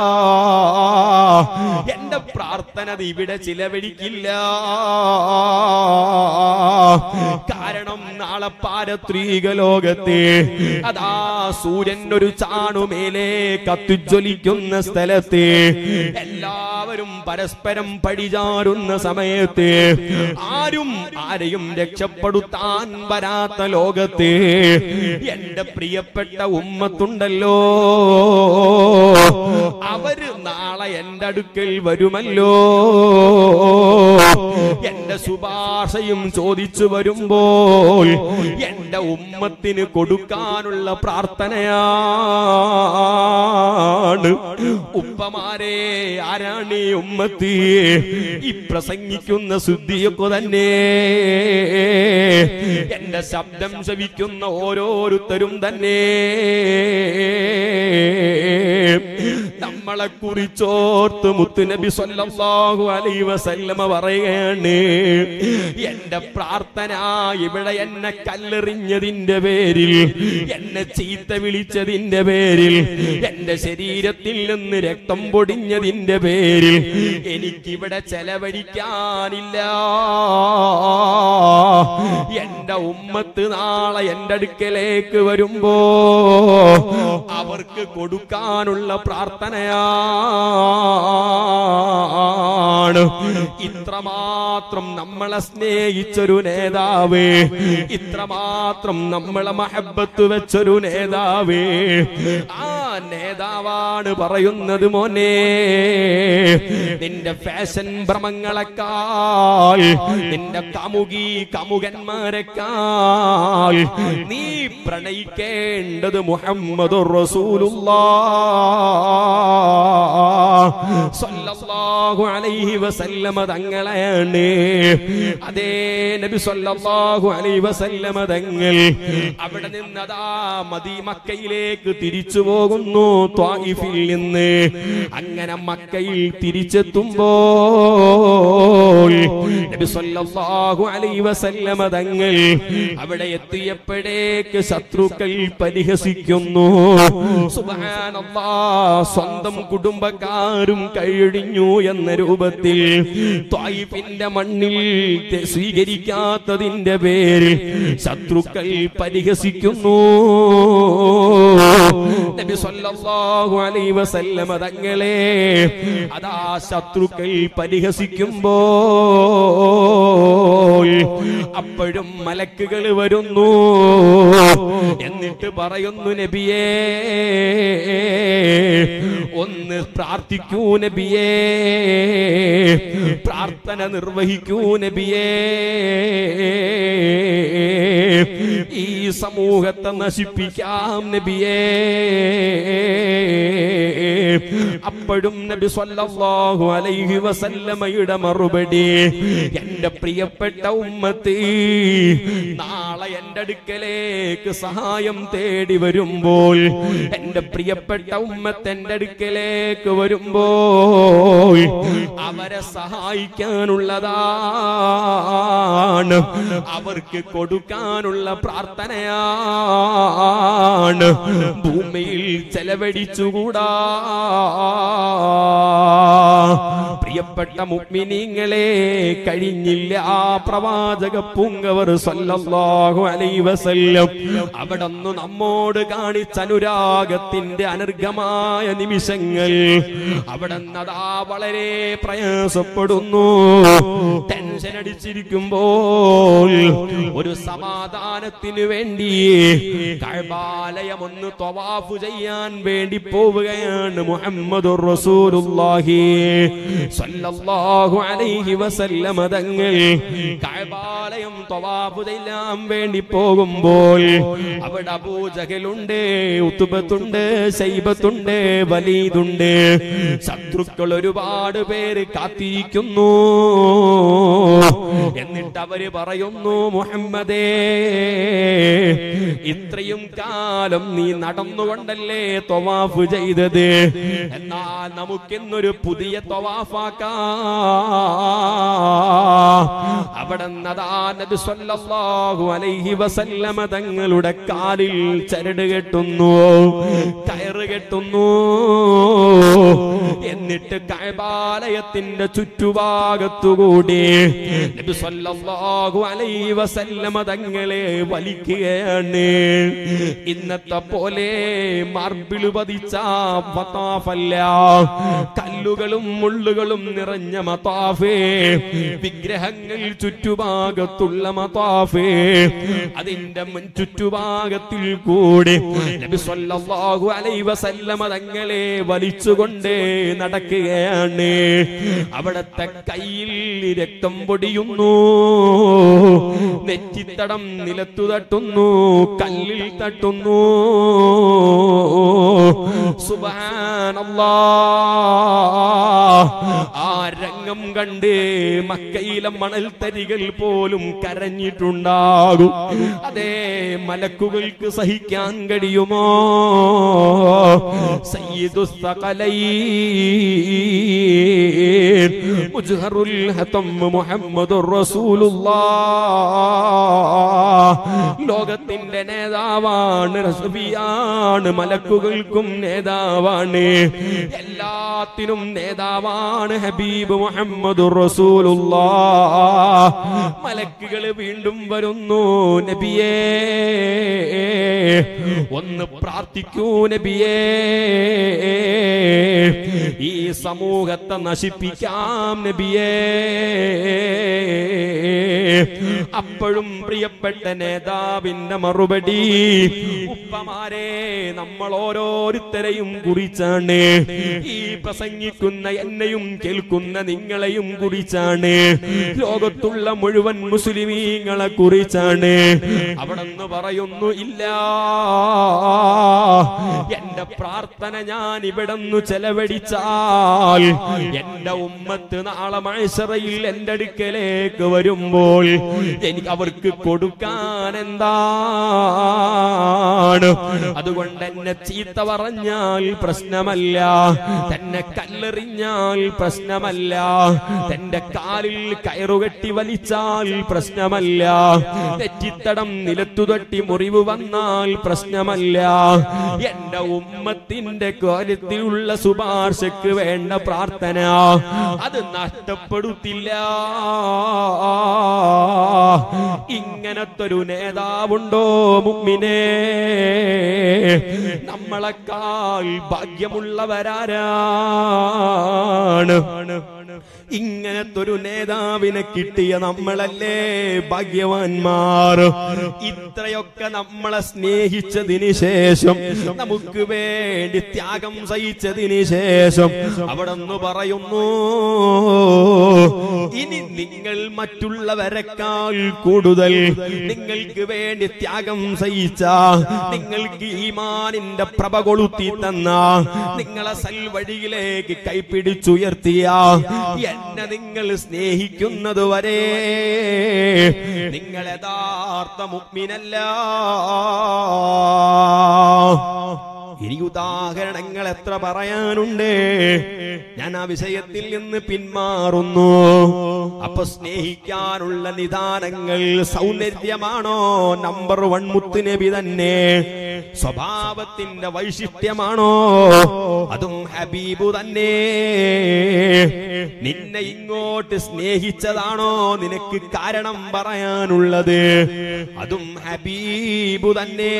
എന്റെ പ്രാർത്ഥന അത് ഇവിടെ ചിലവഴിക്കില്ല കാരണം നാളെ പാരത്രീക ലോകത്തെ അതാ സൂര്യൻ ഒരു ചാണുമേലെ കത്തിജ്വലിക്കുന്ന സ്ഥലത്ത് എല്ലാവരും പരസ്പരം പടിചാരുന്ന സമയത്ത് ആരും ആരെയും രക്ഷപ്പെടുത്താൻ വരാത്ത ലോകത്ത് എന്റെ പ്രിയപ്പെട്ട ഉമ്മത്തുണ്ടല്ലോ അവര് നാളെ എന്റെ അടുക്കൽ വരുമല്ലോ എന്റെ ശുപാർശയും ചോദിച്ചു വരുമ്പോൾ എന്റെ ഉമ്മത്തിന് കൊടുക്കാനുള്ള പ്രാർത്ഥനയാണ് ഉപ്പമാരെ ആരാണ് ഈ ഉമ്മത്തി ഈ പ്രസംഗിക്കുന്ന ശുദ്ധിയൊക്കെ തന്നെ എന്റെ ശബ്ദം ശവിക്കുന്ന ഓരോരുത്തരും തന്നെ നമ്മളെ കുറിച്ചോർത്ത് മുത്തുനബി സല്ലല്ലാഹു അലൈഹി വസല്ലമ പറയുകയാണ് എന്റെ പ്രാർത്ഥന ഇവിടെ എന്നെ കല്ലെറിഞ്ഞതിന്റെ പേരിൽ എന്നെ ചീത്ത വിളിച്ചതിന്റെ പേരിൽ എന്റെ ശരീരത്തിൽ നിന്ന് രക്തം പൊടിഞ്ഞതിന്റെ പേരിൽ എനിക്കിവിടെ ചെലവഴിക്കാനില്ല എന്റെ ഉമ്മത്ത് നാളെ എന്റെ അടുക്കലേക്ക് വരുമ്പോ അവർക്ക് കൊടുക്കാനുള്ള പ്രാർത്ഥനയാണ് ഇത്രമാത്രം നമ്മളെ സ്നേഹിച്ചൊരു നേതാവ് ഇത്രമാത്രം നമ്മളെ മഹബത്ത് വെച്ചൊരു നേതാവ് ആ നേതാവാണ് പറയുന്നത് മോനെ നിന്റെ ഫാഷൻ ഭ്രമങ്ങളെക്കാൾ നിന്റെ കമുകി കമുകന്മാരെക്കാൾ നീ പ്രണയിക്കേണ്ടത് മുഹമ്മദ് സല്ലല്ലാഹു അലൈഹി വസല്ലമ തങ്ങളെയാണ് അതേ നബി സല്ലല്ലാഹു അലൈഹി വസല്ലമ തങ്ങൾ അവിടെ നിന്നതാ മദീ മക്കയിലേക്ക് തിരിച്ചു പോകുന്നു ത്വായിഫിൽ നിന്ന് അങ്ങനെ മക്കയിൽ തിരിച്ചെത്തുമ്പോൾ നബി സല്ലല്ലാഹു അലൈഹി വസല്ലമ തങ്ങൾ അവിടെ എത്തിയപ്പോഴേക്ക് ശത്രുക്കൾ പരിഹസിക്കുന്നു സുബ്ഹാനല്ലാ സ്വന്തം കുടുംബക്കാരും കഴിഞ്ഞു എന്ന രൂപത്തിൽ ത്വായിഫിന്റെ മണ്ണിൽ തെ- സ്വീകരിക്കാത്തതിന്റെ പേരിൽ ശത്രുക്കൾ പരിഹസിക്കുന്നു നബി സല്ലല്ലാഹു അലൈഹി വസല്ലമ തങ്ങളെ അതാ ശത്രുക്കൾ പരിഹസിക്കുമ്പോൾ അപ്പോഴും മലക്കുകൾ വരുന്നു എന്നിട്ട് പറയുന്നു നബിയേ ഒന്ന് പ്രാർത്ഥിക്കൂ നബിയേ പ്രാർത്ഥന നിർവഹിക്കൂ നബിയേ ഈ സമൂഹത്തെ നശിപ്പിക്കാം നബിയേ അപ്പോഴും നബി സല്ലല്ലാഹു അലൈഹി വസല്ലമയുടെ മറുപടി എന്റെ പ്രിയപ്പെട്ട ഉമ്മത്തി നാളെ എന്റെ അടുക്കലേക്ക് സഹായം തേടി വരുമ്പോൾ എന്റെ പ്രിയപ്പെട്ട ഉമ്മത്ത് എന്റെ അടുക്കലേക്ക് വരുമ്പോൾ അവരെ സഹായിക്കാനുള്ളതാണ് അവർക്ക് കൊടുക്കാനുള്ള പ്രാർത്ഥനയാണ് ഭൂമിയിൽ ചെലവഴിച്ചുകൂടാ പ്രിയപ്പെട്ട മുഗ്മിനീങ്ങളെ കഴിഞ്ഞില്ല ആ പ്രവാചക പൂങ്കവർ സല്ലല്ലാഹു അലൈഹി വസല്ലം അവിടന്ന് നമ്മോട് കാണിച്ച അനുരാഗത്തിന്റെ അനർഘമായ നിമിഷങ്ങൾ അവിടെ അതാ വളരെ പ്രയാസപ്പെടുന്നു ടെൻഷൻ അടിച്ചിരിക്കുമ്പോൾ ഒരു സമാധാനത്തിന് വേണ്ടി കഴബാലയം ഒന്ന് ത്വവാഫ് ചെയ്യാൻ വേണ്ടി പോവുകയാണ് മുഹമ്മദ് റസൂലുള്ളാഹി സല്ലല്ലാഹു അലൈഹി വസല്ലമ തങ്ങൾ കഴബാലയം ത്വവാഫ് ചെയ്യാൻ വേണ്ടി പോകുമ്പോൾ അവിടെ അബൂജഹലുണ്ട് ഉത്തുബത്തുണ്ട് ശൈബത്തുണ്ട് വലീദുണ്ട് ശത്രുക്കൾ ഒരുപാട് പേര് കാത്തിരിക്കുന്നു എന്നിട്ട് അവര് പറയുന്നു മുഹമ്മദേ ഇത്രയും കാലം നീ നടന്നുകൊണ്ടല്ലേ തൊവാഫ് ചെയ്തത് എന്നാൽ നമുക്കിന്നൊരു പുതിയ തൊവാഫാക്കാ അവിടെ നദാ നബി സല്ലല്ലാഹു അലൈഹി വസല്ലമ തങ്ങളുടെ കാലിൽ ചരട് കെട്ടുന്നു കയറ് കെട്ടുന്നു എന്നിട്ട് കൈബാലയത്തിന്റെ ചുറ്റുഭാഗത്തുകൂടി നബി സല്ലല്ലാഹു അലൈഹി വസല്ലമ തങ്ങളെ വലിക്കുകയാണ് ഇന്നത്തെ പോലെ മാർബിൾ പതിച്ച മതാഫല്ല കല്ലുകളും മുള്ളുകളും നിറഞ്ഞ മതാഫേ വിഗ്രഹങ്ങൾ ചുറ്റുഭാഗത്തുള്ള മതാഫേ അതിന്റെ മുൻ ചുറ്റുഭാഗത്തിൽ കൂടി നബി സല്ലല്ലാഹു അലൈഹി വസല്ലമ തങ്ങളെ വലിച്ചുകൊണ്ട് നടക്കുകയാണ് അവിടത്തെ കയ്യിൽ രക്തം പൊടിയുന്നു നെറ്റിത്തടം നിലത്തു തട്ടുന്നു കല്ലിൽ തട്ടുന്നു സുബ്ഹാനല്ലാ ആ രംഗം കണ്ട് മക്കയിലെ മണൽത്തരികൾ പോലും കരഞ്ഞിട്ടുണ്ടാകും അതേ മലക്കുകൾക്ക് സഹിക്കാൻ കഴിയുമോ സയ്യിദുസ്തഖലൈൻ മുജ്ഹറുൽ ഹതം മുഹമ്മദുർ റസൂലുള്ളാഹ് ലോകത്തിന്റെ നേതാവാണ് റസൂലിയാണ് മലക്കുകൾക്കും നേതാവാണ് എല്ലാത്തിനും നേതാവാണ് ഹബീബ് മുഹമ്മദ് റസൂലുള്ളാഹ് മലക്കുകൾ വീണ്ടും വരുന്നു നബിയേ ഒന്ന് പ്രാർത്ഥിക്കൂ നബിയേ ഈ സമൂഹത്തെ നശിപ്പിക്കാം നബിയേ അപ്പോഴും പ്രിയപ്പെട്ട നേതാവിന്റെ മറുപടി ഉപ്പമാരെ നമ്മൾ ഓരോരുത്തരെയും കുറിച്ചാണ് ഈ പ്രസംഗിക്കുന്ന എന്നെയും കേൾക്കുന്ന നിങ്ങളെയും കുറിച്ചാണ് ലോകത്തുള്ള മുഴുവൻ മുസ്ലിമീങ്ങളെ കുറിച്ചാണ് അവിടെ നിന്ന് പറയുന്നു ഇല്ല എന്റെ പ്രാർത്ഥന ഞാൻ ഇവിടെ നിന്ന് ചെലവഴിച്ചാൽ എന്റെ ഉമ്മത്ത് നാളെ മഴസറയിൽ എന്റെ അടുക്കലേക്ക് വരുമ്പോൾ എനിക്ക് അവർക്ക് കൊടുക്കാൻ എന്താണ് അതുകൊണ്ട് എന്നെ ചീത്ത പറഞ്ഞാൽ പ്രശ്നമല്ല തന്നെ കല്ലെറിഞ്ഞാൽ പ്രശ്നമല്ല തന്റെ കാലിൽ കയറുകെട്ടി വലിച്ചാൽ പ്രശ്നമല്ല തെറ്റിത്തടം നിലത്തു തട്ടി മുറിവ് വന്നാൽ പ്രശ്നമല്ല എന്റെ ഉമ്മത്തിന്റെ കാര്യത്തിലുള്ള ശുപാർശക്ക് വേണ്ട പ്രാർത്ഥന അത് നഷ്ടപ്പെടുത്തില്ല ഇങ്ങനത്തൊരു നേതാവുണ്ടോ മുമ്മിനെ നമ്മളെക്കാൾ ഭാഗ്യമുള്ളവരാരാണ് ഇങ്ങനത്തൊരു നേതാവിനെ കിട്ടിയ നമ്മളല്ലേ ഭാഗ്യവാന്മാർ ഇത്രയൊക്കെ നമ്മളെ സ്നേഹിച്ചതിന് ശേഷം നമുക്ക് വേണ്ടി ത്യാഗം സഹിച്ചതിന് ശേഷം അവിടെ നിന്ന് പറയുന്നു ഇനി നിങ്ങൾ മറ്റുള്ളവരെക്കാൾ കൂടുതൽ നിങ്ങൾക്ക് വേണ്ടി ത്യാഗം സഹിച്ച നിങ്ങൾക്ക് ഈമാനിന്റെ പ്രഭ കൊളുത്തി തന്ന നിങ്ങളെ സൽവഴിയിലേക്ക് കൈപ്പിടിച്ചുയർത്തിയ എന്നെ നിങ്ങൾ സ്നേഹിക്കുന്നത് വരെ നിങ്ങൾ യഥാർത്ഥ മുഗ്മിനല്ല ഇനി ഉദാഹരണങ്ങൾ എത്ര പറയാനുണ്ട് ഞാൻ ആ വിഷയത്തിൽ നിന്ന് പിന്മാറുന്നു അപ്പൊ സ്നേഹിക്കാനുള്ള നിദാനങ്ങൾ സൗന്ദര്യമാണോ നമ്പർ വൺ മുത്തുനബി തന്നെ സ്വഭാവത്തിന്റെ വൈശിഷ്ട്യമാണോ അതും ഹബീബു തന്നെ നിന്നെ ഇങ്ങോട്ട് സ്നേഹിച്ചതാണോ നിനക്ക് കാരണം പറയാനുള്ളത് അതും ഹബീബു തന്നെ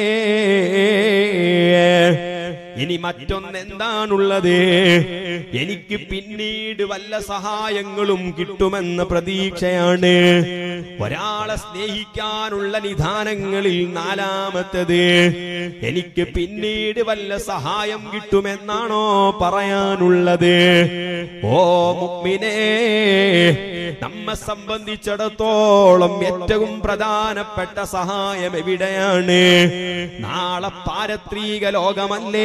ഇനി മറ്റൊന്ന് എന്താണുള്ളത് എനിക്ക് പിന്നീട് വല്ല സഹായങ്ങളും കിട്ടുമെന്ന പ്രതീക്ഷയാണ് ഒരാളെ സ്നേഹിക്കാനുള്ള നിധാനങ്ങളിൽ നാലാമത്തത് എനിക്ക് പിന്നീട് വല്ല സഹായം കിട്ടുമെന്നാണോ പറയാനുള്ളത് ഓ മുമ്മിനെ നമ്മെ സംബന്ധിച്ചിടത്തോളം ഏറ്റവും പ്രധാനപ്പെട്ട സഹായം എവിടെയാണ് നാളെ പാരത്രീക ലോകമല്ലേ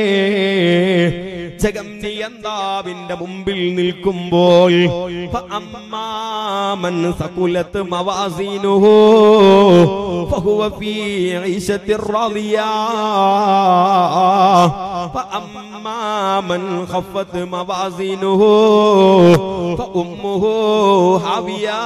ജഗം നിയന്താവിന്റെ മുമ്പിൽ നിൽക്കുമ്പോൾ ഫഅമ്മാമൻ സകുലത്ത് മവാസീനുഹു ഫഹുവ ഫീ ഐശത്തിർ റാദിയാ ഫഅമ്മാമൻ ഖഫത്ത് മവാസീനുഹു ഫഉമ്മുഹു ഹാവിയാ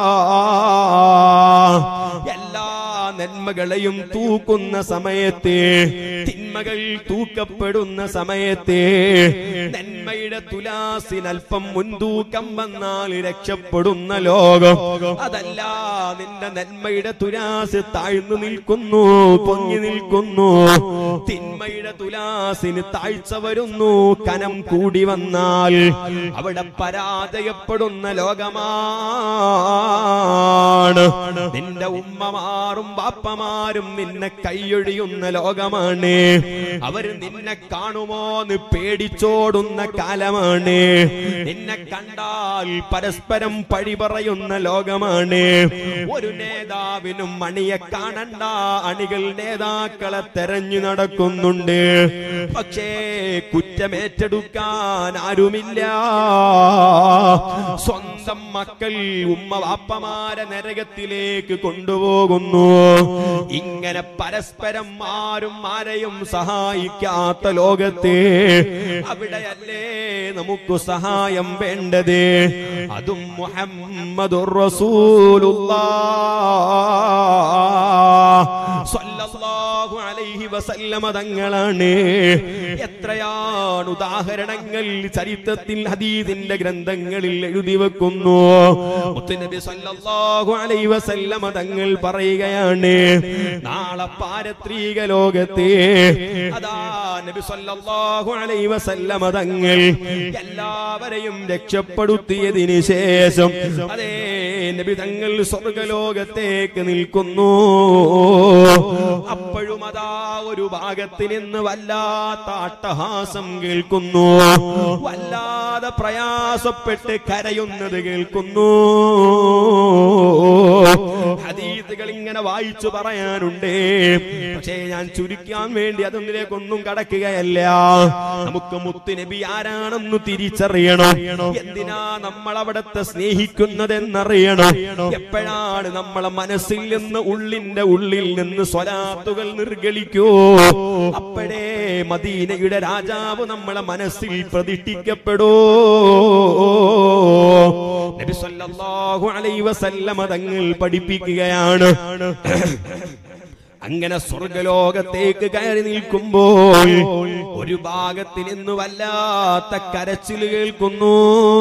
എല്ലാ നന്മകളെയും തൂക്കുന്ന സമയത്ത് തിന്മകൾ തൂക്കപ്പെടുന്ന സമയത്ത് നന്മയുടെ തുലാസിന് അല്പം മുൻതൂക്കം വന്നാൽ രക്ഷപ്പെടുന്ന ലോകം അതല്ല നിന്റെ നന്മയുടെ തുലാസ് താഴ്ന്നു നിൽക്കുന്നു പൊങ്ങി നിൽക്കുന്നു തിന്മയുടെ തുലാസിന് താഴ്ച വരുന്നു കനം കൂടി വന്നാൽ അവിടെ പരാജയപ്പെടുന്ന ലോകമാണ് നിന്റെ ഉമ്മമാറും ബാപ്പമാരും നിന്നെ കൈയൊഴിയുന്ന ലോകമാണ് അവര് നിന്നെ കാണുമോ എന്ന് പേടിച്ചോടുന്ന കാലം കാലമാണ് നിന്നെ കണ്ടാൽ പരസ്പരം പഴി പറയുന്ന ലോകമാണ് ഒരു നേതാവിനും അണിയെ കാണണ്ട അണികൾ നേതാക്കളെ തെരഞ്ഞു നടക്കുന്നുണ്ട് പക്ഷേ കുറ്റമേറ്റെടുക്കാൻ ആരുമില്ല സ്വന്തം മക്കൾ ഉമ്മ വാപ്പമാരെ നരകത്തിലേക്ക് കൊണ്ടുപോകുന്നു ഇങ്ങനെ പരസ്പരം ആരും ആരെയും സഹായിക്കാത്ത ലോകത്തെ അവിടെയല്ലേ നമുക്ക് സഹായം വേണ്ടത് അതും മുഹമ്മദുർ റസൂലുള്ളാഹ് സ്വല്ലല്ലാഹു അലൈഹി വസല്ലമ തങ്ങളാണ് എത്രയാണ് ഉദാഹരണങ്ങൾ ചരിത്രത്തിൽ ഹദീദിന്റെ ഗ്രന്ഥങ്ങളിൽ എഴുതി വെക്കുന്നു മുത്തുനബി സല്ലല്ലാഹു അലൈഹി വസല്ലമ തങ്ങൾ പറയുകയാണ് നാളെ പാരത്രിക ലോകത്തെ അതാ നബി സല്ലല്ലാഹു അലൈഹി വസല്ലമ തങ്ങൾ എല്ലാവരെയും രക്ഷപ്പെടുത്തിയതിനു ശേഷം അതേ നബി തങ്ങൾ സ്വർഗലോകത്തേക്ക് നിൽക്കുന്നു അപ്പോഴും അതാ ഒരു ഭാഗത്ത് നിന്ന് വല്ലാത്ത അട്ടഹാസം കേൾക്കുന്നു വല്ലാതെ പ്രയാസപ്പെട്ട് കരയുന്നത് കേൾക്കുന്നു ഹദീസുകൾ ഇങ്ങനെ വായിച്ചു പറയാനുണ്ട് പക്ഷേ ഞാൻ ചുരുക്കാൻ വേണ്ടി അതൊന്നിലേക്കൊന്നും കടക്കുകയല്ല നമുക്ക് മുത്തുനബി ആരാണെന്ന് തിരിച്ചറിയണം എന്തിനാ നമ്മൾ അവിടത്തെ സ്നേഹിക്കുന്നതെന്നറിയണം എപ്പോഴാണ് നമ്മളെ മനസ്സിൽ നിന്ന് ഉള്ളിന്റെ ഉള്ളിൽ നിന്ന് സ്വലാത്തുകൾ നിർഗളിക്കൂ അപ്പോഴേ മദീനയുടെ രാജാവ് നമ്മളെ മനസ്സിൽ പ്രതിഷ്ഠിക്കപ്പെടൂ നബി സല്ലല്ലാഹു അലൈഹി വസല്ലമ തങ്ങൾ പഠിപ്പിക്കുകയാണ് അങ്ങനെ സ്വർഗലോകത്തേക്ക് കയറി നിൽക്കുമ്പോൾ ഒരു ഭാഗത്തിൽ നിന്ന് വല്ലാത്ത കരച്ചിൽ കേൾക്കുന്നു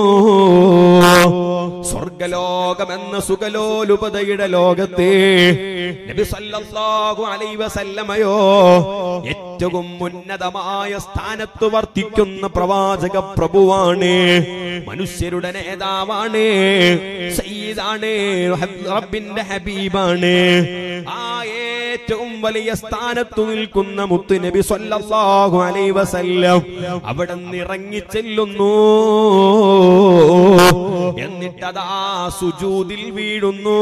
സ്വർഗലോകമെന്ന സുഖലോലുപതയുടെ ലോകത്തെ നബി സല്ലല്ലാഹു അലൈഹി വസല്ലമയോ ഏറ്റവും ഉന്നതമായ സ്ഥാനത്ത് വർത്തിക്കുന്ന പ്രവാചക പ്രഭുവാണ് മനുഷ്യരുടെ നേതാവാണ് സയ്യിദാണ് റബ്ബിന്റെ ഹബീബാണ് ആ ഏറ്റവും വലിയ സ്ഥാനത്തു നിൽക്കുന്ന മുത്തു നബി സല്ലല്ലാഹു അലൈഹി വസല്ലം അവിടെ നിന്ന് ഇറങ്ങി ചെല്ലുന്നു എന്നിട്ടതാ സുജൂദിൽ വീഴുന്നു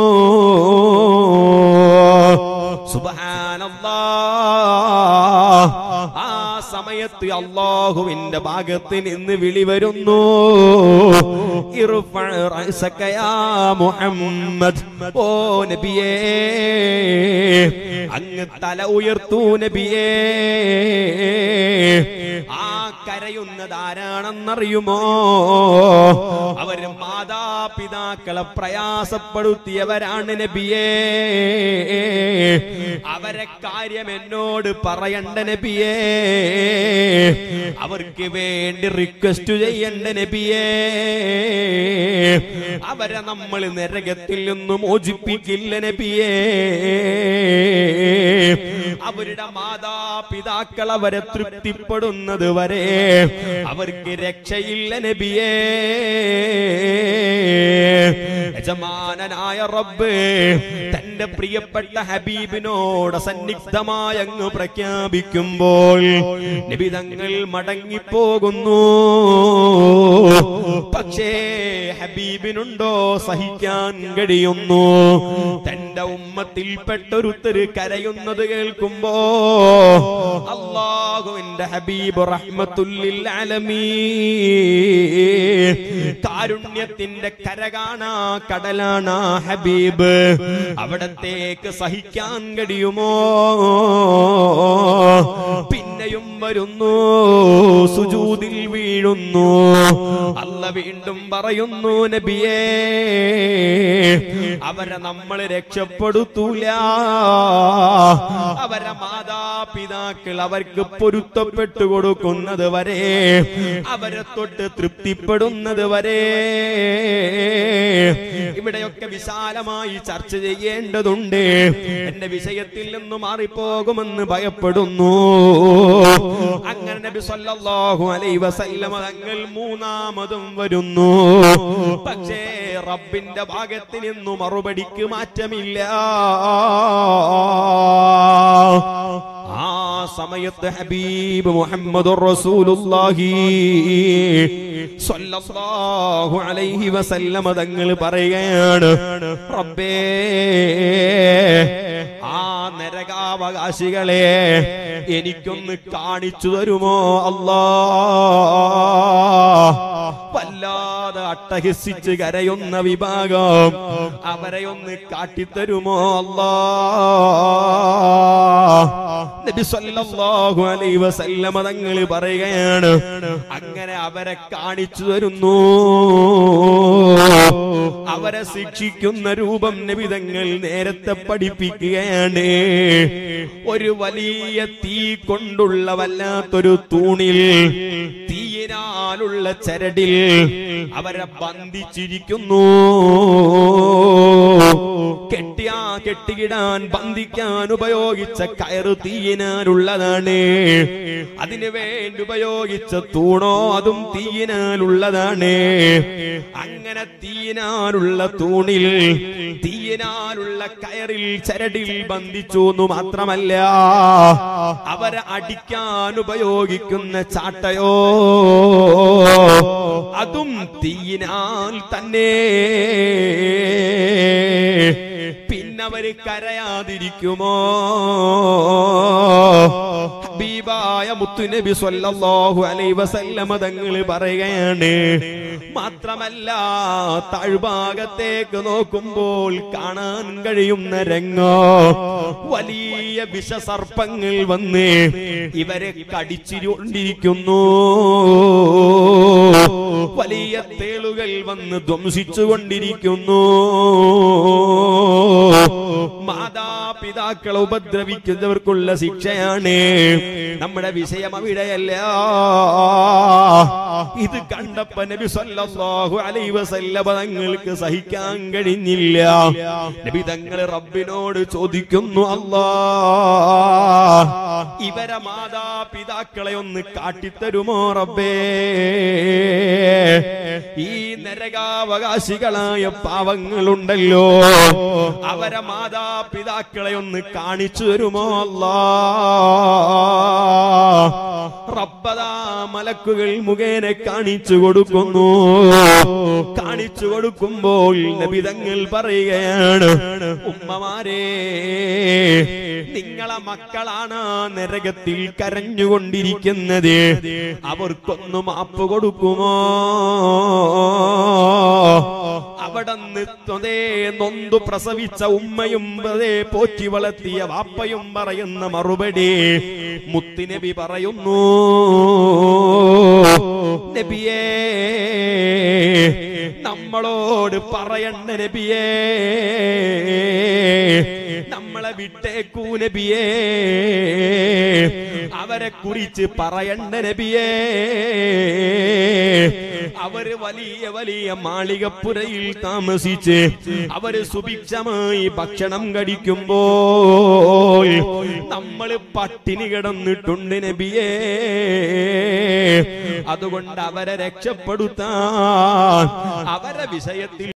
സുബ്ഹാനല്ലാഹ് ആ സമയത്ത് അള്ളാഹുവിന്റെ ഭാഗത്ത് നിന്ന് വിളി വരുന്നു ഇർഫഅ റഅസക യാ മുഹമ്മദ് ഓ നബിയേ അങ്ങ് തല ഉയർത്തൂ നബിയേ ആ കരയുന്നത് ആരാണെന്നറിയുമോ അവര് മാതാപിതാക്കളെ പ്രയാസപ്പെടുത്തിയവരാണ് നബിയേ അവരെ കാര്യം എന്നോട് പറയണ്ട നബിയേ അവർക്ക് വേണ്ടി റിക്വസ്റ്റ് ചെയ്യണ്ട നബിയേ അവരെ നമ്മൾ നരകത്തിൽ നിന്ന് മോചിപ്പിക്കില്ല നബിയേ അവരുടെ മാതാപിതാക്കൾ അവരെ തൃപ്തിപ്പെടുന്നത് വരെ അവർക്ക് രക്ഷയില്ല നബിയേ യജമാനനായ റബ്ബ് തന്റെ പ്രിയപ്പെട്ട ഹബീബിനോട് സന്നിഗ്ധമായി അങ്ങ് പ്രഖ്യാപിക്കുമ്പോൾ നിബിതങ്ങൾ മടങ്ങിപ്പോകുന്നു പക്ഷേ ഹബീബിനുണ്ടോ സഹിക്കാൻ കഴിയുന്നു തന്റെ ഉമ്മത്തിൽപ്പെട്ടൊരുത്തര് കരയുന്നത് കേൾക്കുമ്പോ അള്ളാഹുവിന്റെ ഹബീബ് റഹ്മത്തുല്ലിൽ അലമീ കാരുണ്യത്തിന്റെ കരകാണാ കടലാണാ ഹബീബ് അവിടത്തേക്ക് സഹിക്കാൻ കഴിയുമോ പിന്നെയും വരുന്നു സുജൂതിൽ വീഴുന്നു അല്ല വീണ്ടും പറയുന്നു നബിയേ അവരെ നമ്മൾ രക്ഷപ്പെടുത്തൂല അവരെ മാതാപിതാക്കൾ അവർക്ക് പൊരുത്തപ്പെട്ടു കൊടുക്കുന്നത് വരെ അവരെ തൊട്ട് തൃപ്തിപ്പെടുന്നത് വരെ ഇവിടെയൊക്കെ വിശാലമായി ചർച്ച ചെയ്യേണ്ടതുണ്ട് എന്റെ വിഷയത്തിൽ നിന്ന് മാറിപ്പോകുമെന്ന് ഭയപ്പെടുന്നു അങ്ങനെ നബി സല്ലല്ലാഹു അലൈഹി വസല്ലമ തങ്ങൾ മൂന്നാമതും വരുന്നു പക്ഷേ റബ്ബിന്റെ ഭാഗത്ത് നിന്നു മറുപടിക്ക് മാറ്റമില്ല ആ സമയത്ത് ഹബീബ് മുഹമ്മദ് റസൂലുള്ളാഹി സ്വല്ലല്ലാഹു അലൈഹി വസല്ലമ തങ്ങൾ പറയുകയാണ് റബ്ബേ ആ നരകാവകാശികളെ എനിക്കൊന്ന് കാണിച്ചു തരുമോ അല്ലാ വല്ലാതെ അട്ടഹസിച്ച് കരയുന്ന വിഭാഗം അവരെ ഒന്ന് കാട്ടിത്തരുമോ അല്ലാ നബി സല്ലല്ലാഹു അലൈഹി വസല്ലമ തങ്ങൾ പറയുകയാണ് അങ്ങനെ അവരെ കാണിച്ചു തരുന്നു അവരെ ശിക്ഷിക്കുന്ന രൂപം നബിതങ്ങൾ നേരത്തെ പഠിപ്പിക്കുകയാണ് ഒരു വലിയ തീ കൊണ്ടുള്ള വല്ലാത്തൊരു തൂണിൽ തീയിനാലുള്ള ചരടിൽ അവരെ ബന്ധിച്ചിരിക്കുന്നു കെട്ടിയാ കെട്ടിയിടാൻ ബന്ധിക്കാൻ ഉപയോഗിച്ച കയറ് തീയിനാലുള്ളതാണ് അതിനു വേണ്ടി ഉപയോഗിച്ച തൂണോ അതും തീയിനാലുള്ളതാണ് അങ്ങനെ തീയിനാലുള്ള തൂണിൽ തീയിനാലുള്ള കയറിൽ ചരടിൽ ബന്ധിച്ചു എന്ന് മാത്രമല്ല അവരെ അടിക്കാൻ ഉപയോഗിക്കുന്ന ചാട്ടയോ അതും തീയിനാൽ തന്നെ പിന്നവര് കരയാതിരിക്കുമോ ഹബീബായ മുത്തുനബി സ്വല്ലല്ലാഹു അലൈഹി വസല്ലമ തങ്ങൾ പറയുകയാണ് മാത്രമല്ല താഴ്ഭാഗത്തേക്ക് നോക്കുമ്പോൾ കാണാൻ കഴിയുന്ന രംഗോ വലിയ വിഷസർപ്പങ്ങൾ വന്ന് ഇവരെ കടിച്ചിരുകൊണ്ടിരിക്കുന്നു വലിയ തേളുകൾ വന്ന് ധ്വംസിച്ചുകൊണ്ടിരിക്കുന്നു മാതാപിതാക്കളെ ഉപദ്രവിക്കുന്നവർക്കുള്ള ശിക്ഷയാണ് നമ്മുടെ വിഷയം അവിടെയല്ല ഇത് കണ്ടപ്പോ നബി സല്ലല്ലാഹു അലൈഹി വസല്ലമ തങ്ങൾക്ക് സഹിക്കാൻ കഴിഞ്ഞില്ല നബി തങ്ങൾ റബ്ബിനോട് ചോദിക്കുന്നു അല്ലാ ഇവരെ മാതാപിതാക്കളെ ഒന്ന് കാട്ടിത്തരുമോ റബ്ബേ ഈ നരകാവകാശികളായ പാവങ്ങളുണ്ടല്ലോ അവരെ മാതാപിതാക്കളെ ഒന്ന് കാണിച്ചു തരുമോ അല്ലാ റബ്ബദാ മലക്കുകൾ മുഖേന കാണിച്ചു കൊടുക്കുന്നു കാണിച്ചു കൊടുക്കുമ്പോൾ നബിതങ്ങൾ പറയുകയാണ് ഉമ്മമാരെ നിങ്ങളെ മക്കളാണ് ആ നരകത്തിൽ കരഞ്ഞുകൊണ്ടിരിക്കുന്നത് അവർക്കൊന്ന് മാപ്പ് കൊടുക്കുമോ അവിടെ നിന്നതേ നൊന്തു പ്രസവിച്ച ഉമ്മയും അതേ പോറ്റി വളർത്തിയ വാപ്പയും പറയുന്ന മറുപടി മുത്തുനബി പറയുന്നു നബിയേ നമ്മളോട് പറയണ്ട നബിയേ നമ്മളെ വിട്ടേക്കൂ നബിയേ അവരെ കുറിച്ച് പറയണ്ട നബിയേ അവര് വലിയ വലിയ മാളികപ്പുരയിൽ താമസിച്ച് അവര് സുഭിക്ഷമായി ഭക്ഷണം കഴിക്കുമ്പോൾ നമ്മൾ പട്ടിണി കിടന്നിട്ടുണ്ട് നബിയേ അതുകൊണ്ട് അവരെ രക്ഷപ്പെടുത്താൻ അവരെ വിഷയത്തിൽ